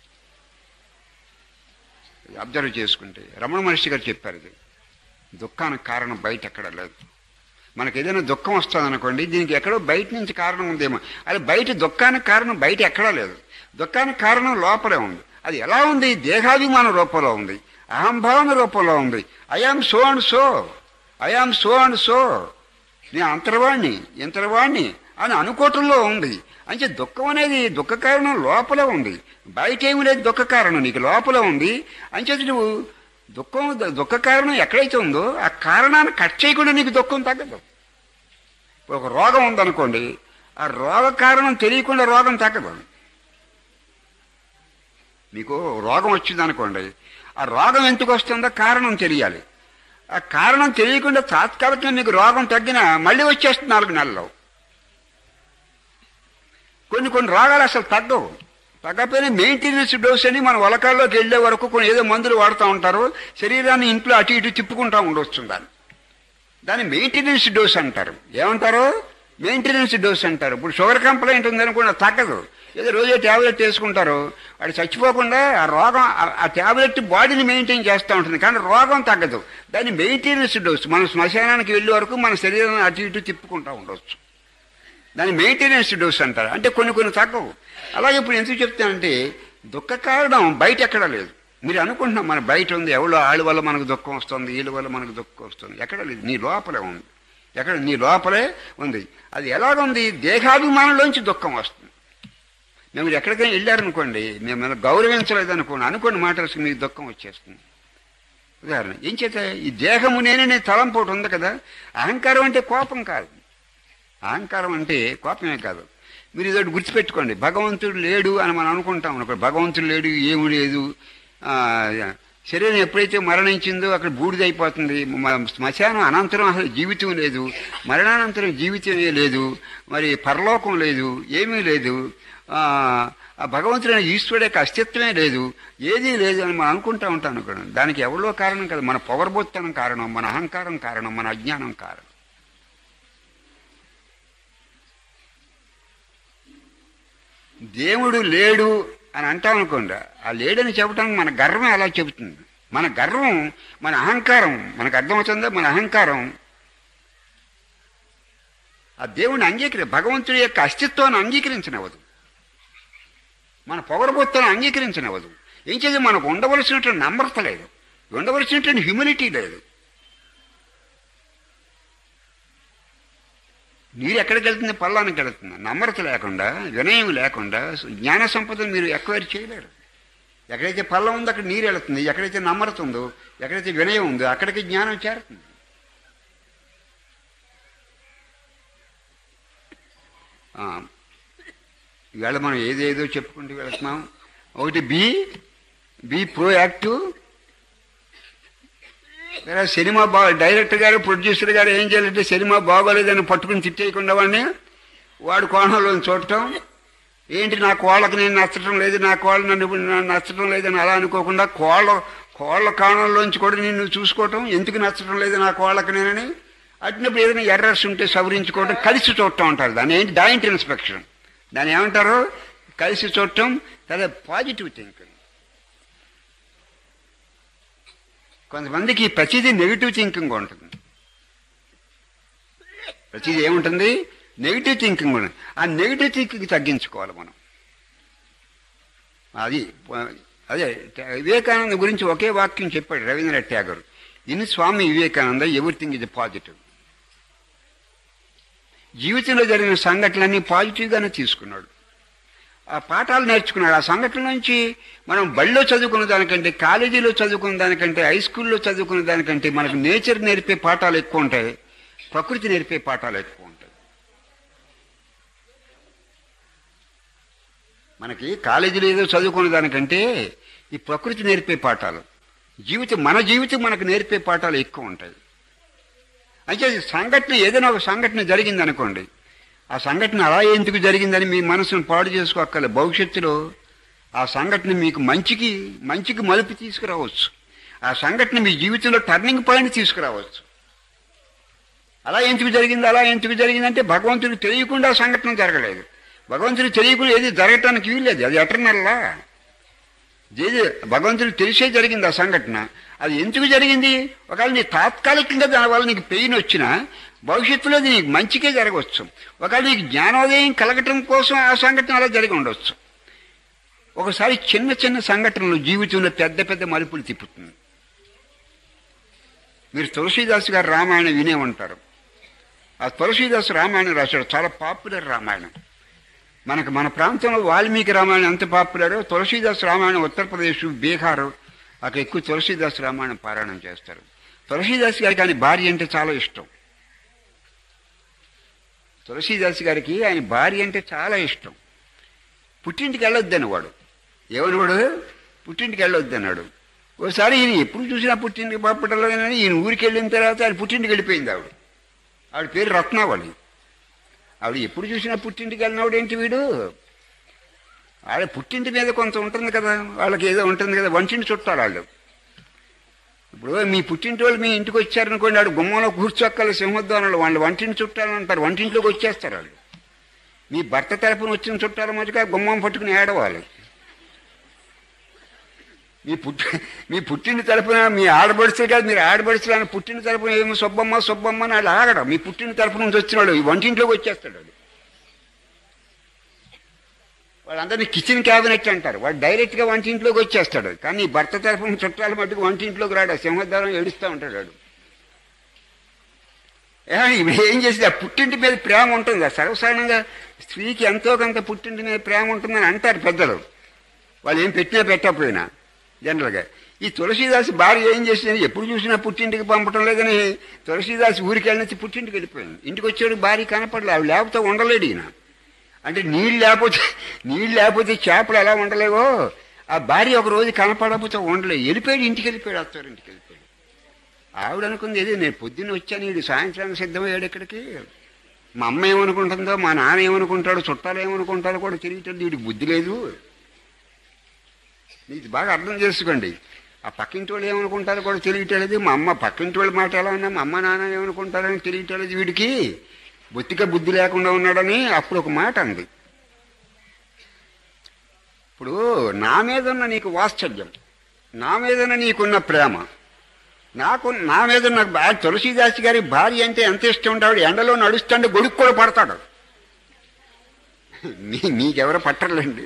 ఇది అబ్జర్వ్ చేసుకుంటే రమణ మహర్షి గారు చెప్పారు ఇది దుఃఖానికి కారణం బయట ఎక్కడ లేదు మనకి ఏదైనా దుఃఖం వస్తుంది అనుకోండి దీనికి ఎక్కడో బయట నుంచి కారణం ఉందేమో అది బయట దుఃఖానికి కారణం బయట ఎక్కడా లేదు దుఃఖానికి కారణం లోపలే ఉంది అది ఎలా ఉంది దేహాభిమాన రూపంలో ఉంది అహంభావన రూపంలో ఉంది I am so and so I am so and so నేను అంతర్వాణ్ణి ఇంతర్వాణ్ణి అని అనుకోవటంలో ఉంది అంటే దుఃఖం అనేది దుఃఖ కారణం లోపలే ఉంది బయట ఏమి లేదు దుఃఖ కారణం నీకు లోపల ఉంది అంచేది నువ్వు దుఃఖం దుఃఖ కారణం ఎక్కడైతే ఉందో ఆ కారణాన్ని కట్ చేయకుండా నీకు దుఃఖం తగ్గదు ఇప్పుడు ఒక రోగం ఉందనుకోండి ఆ రోగ కారణం తెలియకుండా రోగం తగ్గదు మీకు రోగం వచ్చింది అనుకోండి ఆ రోగం ఎందుకు వస్తుందో కారణం తెలియాలి ఆ కారణం తెలియకుండా తాత్కాలికంగా మీకు రోగం తగ్గినా మళ్ళీ వచ్చేస్తుంది నాలుగు నెలల్లో కొన్ని కొన్ని రోగాలు అసలు తగ్గవు తగ్గకపోయినా మెయింటెనెన్స్ డోస్ అని మన వలకాల్లోకి వెళ్ళే వరకు కొన్ని ఏదో మందులు వాడుతూ ఉంటారు శరీరాన్ని ఇంట్లో అటు ఇటు తిప్పుకుంటూ ఉండొచ్చు దాన్ని దాన్ని మెయింటెనెన్స్ డోస్ అంటారు ఏమంటారు మెయింటెనెన్స్ డోస్ అంటారు ఇప్పుడు షుగర్ కంప్లైంట్ ఉందనుకున్న తగ్గదు ఏదో రోజే ట్యాబ్లెట్ వేసుకుంటారు వాడు చచ్చిపోకుండా ఆ రోగం ఆ- ఆ ట్యాబ్లెట్ బాడీని మెయింటైన్ చేస్తూ ఉంటుంది కానీ రోగం తగ్గదు దాన్ని మెయింటెనెన్స్ డోస్ మనం శ్మశానానికి వెళ్ళే వరకు మన శరీరాన్ని అటు ఇటు తిప్పుకుంటూ ఉండొచ్చు దాన్ని మెయింటెనెన్స్ డోస్ అంటారు అంటే కొన్ని కొన్ని తగ్గవు అలాగే ఇప్పుడు ఎందుకు చెప్తానంటే దుఃఖ కారణం బయట ఎక్కడ లేదు మీరు అనుకుంటున్నాం మన బయట ఉంది ఎవరో వాళ్ళ వల్ల మనకు దుఃఖం వస్తుంది వీళ్ళ వల్ల మనకు దుఃఖం వస్తుంది ఎక్కడ లేదు నీ లోపలే ఉంది ఎక్కడ నీ లోపలే ఉంది అది ఎలాగుంది దేహాభిమానంలోంచి దుఃఖం వస్తుంది మేము ఎక్కడికైనా వెళ్ళారనుకోండి మేము ఏమైనా గౌరవించలేదు అనుకోండి అనుకోండి మాటలు మీకు దుఃఖం వచ్చేస్తుంది ఉదాహరణ ఏం చేత ఈ దేహము నేనే తలంపు ఒకటి ఉంది కదా అహంకారం అంటే కోపం కాదు అహంకారం అంటే కోపమే కాదు మీరు ఇదొకటి గుర్తుపెట్టుకోండి భగవంతుడు లేడు అని మనం అనుకుంటాం అనుకో భగవంతుడు లేడు ఏమి లేదు ఆ, శరీరం ఎప్పుడైతే మరణించిందో అక్కడ బూడిదైపోతుంది మ- శ్మశానం అనంతరం అసలు జీవితం లేదు మరణానంతరం జీవితమే లేదు మరి పరలోకం లేదు ఏమీ లేదు ఆ ఆ భగవంతుడైన ఈశ్వరుడు యొక్క అస్తిత్వమే లేదు ఏదీ లేదు అని మనం అనుకుంటా ఉంటాం అనుకోండి దానికి ఎవరో కారణం కదా మన పొగరబోత్తనం కారణం మన అహంకారం కారణం మన అజ్ఞానం కారణం దేవుడు లేడు అని అంటాం అనుకోండి ఆ లేడని చెప్పడానికి మన గర్వం ఎలా చెబుతుంది మన గర్వం మన అహంకారం మనకు అర్థమవుతుందా మన అహంకారం ఆ దేవుడిని అంగీకరి భగవంతుడి యొక్క అస్తిత్వాన్ని అంగీకరించనవదు మన పొగరబొత్తులను అంగీకరించనవదు ఏం చేసి మనకు ఉండవలసినటువంటి నమ్రత లేదు ఉండవలసినటువంటి హ్యూమిలిటీ లేదు నీరు ఎక్కడికి వెళ్తుంది పల్లానికి వెళ్తుంది నమ్రత లేకుండా వినయం లేకుండా జ్ఞాన సంపదను మీరు ఎక్వైర్ చేయలేరు ఎక్కడైతే పల్లం ఉందో అక్కడ నీరు వెళుతుంది ఎక్కడైతే నమ్రత ఉందో ఎక్కడైతే వినయం ఉందో అక్కడికి జ్ఞానం చేరుతుంది ఆ, ఇవాళ మనం ఏదేదో చెప్పుకుంటూ వెళ్తున్నాం ఒకటి బి బి ప్రోయాక్టివ్ లేదా సినిమా బా డైరెక్టర్ గారు ప్రొడ్యూసర్ గారు ఏం చేయాలంటే సినిమా బాగోలేదని పట్టుకుని తిట్టేయకుండా వాడిని వాడు కోణంలో చూడటం ఏంటి నా కోళ్ళకి నేను నచ్చటం లేదు నా కోళ్ళ నన్ను నన్ను నచ్చటం లేదని అలా అనుకోకుండా కోళ్ళ కోళ్ళ కోణంలోంచి కూడా నిన్ను చూసుకోవటం ఎందుకు నచ్చటం లేదు నా కోళ్ళకి నేనని అట్టినప్పుడు ఏదైనా ఎర్రర్స్ ఉంటే సవరించుకోవటం కలిసి చూడటం అంటారు దాన్ని ఏంటి జాయింట్ ఇన్స్పెక్షన్ దాన్ని ఏమంటారు కలిసి చూడటం అదే పాజిటివ్ థింకింగ్ కొంతమందికి ప్రతిదీ నెగిటివ్ థింకింగ్ ఉంటుంది ప్రతిదీ ఏముంటుంది నెగిటివ్ థింకింగ్ ఉంటుంది ఆ నెగిటివ్ థింకింగ్ తగ్గించుకోవాలి మనం అది అదే వివేకానంద గురించి ఒకే వాక్యం చెప్పాడు రవీంద్రనాథ్ ట్యాగర్ ఇన్ స్వామి వివేకానంద ఎవ్రీథింగ్ ఇది పాజిటివ్ జీవితంలో జరిగిన సంఘటనలన్నీ పాజిటివ్గానే తీసుకున్నాడు ఆ పాఠాలు నేర్చుకున్నాడు ఆ సంఘటన నుంచి మనం బడిలో చదువుకున్న దానికంటే కాలేజీలో చదువుకున్న దానికంటే హై స్కూల్లో చదువుకున్న దానికంటే మనకు నేచర్ నేర్పే పాఠాలు ఎక్కువ ఉంటాయి ప్రకృతి నేర్పే పాఠాలు ఎక్కువ ఉంటాయి మనకి కాలేజీలో ఏదో చదువుకున్న దానికంటే ఈ ప్రకృతి నేర్పే పాఠాలు జీవితం మన జీవితం మనకు నేర్పే పాఠాలు ఎక్కువ ఉంటాయి అయితే సంఘటన ఏదైనా ఒక సంఘటన జరిగింది అనుకోండి ఆ సంఘటన అలా ఎందుకు జరిగిందని మీ మనసును పాడు చేసుకోక్కర్లే భవిష్యత్తులో ఆ సంఘటన మీకు మంచికి మంచికి మలుపు తీసుకురావచ్చు ఆ సంఘటన మీ జీవితంలో టర్నింగ్ పాయింట్ తీసుకురావచ్చు అలా ఎందుకు జరిగింది అలా ఎందుకు జరిగిందంటే భగవంతుడికి తెలియకుండా ఆ సంఘటన జరగలేదు భగవంతుడికి తెలియకుండా ఏది జరగటానికి వీల్లేదు అది ఎటర్నల్లా ఏది భగవంతుడికి తెలిసే జరిగింది ఆ సంఘటన అది ఎందుకు జరిగింది ఒకవేళ నీ తాత్కాలికంగా దానివల్ల నీకు పెయిన్ వచ్చినా భవిష్యత్తులో అది నీకు మంచికే జరగవచ్చు ఒకవేళ నీకు జ్ఞానోదయం కలగటం కోసం ఆ సంఘటన అలా జరిగి ఉండొచ్చు ఒకసారి చిన్న చిన్న సంఘటనలు జీవితంలో పెద్ద పెద్ద మలుపులు తిప్పుతుంది మీరు తులసీదాస్ గారు రామాయణం వినే ఉంటారు ఆ తులసీదాస్ రామాయణం రాశాడు చాలా పాపులర్ రామాయణం మనకు మన ప్రాంతంలో వాల్మీకి రామాయణం ఎంత పాపులరో తులసీదాస్ రామాయణం ఉత్తరప్రదేశ్ బీహార్ అక్కడ ఎక్కువ తులసీదాస్ రామాయణం పారాయణం చేస్తారు తులసీదాస్ గారికి ఆయన భార్య అంటే చాలా ఇష్టం తులసీదాస్ గారికి ఆయన భార్య అంటే చాలా ఇష్టం పుట్టింటికి వెళ్ళొద్దని వాడు ఏమని వాడు పుట్టింటికి వెళ్ళొద్దన్నాడు ఓసారి ఈయన ఎప్పుడు చూసినా పుట్టింటికి పంపటంలో ఈయన ఊరికి వెళ్ళిన తర్వాత ఆయన పుట్టింటికి వెళ్ళిపోయింది ఆవిడ ఆవిడ పేరు రత్నావళి ఆవిడ ఎప్పుడు చూసినా పుట్టింటికి వెళ్ళినవాడు ఏంటి వీడు ఆవిడ పుట్టింటి మీద కొంత ఉంటుంది కదా వాళ్ళకి ఏదో ఉంటుంది కదా వంటింటి చుట్టారు వాళ్ళు ఇప్పుడు మీ పుట్టింటి వాళ్ళు మీ ఇంటికి వచ్చారనుకోండి ఆడు గుమ్మంలో కూర్చోక్కల సింహద్వారంలో వాళ్ళు వంటింటి చుట్టాలని అంటారు వంటింట్లోకి వచ్చేస్తారు వాళ్ళు మీ భర్త తరపున వచ్చిన చుట్టాల మధ్యగా గుమ్మం పట్టుకుని ఏడవాలి మీ పుట్టి మీ పుట్టిన తరపున మీ ఆడబడుచులు కాదు మీరు ఆడబడుచులు అని పుట్టిన తరపున ఏమో సుబ్బమ్మ సుబ్బమ్మ అని వాళ్ళు ఆగడం మీ పుట్టిన తరపు నుంచి వచ్చినాడు ఈ వంటింట్లోకి వచ్చేస్తాడు వాడు వాళ్ళందరినీ కిచెన్ క్యాబినెట్ అంటారు వాడు డైరెక్ట్గా వంటింట్లోకి వచ్చేస్తాడు కానీ ఈ భర్త తరపున చుట్టాల మట్టుకు వంటింట్లోకి రాడు ఆ సింహద్వారం ఏడుస్తూ ఉంటాడు వాడు ఏ, ఇప్పుడు ఏం చేసి ఆ పుట్టింటి మీద ప్రేమ ఉంటుంది ఆ సర్వసాధారణంగా స్త్రీకి ఎంతో కొంత పుట్టింటి మీద ప్రేమ ఉంటుందని అంటారు పెద్దలు వాళ్ళు ఏం పెట్టినా పెట్టకపోయినా జనరల్గా ఈ తులసీదాస్ భార్య ఏం చేసింది ఎప్పుడు చూసినా పుట్టింటికి పంపటం లేదని తులసీదాస్ ఊరికి వెళ్ళినచ్చి పుట్టింటికి వెళ్ళిపోయింది ఇంటికి వచ్చాడు భార్య కనపడలే అవి లేకపోతే ఉండలేడు ఈయన అంటే నీళ్ళు లేకపోతే నీళ్ళు లేకపోతే చేపలు ఎలా ఉండలేవో ఆ భార్య ఒక రోజు కనపడకపోతే ఉండలేదు వెళ్ళిపోయాడు ఇంటికి వెళ్ళిపోయాడు అత్తారు ఇంటికి వెళ్ళిపోయాడు ఆవిడ అనుకుంది ఏది నేను పొద్దున్న వచ్చాను వీడు సాయంత్రానికి సిద్ధమయ్యాడు ఇక్కడికి మా అమ్మ ఏమనుకుంటుందో మా నాన్న ఏమనుకుంటాడు చుట్టాలు ఏమనుకుంటారో కూడా తెలియటం వీడికి బుద్ధి లేదు ఇది బాగా అర్థం చేసుకోండి ఆ పక్కింటి వాళ్ళు ఏమనుకుంటారో కూడా తెలియటలేదు మా అమ్మ పక్కింటి వాళ్ళ మాట ఎలా ఉన్నా మా అమ్మ నాన్న ఏమనుకుంటారని తెలియటలేదు వీడికి బొత్తిగా బుద్ధి లేకుండా ఉన్నాడని అప్పుడు ఒక మాట అంది ఇప్పుడు నా మీద ఉన్న నీకు వాత్సల్యం నా మీద నీకున్న ప్రేమ నాకు నా మీద నాకు బాగా తులసీదాస్ గారి భార్య అంటే ఎంత ఇష్టం ఉంటాడు ఎండలో నడుస్తుంటే గొడుగు కూడా పడతాడు మీ మీకెవరో పట్టర్లేండి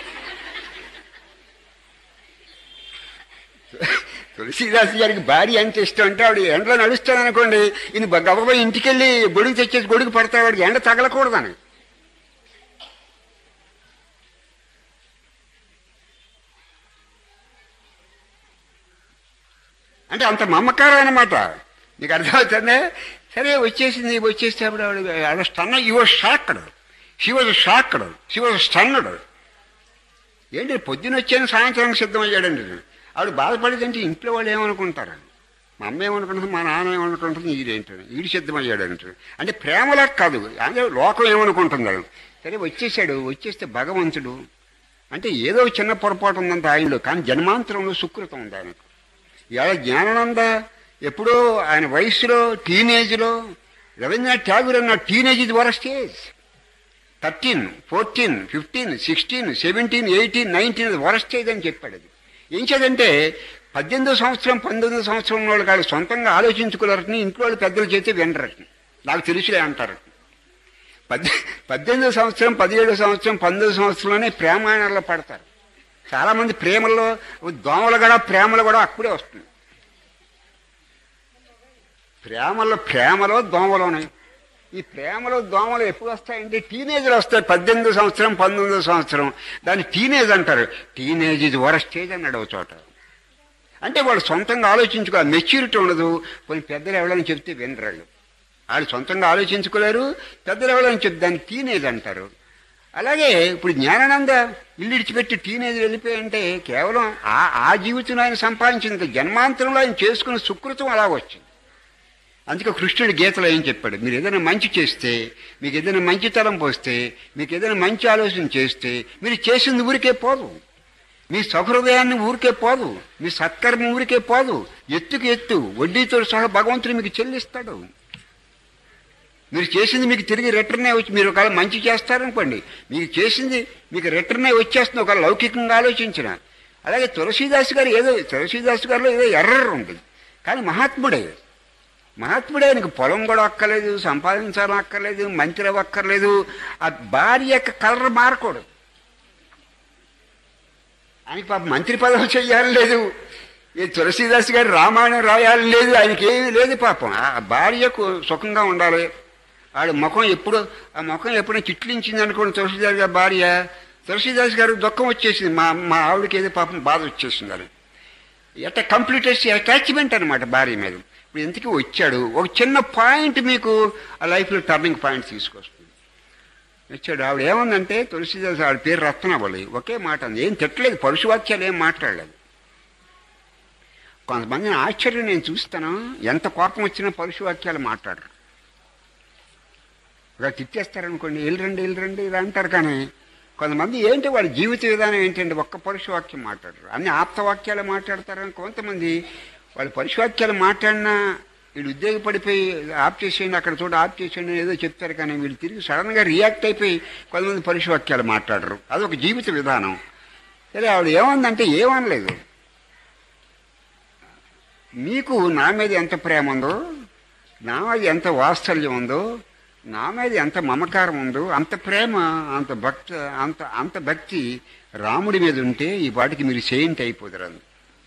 తులసీదాస్ గారికి భార్య ఎంత ఇష్టం అంటే ఆవిడ ఎండలో నడుస్తాను అనుకోండి ఇది గబగబా ఇంటికి వెళ్ళి గొడుగు తెచ్చేసి గొడుగు పడతాడు వాడికి ఎండ తగలకూడదని అంటే అంత మమకారం అనమాట నీకు అర్థమవుతుందే సరే వచ్చేసింది వచ్చేస్తే ఆవిడ ఆవిడ ఆవిడ స్టన్ ఇవో shocked she was shocked she was stunned ఏంటి పొద్దున వచ్చాను సాయంత్రం సిద్ధమయ్యాడండి ఆవిడ బాధపడేదంటే ఇంట్లో వాళ్ళు ఏమనుకుంటారు మా అమ్మ ఏమనుకుంటుంది మా నాన్న ఏమనుకుంటుంది ఈడేంటని ఈడు సిద్ధమయ్యాడంటారు అంటే ప్రేమలా కాదు అంటే లోకం ఏమనుకుంటుంది సరే వచ్చేసాడు వచ్చేస్తే భగవంతుడు అంటే ఏదో చిన్న పొరపాటు ఉందంత ఆయనలో కానీ జన్మాంతరంలో సుకృతం ఉంది ఆయనకు ఇవాళ జ్ఞానానంద ఎప్పుడో ఆయన వయసులో టీనేజ్లో రవీంద్రనాథ్ ఠాగూర్ అన్న టీనేజ్ ఇది వర stage thirteen fourteen fifteen sixteen seventeen eighteen nineteen అది వరస్ట్ స్టేజ్ అని చెప్పాడు అది ఏం చేదంటే పద్దెనిమిదో సంవత్సరం పంతొమ్మిదో సంవత్సరం వాళ్ళు కాదు సొంతంగా ఆలోచించుకోలేరని ఇంట్లో వాళ్ళు పెద్దలు చేస్తే వినరని నాకు తెలుసులే అంటారు పద్దె పద్దెనిమిదో సంవత్సరం పదిహేడో సంవత్సరం పంతొమ్మిదో సంవత్సరంలోనే ప్రేమాయణాల్లో పడతారు చాలామంది ప్రేమల్లో దోమలు కూడా ప్రేమలు కూడా అప్పుడే వస్తుంది ప్రేమలో ప్రేమలో దోమలోనే ఈ ప్రేమలో దోమలు ఎప్పుడు వస్తాయంటే టీనేజ్లు వస్తాయి పద్దెనిమిదో సంవత్సరం పంతొమ్మిదో సంవత్సరం దాన్ని టీనేజ్ అంటారు టీనేజ్ ఇది వర స్టేజ్ అన్నాడు ఒక చోట అంటే వాళ్ళు సొంతంగా ఆలోచించుకోవాలి మెచ్యూరిటీ ఉండదు కొన్ని పెద్దలు ఎవరైనా చెప్తే వినరాళ్ళు వాళ్ళు సొంతంగా ఆలోచించుకోలేరు పెద్దలు ఎవరైనా చెప్తే దాన్ని టీనేజ్ అంటారు అలాగే ఇప్పుడు జ్ఞానానంద ఇల్లు ఇడిచిపెట్టి టీనేజ్ వెళ్ళిపోయంటే కేవలం ఆ ఆ జీవితం ఆయన సంపాదించింది జన్మాంతరంలో ఆయన చేసుకున్న సుకృతం అలా వచ్చింది అందుకే కృష్ణుడి గీతలో ఏం చెప్పాడు మీరు ఏదైనా మంచి చేస్తే మీకు ఏదైనా మంచి తలం పోస్తే మీకు ఏదైనా మంచి ఆలోచన చేస్తే మీరు చేసింది ఊరికే పోదు మీ సహృదయాన్ని ఊరికే పోదు మీ సత్కర్మ ఊరికే పోదు ఎత్తుకు ఎత్తు వడ్డీతో సహా భగవంతుడు మీకు చెల్లిస్తాడు మీరు చేసింది మీకు తిరిగి రిటర్నే వచ్చి మీరు ఒకవేళ మంచి చేస్తారనుకోండి మీకు చేసింది మీకు రిటర్నే వచ్చేస్తుంది ఒక లౌకికంగా ఆలోచించిన అలాగే తులసీదాస్ గారు ఏదో తులసీదాస్ గారిలో ఏదో ఎర్రర్ ఉంటుంది కానీ మహాత్ముడే మహాత్ముడే ఆయనకు పొలం కూడా అక్కర్లేదు సంపాదించాలని అక్కర్లేదు మంత్రి అక్కర్లేదు ఆ భార్య యొక్క కలర్ మారకూడదు ఆయనకి పాప మంత్రి పదవి చెయ్యాలని లేదు ఈ తులసీదాస్ గారి రామాయణం రాయాలని లేదు ఆయనకి ఏమీ లేదు పాపం ఆ భార్యకు సుఖంగా ఉండాలి ఆడ ముఖం ఎప్పుడు ఆ ముఖం ఎప్పుడైనా చిట్లించింది అనుకోండి తులసీదాస్ గారి భార్య తులసీదాస్ గారు దుఃఖం వచ్చేసింది మా మా ఆవిడకి ఏదో పాపం బాధ వచ్చేసింది అని ఎట్ట కంప్లీట్ అటాచ్మెంట్ అనమాట భార్య మీద ఇప్పుడు ఇంతకీ వచ్చాడు ఒక చిన్న పాయింట్ మీకు ఆ లైఫ్లో టర్నింగ్ పాయింట్ తీసుకొస్తుంది వచ్చాడు ఆవిడ ఏముందంటే తులసిదాస్ ఆవిడ పేరు రత్నవళి ఒకే మాట అంది ఏం తిట్టలేదు పరుషవాక్యాలు ఏం మాట్లాడలేదు కొంతమందిని ఆశ్చర్యం నేను చూస్తాను ఎంత కోపం వచ్చినా పరుషవాక్యాలు మాట్లాడరు ఇలా తిట్టేస్తారనుకోండి వెళ్ళరండి వెళ్ళరండి ఇలా అంటారు కానీ కొంతమంది ఏంటి వాళ్ళ జీవిత విధానం ఏంటంటే ఒక్క పరుషవాక్యం మాట్లాడరు అన్ని ఆప్తవాక్యాలు మాట్లాడతారని కొంతమంది వాళ్ళు పరుషవాక్యాలు మాట్లాడినా వీళ్ళు ఉద్యోగపడిపోయి ఆప్ చేసేయండి అక్కడ చోట ఆప్ చేసేయండి ఏదో చెప్తారు కానీ వీళ్ళు తిరిగి సడన్గా రియాక్ట్ అయిపోయి కొంతమంది పరుషవాక్యాలు మాట్లాడరు అదొక జీవిత విధానం సరే ఆవిడ ఏమందంటే ఏమనలేదు మీకు నా మీద ఎంత ప్రేమ ఉందో నా మీద ఎంత వాత్సల్యం ఉందో నా మీద ఎంత మమకారం ఉందో అంత ప్రేమ అంత భక్త అంత అంత భక్తి రాముడి మీద ఉంటే ఈ పాటికి మీరు సెయింట్ అయిపోతారు అంది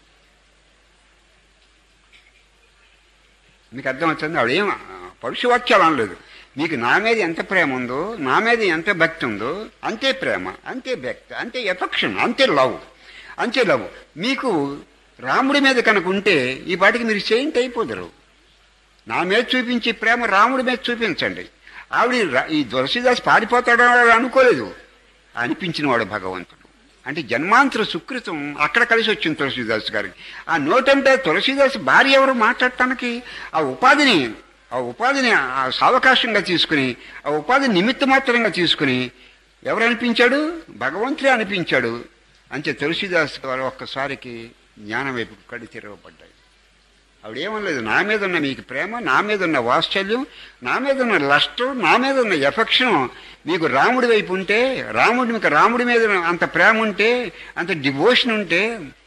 మీకు అర్థం వచ్చింది ఆవిడేం పరుషవాక్యాలు అనలేదు మీకు నా మీద ఎంత ప్రేమ ఉందో నా మీద ఎంత భక్తి ఉందో అంతే ప్రేమ అంతే భక్తి అంతే ఎఫెక్షన్ అంతే లవ్ అంతే లవ్ మీకు రాముడి మీద కనుక ఉంటే ఈ పాటికి మీరు సెయింట్ అయిపోతారు నా మీద చూపించే ప్రేమ రాముడి మీద చూపించండి ఆవిడ రా- ఈ తులసిదాస్ పారిపోతాడో అని అనుకోలేదు అనిపించిన వాడు భగవంతుడు అంటే జన్మాంతర సుకృతం అక్కడ కలిసి వచ్చింది తులసిదాస్ గారికి ఆ నోటంటే తులసిదాస్ భార్య ఎవరు మాట్లాడటానికి ఆ ఉపాధిని ఆ ఉపాధిని ఆ సావకాశంగా తీసుకుని ఆ ఉపాధి నిమిత్త మాత్రంగా తీసుకుని ఎవరు అనిపించాడు భగవంతుడే అనిపించాడు అంతే తులసిదాస్ గారు ఒక్కసారికి జ్ఞానం వైపు కడి తిరగబడ్డాయి ఆవిడ ఏమనలేదు నా మీద ఉన్న మీకు ప్రేమ నా మీద ఉన్న వాత్సల్యం నా మీద ఉన్న లస్ట్ నా మీద ఉన్న ఎఫెక్షన్ మీకు రాముడి వైపు ఉంటే రాముడి మీకు రాముడి మీద అంత ప్రేమ ఉంటే అంత డివోషన్ ఉంటే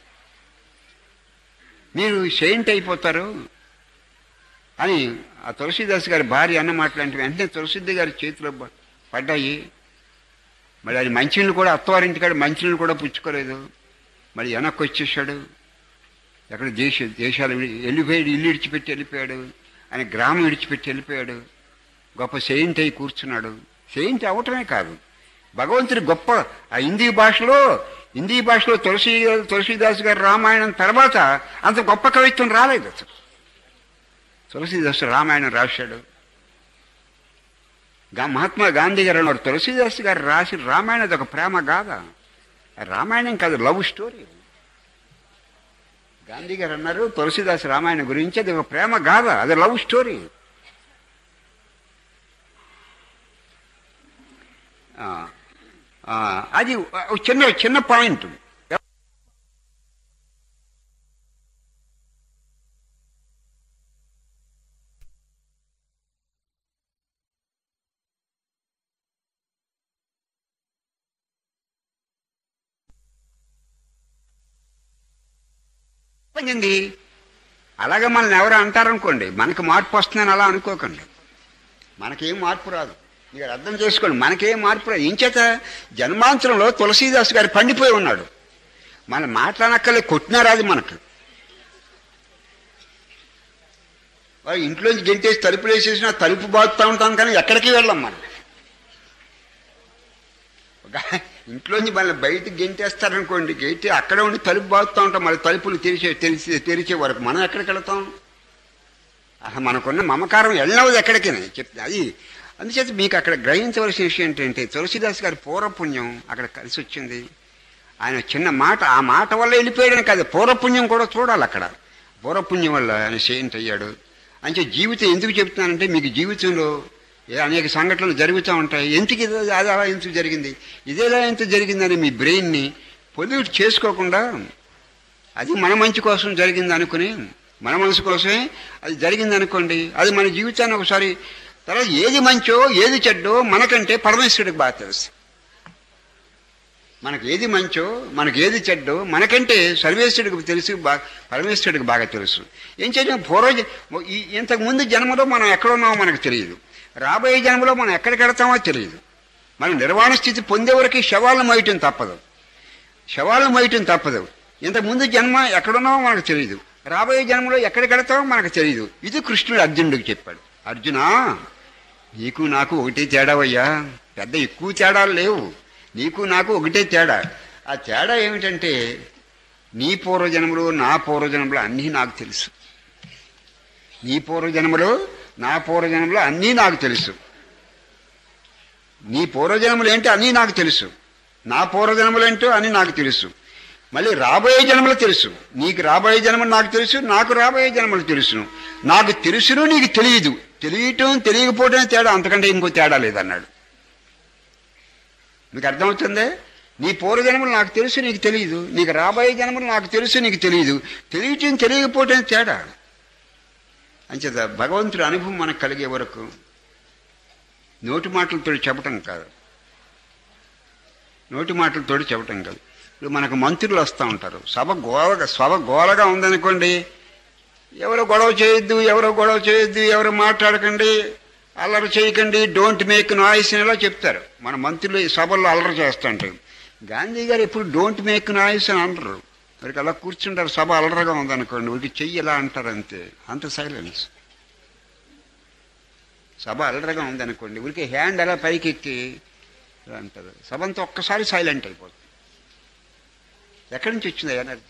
మీరు సెయింట్ అయిపోతారు అని ఆ తులసిదాస్ గారి భార్య అన్న మాటలంటే వెంటనే తులసిద్ది గారి చేతిలో ప- పడ్డాయి మళ్ళీ ఆయన మంచినీళ్ళు కూడా అత్తవారింటికాడ మంచినీళ్ళు కూడా పుచ్చుకోలేదు మళ్ళీ వెనక్కి వచ్చేసాడు ఎక్కడ దేశ దేశాలు విడి- వెళ్ళిపోయాడు ఇల్లు ఇడిచిపెట్టి వెళ్ళిపోయాడు ఆయన గ్రామం విడిచిపెట్టి వెళ్ళిపోయాడు గొప్ప సెయింట్ అయి కూర్చున్నాడు సెయింట్ అవటమే కాదు భగవంతుడి గొప్ప ఆ హిందీ భాషలో హిందీ భాషలో తులసి తులసీదాస్ గారి రామాయణం తర్వాత అంత గొప్ప కవిత్వం రాలేదు అసలు తులసీదాస్ రామాయణం రాశాడు గా- మహాత్మా గాంధీ గారు అన్నారు తులసీదాస్ గారు రాసి రామాయణం అది ఒక ప్రేమ గాథ రామాయణం కాదు లవ్ స్టోరీ గాంధీ గారు అన్నారు తులసీదాస్ రామాయణం గురించి అది ఒక ప్రేమ గాథ అది లవ్ స్టోరీ ఆ, ఆ, అది ఒక చిన్న చిన్న పాయింట్ చెప్పింది అలాగే మనల్ని ఎవరు అంటారనుకోండి మనకి మార్పు వస్తుందని అలా అనుకోకండి మనకేం మార్పు రాదు మీరు అర్థం చేసుకోండి మనకేం మార్పు రాదు ఇంచేత జన్మాంతరంలో తులసీదాస్ గారు పండిపోయి ఉన్నాడు మనం మాట్లాడనక్కలే కొట్టినా రాదు మనకు వాడు ఇంట్లోంచి గెంటేసి తలుపులు వేసేసినా తలుపు బాగుతూ ఉంటాం కానీ ఎక్కడికి వెళ్ళాం మనం ఒక ఇంట్లోంచి మళ్ళీ బయటికి గెంటేస్తారనుకోండి గెంటి అక్కడ ఉండి తలుపు బాగుతూ ఉంటాం మళ్ళీ తలుపులు తెరిచే తెరిచి తెరిచే వరకు మనం ఎక్కడికి వెళతాం అసలు మనకున్న మమకారం వెళ్ళవదు ఎక్కడికి చెప్తే అది అందుచేత మీకు అక్కడ గ్రహించవలసిన విషయం ఏంటంటే తులసిదాస్ గారి పూర్వపుణ్యం అక్కడ కలిసి వచ్చింది ఆయన చిన్న మాట ఆ మాట వల్ల వెళ్ళిపోయాడని కాదు పూర్వపుణ్యం కూడా చూడాలి అక్కడ పూర్వపుణ్యం వల్ల ఆయన సెయింట్ అయ్యాడు అంటే జీవితం ఎందుకు చెప్తున్నానంటే మీకు జీవితంలో ఏ అనేక సంఘటనలు జరుగుతూ ఉంటాయి ఎందుకు ఇది అది అలా ఎందుకు జరిగింది ఇదేలా ఎంత జరిగిందని మీ బ్రెయిన్ని పొల్యూట్ చేసుకోకుండా అది మన మంచి కోసం జరిగింది అనుకుని మన మనసు కోసమే అది జరిగింది అనుకోండి అది మన జీవితాన్ని ఒకసారి తర్వాత ఏది మంచో ఏది చెడ్డో మనకంటే పరమేశ్వరుడికి బాగా తెలుసు మనకు ఏది మంచో మనకు ఏది చెడ్డో మనకంటే సర్వేశ్వరుడికి తెలుసు బా- పరమేశ్వరుడికి బాగా తెలుసు ఏం చేయడం పూర్వ జ- ఈ ఇంతకు ముందు జన్మలో మనం ఎక్కడున్నామో మనకు తెలియదు రాబోయే జన్మలో మనం ఎక్కడికి వెడతామో తెలియదు మనం నిర్వాణ స్థితి పొందే వరకు శవాలను మోయటం తప్పదు శవాలను మోయటం తప్పదు ఇంతకు ముందు జన్మ ఎక్కడున్నామో మనకు తెలియదు రాబోయే జన్మలో ఎక్కడికి వెడతామో మనకు తెలియదు ఇది కృష్ణుడు అర్జునుడికి చెప్పాడు అర్జునా నీకు నాకు ఒకటే తేడావయ్యా పెద్ద ఎక్కువ తేడాలు లేవు నీకు నాకు ఒకటే తేడా ఆ తేడా ఏమిటంటే నీ పూర్వజన్మలు నా పూర్వజన్మలు అన్నీ నాకు తెలుసు నీ పూర్వజన్మలు నా పూర్వజన్మలు అన్నీ నాకు తెలుసు నీ పూర్వజన్మలు ఏంటో అన్నీ నాకు తెలుసు నా పూర్వజన్మలు ఏంటో అన్నీ నాకు తెలుసు మళ్ళీ రాబోయే జన్మలు తెలుసు నీకు రాబోయే జన్మలు నాకు తెలుసు నాకు రాబోయే జన్మలు తెలుసును నాకు తెలుసును నీకు తెలియదు తెలియటం తెలియకపోవటమే తేడా అంతకంటే ఇంకో తేడా లేదన్నాడు మీకు అర్థమవుతుందే నీ పూర్వజన్మలు నాకు తెలుసు నీకు తెలియదు నీకు రాబోయే జన్మలు నాకు తెలుసు నీకు తెలియదు తెలియటం తెలియకపోవటం తేడా అంచేత భగవంతుడి అనుభవం మనకు కలిగే వరకు నోటి మాటలతో చెప్పటం కాదు నోటి మాటలతో చెప్పటం కాదు ఇప్పుడు మనకు మంత్రులు వస్తూ ఉంటారు సభ గోలగా సభ గోలగా ఉందనుకోండి ఎవరు గొడవ చేయొద్దు ఎవరు గొడవ చేయొద్దు ఎవరు మాట్లాడకండి అల్లరి చేయకండి డోంట్ మేక్ నాయిస్ అని ఇలా చెప్తారు మన మంత్రులు ఈ సభల్లో అల్లరి చేస్తుంటారు గాంధీ గారు ఎప్పుడు డోంట్ మేక్ నాయిస్ అని అనరు వారికి అలా కూర్చుంటారు సభ అల్లరిగా ఉందనుకోండి వీరికి చెయ్యి ఇలా అంటారు అంతే అంత సైలెన్స్ సభ అల్లరిగా ఉందనుకోండి ఊరికి హ్యాండ్ అలా పైకి ఎక్కి ఇలా అంటారు సభ అంతా ఒక్కసారి సైలెంట్ అయిపోతుంది ఎక్కడి నుంచి వచ్చింది ఆ ఎనర్జీ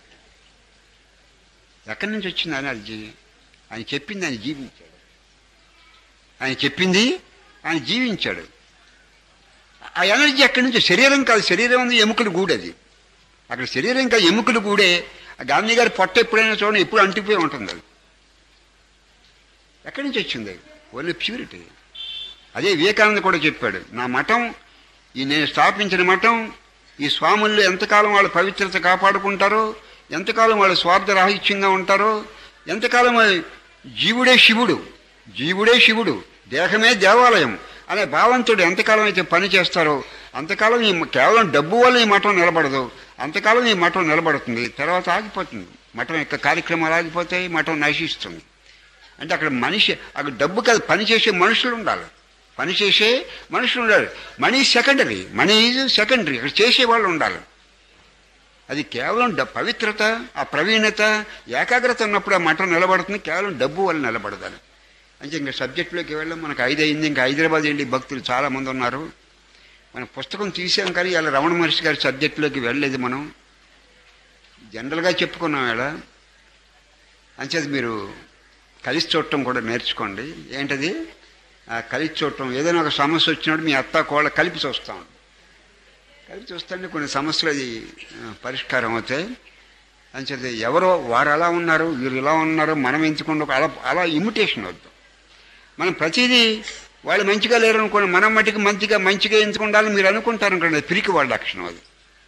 ఎక్కడి నుంచి వచ్చింది ఆ ఎనర్జీ ఆయన చెప్పింది ఆయన జీవించాడు ఆయన చెప్పింది ఆయన జీవించాడు ఆ ఎనర్జీ ఎక్కడి నుంచి శరీరం కాదు శరీరం ఉంది ఎముకలు గూడది అక్కడ శరీరం కాదు ఎముకలు గూడే ఆ గాంధీ గారి పొట్ట ఎప్పుడైనా చూడండి ఎప్పుడు అంటిపోయి ఉంటుంది అది ఎక్కడి నుంచి వచ్చింది ఓన్లీ ప్యూరిటీ అదే వివేకానంద కూడా చెప్పాడు నా మఠం ఈ నేను స్థాపించిన మఠం ఈ స్వాముల్లో ఎంతకాలం వాళ్ళ పవిత్రత కాపాడుకుంటారో ఎంతకాలం వాళ్ళు స్వార్థ రాహిత్యంగా ఉంటారో ఎంతకాలం వాళ్ళు జీవుడే శివుడు జీవుడే శివుడు దేహమే దేవాలయం అనే భావంతో ఎంతకాలం అయితే పని చేస్తారో అంతకాలం ఈ కేవలం డబ్బు వల్ల ఈ మఠం నిలబడదు అంతకాలం ఈ మఠం నిలబడుతుంది తర్వాత ఆగిపోతుంది మఠం యొక్క కార్యక్రమాలు ఆగిపోతాయి మఠం నశిస్తుంది అంటే అక్కడ మనిషి అక్కడ డబ్బు కాదు పని చేసే మనుషులు ఉండాలి పని చేసే మనుషులు ఉండాలి money secondary money is secondary అక్కడ చేసే వాళ్ళు ఉండాలి అది కేవలం డ- పవిత్రత ఆ ప్రవీణత ఏకాగ్రత ఉన్నప్పుడు ఆ మఠం నిలబడుతుంది కేవలం డబ్బు వల్ల నిలబడదాలి అంటే ఇంకా సబ్జెక్టులోకి వెళ్ళాం మనకు ఐదు అయింది ఇంకా హైదరాబాద్ వెళ్ళి భక్తులు చాలా మంది ఉన్నారు మన పుస్తకం తీసాం కానీ ఇలా రమణ మహర్షి గారి సబ్జెక్టులోకి వెళ్ళలేదు మనం జనరల్గా చెప్పుకున్నాం ఇలా అంచేది మీరు కలిసి చూడటం కూడా నేర్చుకోండి ఏంటది ఆ కలిసి చూడటం ఏదైనా ఒక సమస్య వచ్చినప్పుడు మీ అత్త కోళ్ళ కలిపి చూస్తాం కలిపి చూస్తుంటే కొన్ని సమస్యలు అది ఆ, పరిష్కారం అవుతాయి అని చెప్పి ఎవరో వారు అలా ఉన్నారు వీరు ఇలా ఉన్నారు మనం ఎంచుకుండా అలా అలా ఇమిటేషన్ వద్దు మనం ప్రతిదీ వాళ్ళు మంచిగా లేరు అనుకోండి మనం మటుకు మంచిగా మంచిగా ఎంచుకుండాలని మీరు అనుకుంటారు అనుకోండి అది పిరికి వాళ్ళ లక్షణం అది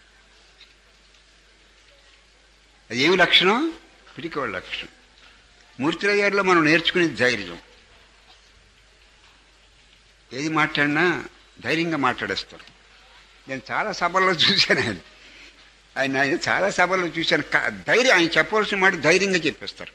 అది ఏమి లక్షణం పిరికి వాళ్ళ లక్షణం మూర్తిరావు గారిలో మనం నేర్చుకునే ధైర్యం ఏది మాట్లాడినా ధైర్యంగా మాట్లాడేస్తారు నేను చాలా సభల్లో చూశాను ఆయన ఆయన ఆయన చాలా సభల్లో చూశాను కా- ధైర్యం ఆయన చెప్పవలసిన మాట ధైర్యంగా చెప్పేస్తారు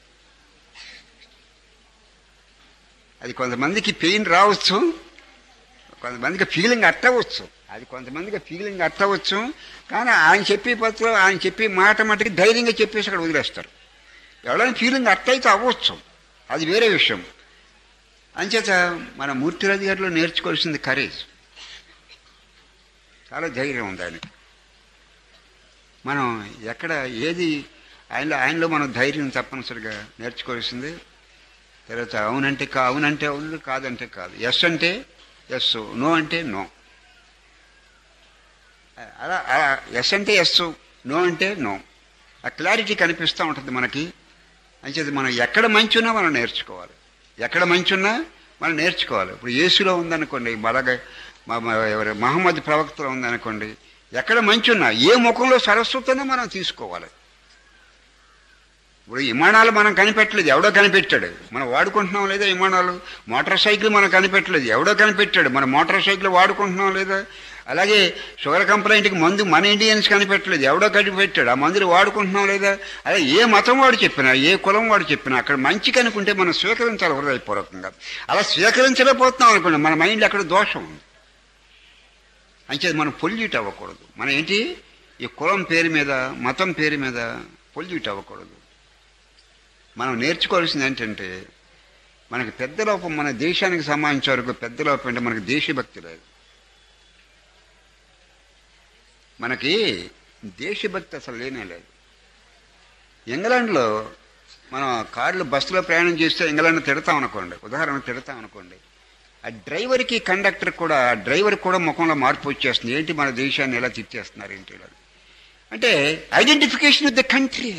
అది కొంతమందికి పెయిన్ రావచ్చు కొంతమందికి ఫీలింగ్ అట్టవచ్చు అది కొంతమందికి ఫీలింగ్ అట్టవచ్చు కానీ ఆయన చెప్పే పత్రం ఆయన చెప్పే మాట మటుకి ధైర్యంగా చెప్పేసి అక్కడ వదిలేస్తారు ఎవరైనా ఫీలింగ్ అట్టయితే అవ్వచ్చు అది వేరే విషయం అంచేత మన మూర్తిరాజు గారిలో నేర్చుకోవాల్సింది కరేజ్ చాలా ధైర్యం ఉంది ఆయనకి మనం ఎక్కడ ఏది ఆయనలో ఆయనలో మనం ధైర్యం తప్పనిసరిగా నేర్చుకోవాల్సింది తర్వాత అవునంటే కా అవునంటే అవును కాదంటే కాదు ఎస్ అంటే ఎస్ నో అంటే నో అలా అలా ఎస్ అంటే ఎస్ నో అంటే నో ఆ క్లారిటీ కనిపిస్తూ ఉంటుంది మనకి అంచేది మనం ఎక్కడ మంచి ఉన్నా మనం నేర్చుకోవాలి ఎక్కడ మంచి ఉన్నా మనం నేర్చుకోవాలి ఇప్పుడు యేసులో ఉందనుకోండి బలగ మ- మ- ఎవరు మహమ్మద్ ప్రవక్తలో ఉందనుకోండి ఎక్కడ మంచి ఉన్నా ఏ ముఖంలో సరస్వతనో మనం తీసుకోవాలి ఇప్పుడు విమానాలు మనం కనిపెట్టలేదు ఎవడో కనిపెట్టాడు మనం వాడుకుంటున్నాం లేదా విమానాలు మోటార్ సైకిల్ మనం కనిపెట్టలేదు ఎవడో కనిపెట్టాడు మన మోటార్ సైకిల్ వాడుకుంటున్నాం లేదా అలాగే షుగర్ కంప్లైంట్కి మందు మన ఇండియన్స్ కనిపెట్టలేదు ఎవడో కనిపెట్టాడు ఆ మందులు వాడుకుంటున్నాం లేదా అదే ఏ మతం వాడు చెప్పినా ఏ కులం వాడు చెప్పినా అక్కడ మంచి కనుకుంటే మనం స్వీకరించాలి హృదయపూర్వకంగా అలా స్వీకరించలేకపోతున్నాం అనుకోండి మన మైండ్లో అక్కడ దోషం ఉంది అంచేది మనం పొల్యూట్ అవ్వకూడదు మనం ఏంటి ఈ కులం పేరు మీద మతం పేరు మీద పొల్యూట్ అవ్వకూడదు మనం నేర్చుకోవాల్సింది ఏంటంటే మనకి పెద్ద లోపం మన దేశానికి సంబంధించే వరకు పెద్ద లోపం అంటే మనకి దేశభక్తి లేదు మనకి దేశభక్తి అసలు లేనే లేదు ఇంగ్లాండ్లో మనం కార్లు బస్సులో ప్రయాణం చేస్తే ఇంగ్లాండ్ తిడతాం అనుకోండి ఉదాహరణ తిడతాం అనుకోండి ఆ డ్రైవర్కి కండక్టర్ కూడా ఆ డ్రైవర్ కూడా ముఖంలో మార్పు వచ్చేస్తుంది ఏంటి మన దేశాన్ని ఎలా తిట్టేస్తున్నారు ఏంటి ఇలా అంటే ఐడెంటిఫికేషన్ విత్ ద కంట్రీ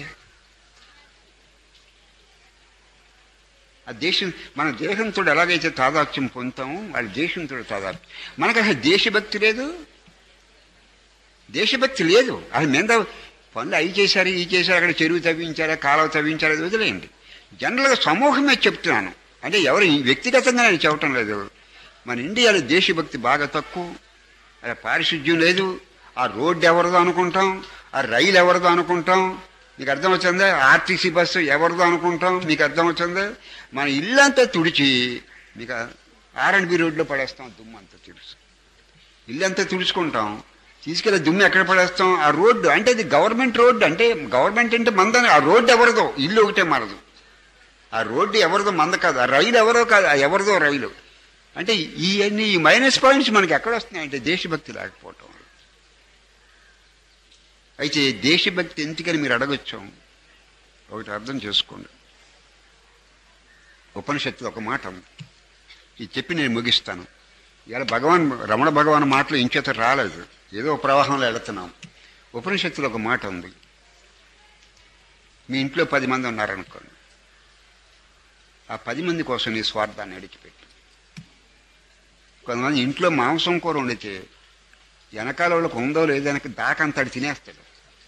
ఆ దేశం మన దేశంతో ఎలాగైతే తాదాత్యం పొందుతామో వాళ్ళ దేశంతో తాదాత్యం మనకు అసలు దేశభక్తి లేదు దేశభక్తి లేదు అది మీద పనులు అవి చేశారు ఈ చేశారు అక్కడ చెరువు తవ్వించారా కాలువ తవ్వించారా అది వదిలేయండి జనరల్గా సమూహమే చెప్తున్నాను అంటే ఎవరు ఈ వ్యక్తిగతంగా నేను చెప్పటం లేదు మన ఇండియాలో దేశభక్తి బాగా తక్కువ అక్కడ పారిశుద్ధ్యం లేదు ఆ రోడ్డు ఎవరిదో అనుకుంటాం ఆ రైలు ఎవరిదో అనుకుంటాం మీకు అర్థం వచ్చిందా ఆర్టీసీ బస్సు ఎవరిదో అనుకుంటాం మీకు అర్థం వచ్చిందా మన ఇల్లంతా తుడిచి మీకు ఆర్ఎండ్బి రోడ్లో పడేస్తాం దుమ్ము అంతా తుడుచు ఇల్లంతా తుడుచుకుంటాం తీసుకెళ్ళి దుమ్ము ఎక్కడ పడేస్తాం ఆ రోడ్డు అంటే ఇది గవర్నమెంట్ రోడ్డు అంటే గవర్నమెంట్ అంటే మందని ఆ రోడ్డు ఎవరిదో ఇల్లు ఒకటే మనదు ఆ రోడ్డు ఎవరిదో మంద కాదు ఆ రైలు ఎవరో కాదు ఆ ఎవరిదో రైలు అంటే ఇవన్నీ ఈ మైనస్ పాయింట్స్ మనకి ఎక్కడ వస్తున్నాయి అంటే దేశభక్తి లేకపోవటం అయితే దేశభక్తి ఎందుకని మీరు అడగొచ్చు ఒకటి అర్థం చేసుకోండి ఉపనిషత్తులో ఒక మాట ఉంది ఇది చెప్పి నేను ముగిస్తాను ఇవాళ భగవాన్ రమణ భగవాన్ మాటలు ఇంచేత రాలేదు ఏదో ప్రవాహంలో వెళుతున్నాం ఉపనిషత్తులో ఒక మాట ఉంది మీ ఇంట్లో పది మంది ఉన్నారనుకోండి ఆ పది మంది కోసం నీ స్వార్థాన్ని అడిచిపెట్టు కొంతమంది ఇంట్లో మాంసం కూర వండితే వెనకాల వాళ్ళకి ఉందో లేదో వెనక దాకంతాడు తినేస్తాడు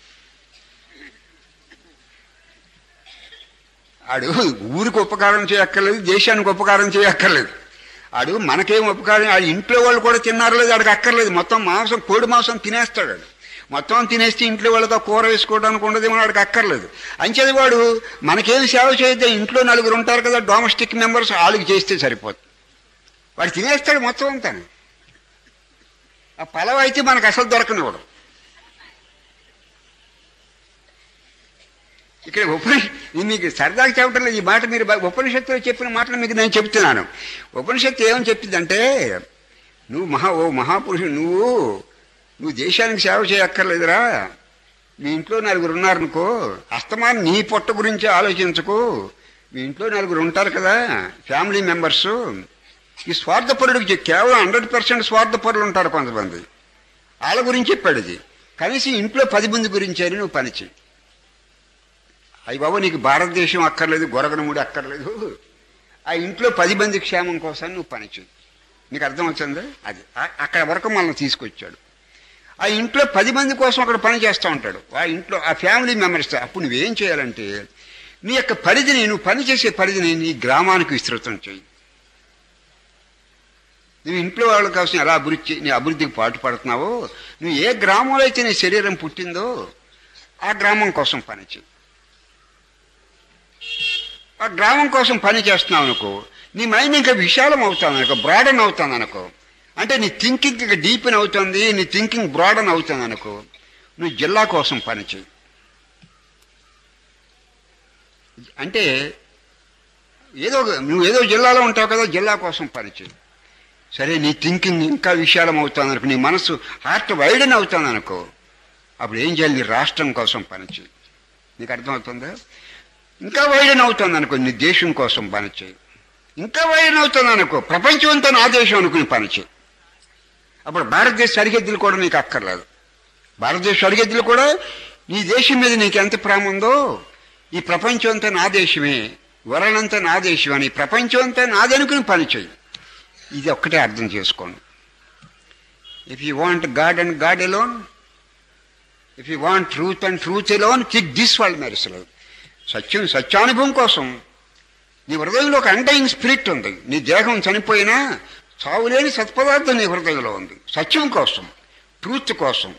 ఆడు ఊరికి ఉపకారం చేయక్కర్లేదు దేశానికి ఉపకారం చేయక్కర్లేదు ఆడు మనకేం ఉపకారం ఆ ఇంట్లో వాళ్ళు కూడా తిన్నారు లేదు ఆడికి అక్కర్లేదు మొత్తం మాంసం కోడి మాంసం తినేస్తాడు ఆడు మొత్తం తినేస్తే ఇంట్లో వాళ్ళతో కూర వేసుకోవడానికి ఉండదేమో వాడికి అక్కర్లేదు అంచేది వాడు మనకేం సేవ చేయొద్దు ఇంట్లో నలుగురు ఉంటారు కదా డొమెస్టిక్ మెంబర్స్ వాళ్ళకి చేస్తే సరిపోతుంది వాడు తినేస్తాడు మొత్తం అంతా ఆ పలవ అయితే మనకు అసలు దొరకనివ్వడు ఇక్కడ ఉపనిష ఇది మీకు సరదాగా చెప్పటం లేదు ఈ మాట మీరు బ- ఉపనిషత్తులో చెప్పిన మాటలు మీకు నేను చెప్తున్నాను ఉపనిషత్తు ఏమని చెప్తుందంటే నువ్వు మహా ఓ మహాపురుషుడు నువ్వు నువ్వు దేశానికి సేవ చేయక్కర్లేదురా మీ ఇంట్లో నలుగురు ఉన్నారనుకో అస్తమానం నీ పొట్ట గురించి ఆలోచించకు మీ ఇంట్లో నలుగురు ఉంటారు కదా ఫ్యామిలీ మెంబర్స్ ఈ స్వార్థపరుడికి చె- కేవలం హండ్రెడ్ పర్సెంట్ స్వార్థపరులు ఉంటారు కొంతమంది వాళ్ళ గురించి చెప్పాడు ఇది కనీసం ఇంట్లో పది మంది గురించి అని నువ్వు పని చెయ్యి అయ్యి బాబు నీకు భారతదేశం అక్కర్లేదు గొరగనముడి అక్కర్లేదు ఆ ఇంట్లో పది మంది క్షేమం కోసం నువ్వు పని చెయ్యి నీకు అర్థమవుతుందా అది ఆ- అక్కడ వరకు మనల్ని తీసుకొచ్చాడు ఆ ఇంట్లో పది మంది కోసం అక్కడ పని చేస్తూ ఉంటాడు ఆ ఇంట్లో ఆ ఫ్యామిలీ మెంబర్స్ అప్పుడు నువ్వేం చేయాలంటే నీ యొక్క పరిధిని నువ్వు పని చేసే పరిధిని నీ గ్రామానికి విస్తృతం చేయి నువ్వు ఇంట్లో వాళ్ళ కోసం ఎలా అభివృద్ధి నీ అభివృద్ధికి పాటు పడుతున్నావో నువ్వు ఏ గ్రామంలో అయితే నీ శరీరం పుట్టిందో ఆ గ్రామం కోసం పని చేయి ఆ గ్రామం కోసం పని చేస్తున్నావు అనుకో నీ మైండ్ ఇంకా విశాలం అవుతాను అనుకో బ్రాడన్ అవుతాను అనుకో అంటే నీ థింకింగ్ ఇంకా డీపెన్ అవుతుంది నీ థింకింగ్ బ్రాడన్ అవుతుంది అనుకో నువ్వు జిల్లా కోసం పని చేయి అంటే ఏదో ఒక- నువ్వు ఏదో జిల్లాలో ఉంటావు కదా జిల్లా కోసం పని చేయి సరే నీ థింకింగ్ ఇంకా విశాలం అవుతుంది అనుకో నీ మనసు హార్ట్ వైడన్ అవుతుంది అనుకో అప్పుడు ఏం చేయాలి నీ రాష్ట్రం కోసం పని చేయి నీకు అర్థమవుతుందా ఇంకా వైడన్ అవుతుంది అనుకో నీ దేశం కోసం పని చేయి ఇంకా వైడన్ అవుతుంది అనుకో ప్రపంచం అంతా నా దేశం అనుకుని పని చేయి అప్పుడు భారతదేశ సరిహద్దులు కూడా నీకు అక్కర్లేదు భారతదేశ సరిహద్దులు కూడా నీ దేశం మీద నీకు ఎంత ప్రేమ ఉందో ఈ ప్రపంచం అంతా నా దేశమే వరలంతా నా దేశం అని ప్రపంచం అంతా నాదనుకుని పని చేయి ఇది ఒక్కటే అర్థం చేసుకోండి if you want God and God alone if you want truth and truth alone kick this world mercilessly సత్యం సత్యానుభవం కోసం నీ హృదయంలో ఒక అండయింగ్ స్పిరిట్ ఉంది నీ దేహం చనిపోయినా చావులేని సత్పదార్థం నీ హృదయంలో ఉంది సత్యం కోసం ట్రూత్ కోసం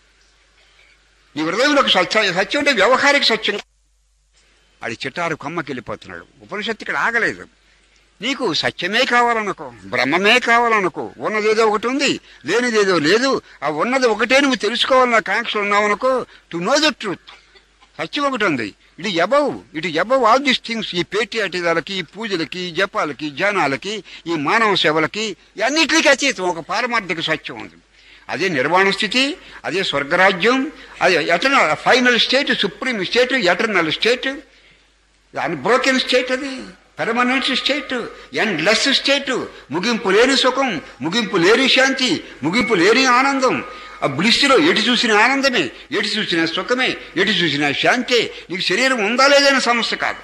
నీ హృదయంలో ఒక సత్య సత్యం అంటే వ్యవహారిక సత్యం అది చిటారు కొమ్మకి వెళ్ళిపోతున్నాడు ఉపనిషత్తు ఇక్కడ ఆగలేదు నీకు సత్యమే కావాలనుకో బ్రహ్మమే కావాలనుకో ఉన్నదేదో ఒకటి ఉంది లేనిదేదో లేదు ఆ ఉన్నది ఒకటే నువ్వు తెలుసుకోవాలన్న కాంక్ష ఉన్నావనుకో టు నో ద ట్రూత్ సత్యం ఒకటి ఉంది ఇది ఎబవ్ ఇటు ఎబవ్ ఆల్ దీస్ థింగ్స్ ఈ పేటియాటిదాలకి ఈ పూజలకి ఈ జపాలకి జనాలకి ఈ మానవ సేవలకి అన్నిటికీ అతీతం ఒక పారమార్థిక సత్యం ఉంది అదే నిర్వాణ స్థితి అదే స్వర్గరాజ్యం అదే eternal final state supreme state eternal state unbroken state అది permanent state endless state ముగింపు లేని సుఖం ముగింపు లేని శాంతి ముగింపు లేని ఆనందం ఆ బ్లిస్లో ఎటు చూసిన ఆనందమే ఎటు చూసిన సుఖమే ఎటు చూసిన శాంతి నీకు శరీరం ఉందా లేదనే సమస్య కాదు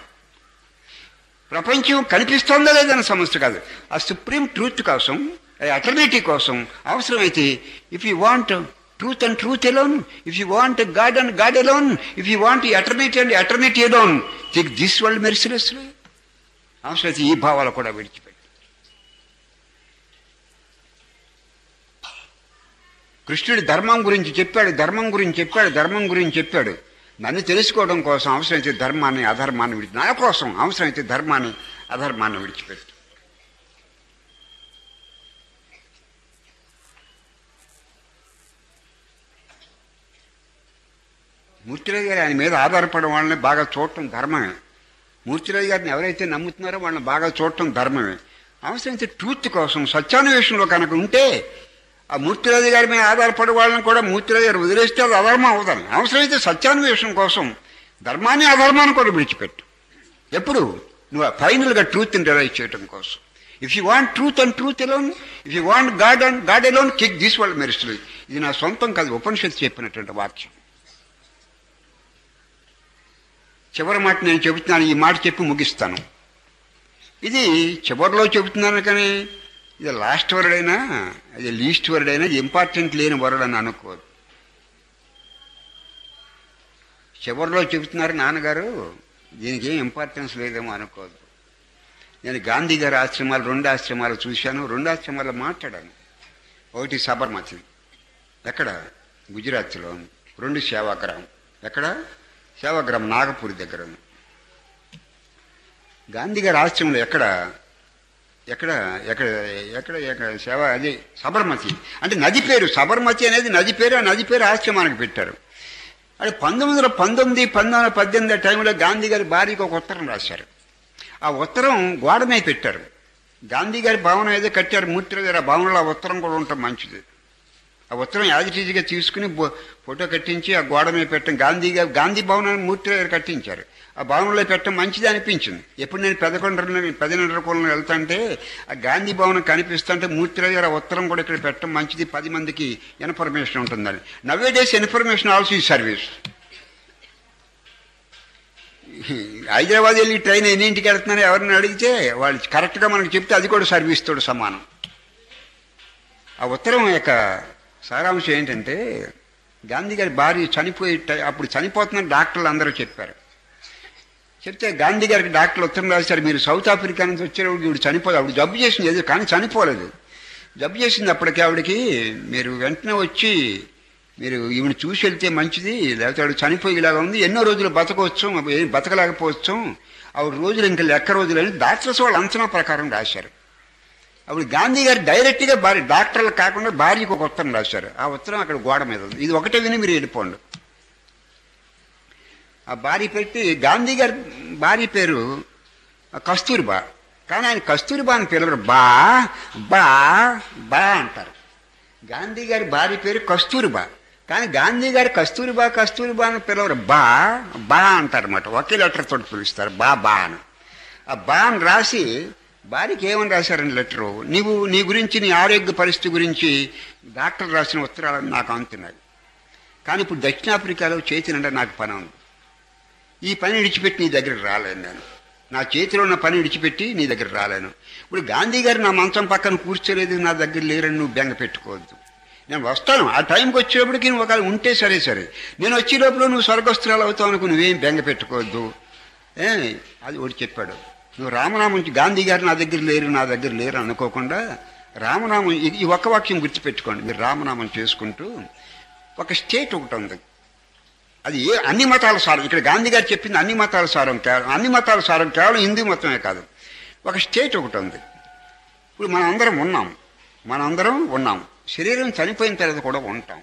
ప్రపంచం కనిపిస్తుందా లేదనే సమస్య కాదు ఆ సుప్రీం ట్రూత్ కోసం అటర్నిటీ కోసం అవసరమైతే if you want truth and truth alone if you want God and God alone if you want eternity and eternity alone kick this world mercilessly అవసరమైతే ఈ భావాలు కూడా విడిచిపెట్టి కృష్ణుడు ధర్మం గురించి చెప్పాడు ధర్మం గురించి చెప్పాడు ధర్మం గురించి చెప్పాడు నన్ను తెలుసుకోవడం కోసం అవసరమైతే ధర్మాన్ని అధర్మాన్ని విడిచి నా కోసం అవసరమైతే ధర్మాన్ని అధర్మాన్ని విడిచిపెట్టు మూర్తిరాజు గారు ఆయన మీద ఆధారపడడం వాళ్ళని బాగా చూడటం ధర్మమే మూర్తిరాజు గారిని ఎవరైతే నమ్ముతున్నారో వాళ్ళని బాగా చూడటం ధర్మమే అవసరమైతే ట్రూత్ కోసం సత్యాన్వేషణలో కనుక ఉంటే ఆ మూర్తిరాజు గారి మీద ఆధారపడే వాళ్ళని కూడా మూర్తిరాజు గారు వదిలేస్తే అది అధర్మం అవుతాను అవసరమైతే సత్యాన్వేషణ కోసం ధర్మాన్ని అధర్మాన్ని కూడా విడిచిపెట్టు ఎప్పుడు నువ్వు ఫైనల్గా ట్రూత్ని రిలైజ్ చేయడం కోసం if you want truth and truth alone if you want God and God alone kick this world mercilessly ఇది నా సొంతం కాదు ఉపనిషత్తు చెప్పినటువంటి వాక్యం చివరి మాట నేను చెబుతున్నాను ఈ మాట చెప్పి ముగిస్తాను ఇది చివరిలో చెబుతున్నాను కానీ ఇది లాస్ట్ వర్డ్ అయినా అది లీస్ట్ వర్డ్ అయినా ఇది ఇంపార్టెంట్ లేని వర్డ్ అని అనుకోదు చివరిలో చెబుతున్నారు నాన్నగారు దీనికి ఏం ఇంపార్టెన్స్ లేదేమో అనుకోదు నేను గాంధీ గారి ఆశ్రమాలు రెండు ఆశ్రమాలు చూశాను రెండు ఆశ్రమాలు మాట్లాడాను ఒకటి సబర్మతి ఎక్కడ గుజరాత్లో ఉంది. రెండు సేవాగ్రామం ఎక్కడ సేవాగ్రామం నాగపూర్ దగ్గర ఉంది గాంధీ గారి ఆశ్రమంలో ఎక్కడ ఎక్కడ ఎక్కడ ఎక్కడ ఎక్కడ సేవ అది సబర్మతి అంటే నది పేరు సబర్మతి అనేది నది పేరు ఆ నది పేరు ఆశ్రమానికి పెట్టారు అది పంతొమ్మిది వందల పంతొమ్మిది పంతొమ్మిది వందల పద్దెనిమిది టైంలో గాంధీ గారి భార్యకి ఒక ఉత్తరం రాశారు ఆ ఉత్తరం గోడ మీద పెట్టారు గాంధీ గారి భవనం ఏదో కట్టారు మూర్తిరావు గారు ఆ భవనంలో ఆ ఉత్తరం కూడా ఉండటం మంచిది ఆ ఉత్తరం యాజిటీజీగా తీసుకుని బో- ఫోటో కట్టించి ఆ గోడ మీద పెట్టడం గాంధీ గారు గాంధీ భవనాన్ని మూర్తి గారు కట్టించారు ఆ భవనంలో పెట్టడం మంచిది అనిపించింది ఎప్పుడు నేను పెదకొండలో పెదనండ్రకోణంలో వెళ్తాంటే ఆ గాంధీ భవనం కనిపిస్తుంటే మూర్తిరావు గారు ఆ ఉత్తరం కూడా ఇక్కడ పెట్టడం మంచిది పది మందికి ఇన్ఫర్మేషన్ ఉంటుందని నవే డేస్ ఇన్ఫర్మేషన్ ఆల్సో ఈ సర్వీస్ హైదరాబాద్ వెళ్ళి ట్రైన్ ఎన్నింటికి వెళ్తున్నారో ఎవరిని అడిగితే వాళ్ళు కరెక్ట్గా మనకు చెప్తే అది కూడా సర్వీస్ తోడు సమానం ఆ ఉత్తరం యొక్క సారాంశం ఏంటంటే గాంధీ గారి భార్య చనిపోయి టై- అప్పుడు చనిపోతున్న డాక్టర్లు అందరూ చెప్పారు చెప్తే గాంధీ గారికి డాక్టర్లు ఉత్తరం రాశారు మీరు సౌత్ ఆఫ్రికా నుంచి వచ్చేటప్పుడు ఇప్పుడు చనిపోదు ఆవిడ జబ్బు చేసింది ఏదో కానీ చనిపోలేదు జబ్బు చేసింది అప్పటికి ఆవిడకి మీరు వెంటనే వచ్చి మీరు ఈవిడ చూసి వెళ్తే మంచిది లేకపోతే ఆవిడ చనిపోయి ఇలాగా ఉంది ఎన్నో రోజులు బతకవచ్చు ఏం బతకలేకపోవచ్చు ఆవిడ రోజులు ఇంకా లెక్క రోజులు అని డాక్టర్స్ వాళ్ళ అంచనా ప్రకారం రాశారు అప్పుడు గాంధీ గారు డైరెక్ట్గా భార్య డాక్టర్లు కాకుండా భార్యకు ఒక ఉత్తరం రాశారు ఆ ఉత్తరం అక్కడ గోడ మీద ఉంది ఇది ఒకటే విని మీరు వెళ్ళిపోండి ఆ భార్య పెట్టి గాంధీ గారి భార్య పేరు కస్తూరిబా కానీ ఆయన కస్తూరిబా అని పిలవరు బా బా బా అంటారు గాంధీ గారి భార్య పేరు కస్తూరిబా కానీ గాంధీ గారి కస్తూరిబా కస్తూరిబా అని పిలవరు బా బా అంటారు అన్నమాట ఒకే లెటర్ తోటి పిలుస్తారు బా బా అని ఆ బా అని రాసి భార్యకి ఏమని రాశారని లెటరు నీవు నీ గురించి నీ ఆరోగ్య పరిస్థితి గురించి డాక్టర్ రాసిన ఉత్తరాలను నాకు అందుతున్నాయి కానీ ఇప్పుడు దక్షిణాఫ్రికాలో చేతి నిండా నాకు పని ఉంది ఈ పని విడిచిపెట్టి నీ దగ్గరికి రాలేను నేను నా చేతిలో ఉన్న పని విడిచిపెట్టి నీ దగ్గర రాలేను ఇప్పుడు గాంధీ గారు నా మంచం పక్కన కూర్చోలేదు నా దగ్గర లేరని నువ్వు బెంగ పెట్టుకోవద్దు నేను వస్తాను ఆ టైంకి వచ్చేటప్పటికి నువ్వు ఒకవేళ ఉంటే సరే సరే నేను వచ్చే లోపల నువ్వు స్వర్గస్తురాలు అవుతావు అనుకో నువ్వేం బెంగ పెట్టుకోవద్దు ఏ అది ఒకటి చెప్పాడు నువ్వు రామనామం గాంధీ గారు నా దగ్గర లేరు నా దగ్గర లేరు అనుకోకుండా రామనామం ఈ- ఈ ఒక్క వాక్యం గుర్తుపెట్టుకోండి మీరు రామనామం చేసుకుంటూ ఒక స్టేట్ ఒకటి ఉంది అది ఏ అన్ని మతాల సారం ఇక్కడ గాంధీ గారు చెప్పింది అన్ని మతాల సారం కేవలం అన్ని మతాల సారం కేవలం హిందూ మతమే కాదు ఒక స్టేట్ ఒకటి ఉంది ఇప్పుడు మనం అందరం ఉన్నాం మనందరం ఉన్నాం శరీరం చనిపోయిన తర్వాత కూడా ఉంటాం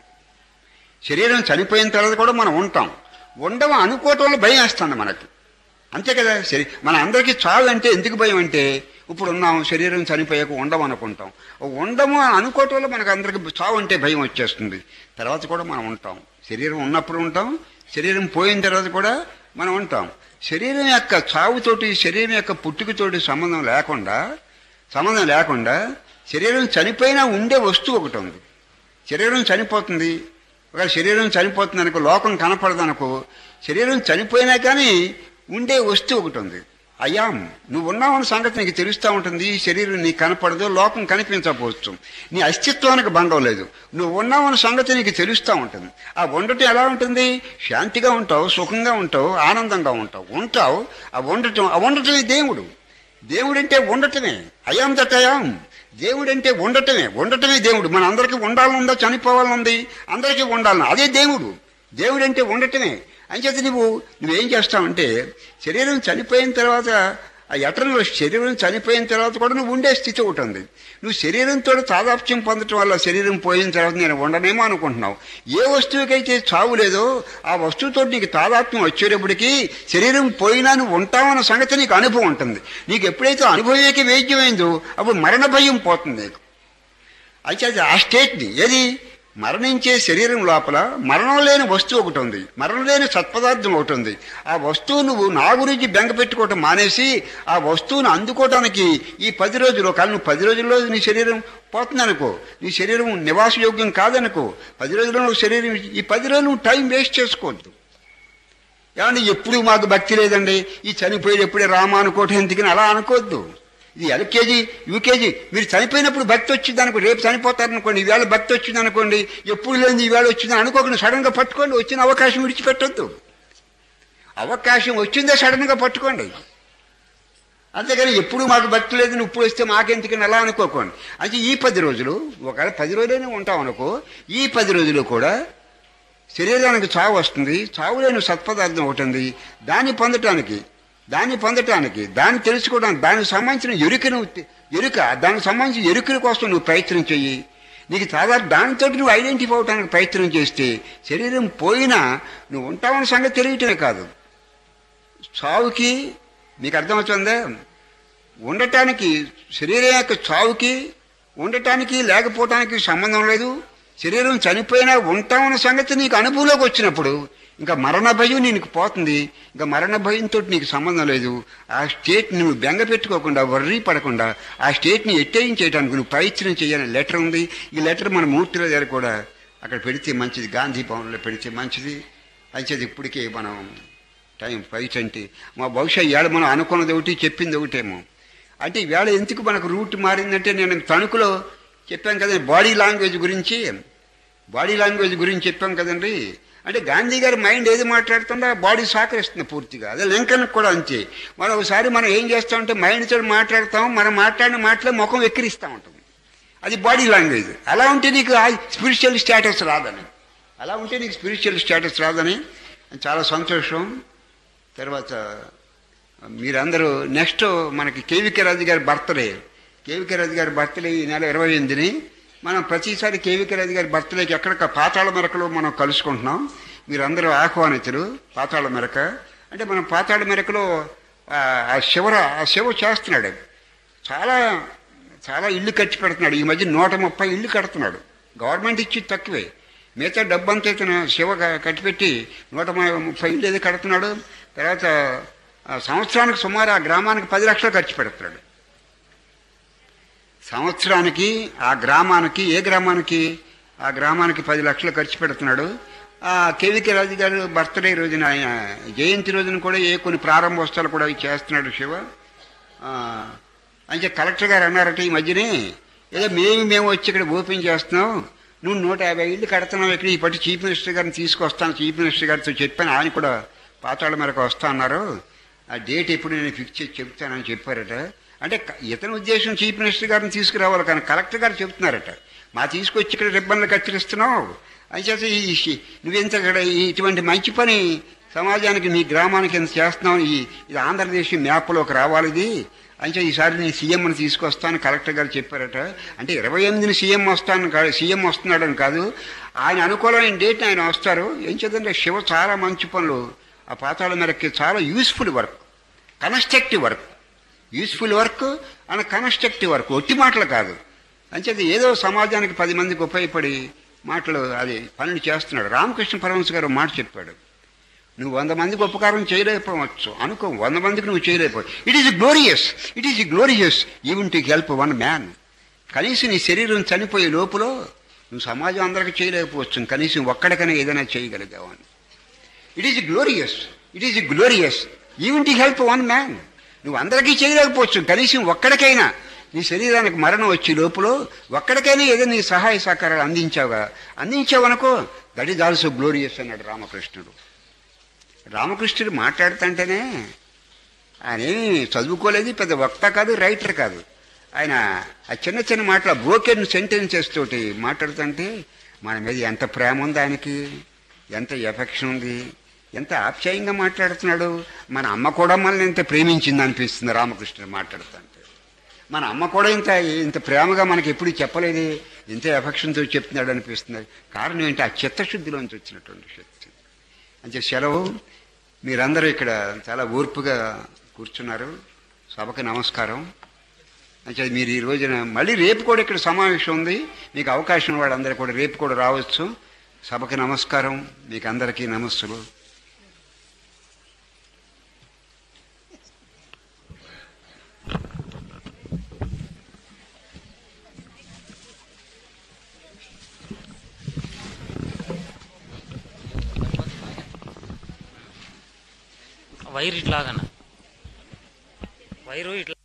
శరీరం చనిపోయిన తర్వాత కూడా మనం ఉంటాం ఉండడం అనుకోవటం వల్ల భయం వేస్తుంది మనకి అంతే కదా సరే మన అందరికీ చావు అంటే ఎందుకు భయం అంటే ఇప్పుడు ఉన్నాం శరీరం చనిపోయాక ఉండం అనుకుంటాం ఉండము అని అనుకోవటం వల్ల మనకు అందరికి చావు అంటే భయం వచ్చేస్తుంది తర్వాత కూడా మనం ఉంటాం శరీరం ఉన్నప్పుడు ఉంటాం శరీరం పోయిన తర్వాత కూడా మనం ఉంటాం శరీరం యొక్క చావుతోటి శరీరం యొక్క పుట్టుకతోటి సంబంధం లేకుండా సంబంధం లేకుండా శరీరం చనిపోయినా ఉండే వస్తువు ఒకటి ఉంది శరీరం చనిపోతుంది ఒక శరీరం చనిపోతుంది అనుకో లోకం కనపడదు అనుకో శరీరం చనిపోయినా కానీ ఉండే వస్తువు ఒకటి ఉంది అయ్యాం నువ్వు ఉన్నావన్న సంగతి నీకు తెలుస్తూ ఉంటుంది ఈ శరీరం నీకు కనపడదు లోకం కనిపించకపోవచ్చు నీ అస్తిత్వానికి భంగం లేదు నువ్వు ఉన్నావన్న సంగతి నీకు తెలుస్తూ ఉంటుంది ఆ ఉండటం ఎలా ఉంటుంది శాంతిగా ఉంటావు సుఖంగా ఉంటావు ఆనందంగా ఉంటావు ఉంటావు ఆ ఉండటం ఆ ఉండటమే దేవుడు దేవుడంటే ఉండటమే అయాం దట్ అయాం దేవుడంటే ఉండటమే ఉండటమే దేవుడు మన అందరికీ ఉండాలనుందా చనిపోవాలనుంది అందరికీ ఉండాలని అదే దేవుడు దేవుడంటే ఉండటమే అంచేత నువ్వు నువ్వేం చేస్తావంటే శరీరం చనిపోయిన తర్వాత ఆ ఎటర్నల్ శరీరం చనిపోయిన తర్వాత కూడా నువ్వు ఉండే స్థితి ఒకటి ఉంది నువ్వు శరీరంతో తాదాప్యం పొందటం వల్ల శరీరం పోయిన తర్వాత నేను ఉండనేమో అనుకుంటున్నావు ఏ వస్తువుకైతే చావు లేదో ఆ వస్తువుతో నీకు తాదాత్మ్యం వచ్చేటప్పటికి శరీరం పోయినా నువ్వు ఉంటావన్న సంగతి నీకు అనుభవం ఉంటుంది నీకు ఎప్పుడైతే అనుభవేకి వేద్యమైందో అప్పుడు మరణ భయం పోతుంది నీకు అయితే అది ఆ స్టేట్ని ఏది మరణించే శరీరం లోపల మరణం లేని వస్తువు ఒకటి ఉంది మరణం లేని సత్పదార్థం ఒకటి ఉంది ఆ వస్తువు నువ్వు నా గురించి బెంగ పెట్టుకోవటం మానేసి ఆ వస్తువును అందుకోవడానికి ఈ పది రోజులు కానీ నువ్వు పది రోజుల్లో నీ శరీరం పోతుందనుకో నీ శరీరం నివాసయోగ్యం కాదనుకో పది రోజుల్లో నువ్వు శరీరం ఈ పది రోజులు నువ్వు టైం వేస్ట్ చేసుకోవద్దు ఏమంటే ఎప్పుడు మాకు భక్తి లేదండి ఈ చనిపోయేది ఎప్పుడే రామ అనుకోవటం ఎందుకని అలా అనుకోవద్దు ఇది ఎల్కేజీ యూకేజీ మీరు చనిపోయినప్పుడు భక్తి వచ్చింది అనుకో రేపు చనిపోతారనుకోండి ఈవేళ భక్తి వచ్చింది అనుకోండి ఎప్పుడు లేని ఈవేళ వచ్చింది అనుకోకుండా సడన్ గా పట్టుకోండి వచ్చిన అవకాశం విడిచిపెట్టొద్దు అవకాశం వచ్చిందే సడన్ గా పట్టుకోండి అంతేగాని ఎప్పుడు మాకు భక్తి లేదు నువ్వు ఇప్పుడు వస్తే మాకెందుకని అలా అనుకోకండి అంటే ఈ పది రోజులు ఒకవేళ పది రోజులైనా ఉంటాం అనుకో ఈ పది రోజులు కూడా శరీరానికి చావు వస్తుంది చావు లేని సత్పదార్థం ఒకటి ఉంది దాన్ని పొందటానికి దాన్ని పొందటానికి దాన్ని తెలుసుకోవడానికి దానికి సంబంధించిన ఎరుకను ఎరుక దానికి సంబంధించిన ఎరుకల కోసం నువ్వు ప్రయత్నం చెయ్యి నీకు సాధారణ దానితో నువ్వు ఐడెంటిఫై అవడానికి ప్రయత్నం చేస్తే శరీరం పోయినా నువ్వు ఉంటావన్న సంగతి తెలియటమే కాదు చావుకి మీకు అర్థమవుతుందా ఉండటానికి శరీరం యొక్క చావుకి ఉండటానికి లేకపోవటానికి సంబంధం లేదు శరీరం చనిపోయినా ఉంటామన్న సంగతి నీకు అనుభవంలోకి వచ్చినప్పుడు ఇంకా మరణ భయం నీకు పోతుంది ఇంకా మరణ భయంతో నీకు సంబంధం లేదు ఆ స్టేట్ నువ్వు బెంగ పెట్టుకోకుండా వర్రీ పడకుండా ఆ స్టేట్ని ఎట్టేయం చేయడానికి నువ్వు ప్రయత్నం చేయాలని లెటర్ ఉంది ఈ లెటర్ మన మూర్తిలో దగ్గర కూడా అక్కడ పెడితే మంచిది గాంధీ భవన్లో పెడితే మంచిది అంచేది ఇప్పటికే మనం టైం ఫైవ్ అంటే మా బహుశా ఇవాళ మనం అనుకున్నది ఒకటి చెప్పింది ఒకటేమో అంటే ఇవాళ ఎందుకు మనకు రూట్ మారిందంటే నేను తణుకులో చెప్పాను కదండి బాడీ లాంగ్వేజ్ గురించి బాడీ లాంగ్వేజ్ గురించి చెప్పాం కదండి అంటే గాంధీ గారి మైండ్ ఏది మాట్లాడుతుందో ఆ బాడీ సహకరిస్తుంది పూర్తిగా అదే లింకన్ కూడా అంతే మనం ఒకసారి మనం ఏం చేస్తామంటే మైండ్ తోటి మాట్లాడతాం మనం మాట్లాడిన మాటలే ముఖం ఎక్కిరిస్తూ ఉంటాం అది బాడీ లాంగ్వేజ్ అలా ఉంటే నీకు స్పిరిచువల్ స్టేటస్ రాదని అలా ఉంటే నీకు స్పిరిచువల్ స్టేటస్ రాదని చాలా సంతోషం తర్వాత మీరందరూ నెక్స్ట్ మనకి కేవికే రాజు గారి బర్త్డే కేవికే రాజు గారి బర్త్డే ఈ నెల ఇరవై ఎనిమిదిని మనం ప్రతిసారి కేవికే రాజు గారి బర్త్డేకి ఎక్కడ పాతాళ మెరకలో మనం కలుసుకుంటున్నాం మీరందరూ ఆహ్వానితులు పాతాళ మెరక అంటే మనం పాతాళ మెరకలో ఆ- ఆ శివర ఆ శివ చేస్తున్నాడు చాలా చాలా ఇల్లు ఖర్చు పెడుతున్నాడు ఈ మధ్య నూట ముప్పై ఇల్లు కడుతున్నాడు గవర్నమెంట్ ఇచ్చి తక్కువే మిగతా డబ్బంతా ఇతను శివ క- కట్టిపెట్టి నూట ము- ముప్పై ఇల్లు ఏదో కడుతున్నాడు తర్వాత ఆ సంవత్సరానికి సుమారు ఆ గ్రామానికి పది లక్షలు ఖర్చు పెడుతున్నాడు సంవత్సరానికి ఆ గ్రామానికి ఏ గ్రామానికి ఆ గ్రామానికి పది లక్షలు ఖర్చు పెడుతున్నాడు ఆ కేవికే రాజు గారు బర్త్డే రోజున ఆయన జయంతి రోజున కూడా ఏ కొన్ని ప్రారంభోత్సవాలు కూడా అవి చేస్తున్నాడు శివ ఆ, అంటే కలెక్టర్ గారు అన్నారట ఈ మధ్యనే ఏదో మేము మేము వచ్చి ఇక్కడ ఓపెన్ చేస్తున్నాం నువ్వు నూట యాభై ఇల్లు కడుతున్నావు ఇక్కడ ఈ పట్టి చీఫ్ మినిస్టర్ గారిని తీసుకొస్తాను చీఫ్ మినిస్టర్ గారితో చెప్పాను ఆయన కూడా పాతాళ మేరకు వస్తా అన్నారు ఆ డేట్ ఎప్పుడు నేను ఫిక్స్ చేసి చెప్తానని చెప్పారట అంటే క- ఇతని ఉద్దేశం చీఫ్ మినిస్టర్ గారిని తీసుకురావాలి కానీ కలెక్టర్ గారు చెప్తున్నారట మా తీసుకొచ్చి ఇక్కడ రిబ్బన్లు కత్తిరిస్తున్నావు అంచేత ఈ ఈ- నువ్వెంత ఇక్కడ ఈ- ఇటువంటి మంచి పని సమాజానికి నీ గ్రామానికి ఎంత చేస్తున్నావు ఈ ఇది ఆంధ్రప్రదేశ్ మ్యాప్లోకి రావాలి ఇది అంటే ఈసారి నేను సీఎంని తీసుకొస్తాను కలెక్టర్ గారు చెప్పారట అంటే ఇరవై ఎనిమిదిని సీఎం వస్తాను కాదు సీఎం వస్తున్నాడని కాదు ఆయన అనుకూలమైన డేట్ ఆయన వస్తారు ఏం చేద్దంటే శివ చాలా మంచి పనులు ఆ పాతాళ మేరకి చాలా useful work constructive work useful work and constructive work ఒట్టి మాటలు కాదు అంచేది ఏదో సమాజానికి పది మందికి ఉపయోగపడి మాటలు అది పనులు చేస్తున్నాడు రామకృష్ణ పరమహంస గారు ఒక మాట చెప్పాడు నువ్వు వంద మందికి ఉపకారం చేయలేకపోవచ్చు అనుకో వంద మందికి నువ్వు చేయలేకపో it is glorious it is glorious even to help one man కనీసం నీ శరీరం చనిపోయే లోపల నువ్వు సమాజం అందరికీ చేయలేకపోవచ్చు కనీసం ఒక్కడికైనా ఏదైనా చేయగలిగావు అని it is glorious it is glorious even to help one man నువ్వు అందరికీ చేయలేకపోవచ్చు కనీసం ఒక్కడికైనా నీ శరీరానికి మరణం వచ్చే లోపల ఒక్కడికైనా ఏదో నీ సహాయ సహకారాలు అందించావుగా అందించావనుకో దట్ ఈజ్ ఆల్సో గ్లోరియస్ అన్నాడు రామకృష్ణుడు రామకృష్ణుడు మాట్లాడుతుంటేనే ఆయన ఏమీ చదువుకోలేదు పెద్ద వక్త కాదు రైటర్ కాదు ఆయన ఆ చిన్న చిన్న మాటల బ్రోకెన్ సెంటెన్సెస్ తోటి మాట్లాడుతుంటే మన మీద ఎంత ప్రేమ ఉంది ఆయనకి ఎంత ఎఫెక్షన్ ఉంది ఎంత ఆప్యాయంగా మాట్లాడుతున్నాడు మన అమ్మ కూడా మనల్ని ఎంత ప్రేమించింది అనిపిస్తుంది రామకృష్ణుడు మాట్లాడుతుంటే మన అమ్మ కూడా ఇంత ఇంత ప్రేమగా మనకి ఎప్పుడు చెప్పలేదు ఇంత ఎఫెక్షన్తో చెప్తున్నాడు అనిపిస్తుంది కారణం ఏంటి ఆ చిత్తశుద్ధిలోంచి వచ్చినటువంటి శక్తి అంటే సెలవు మీరందరూ ఇక్కడ చాలా ఓర్పుగా కూర్చున్నారు సభకు నమస్కారం అంటే మీరు ఈ రోజున మళ్ళీ రేపు కూడా ఇక్కడ సమావేశం ఉంది మీకు అవకాశం వాళ్ళందరూ కూడా రేపు కూడా రావచ్చు సభకి నమస్కారం మీకు అందరికీ నమస్సులు వైర్ ఇట్లాగన వైరు ఇట్లా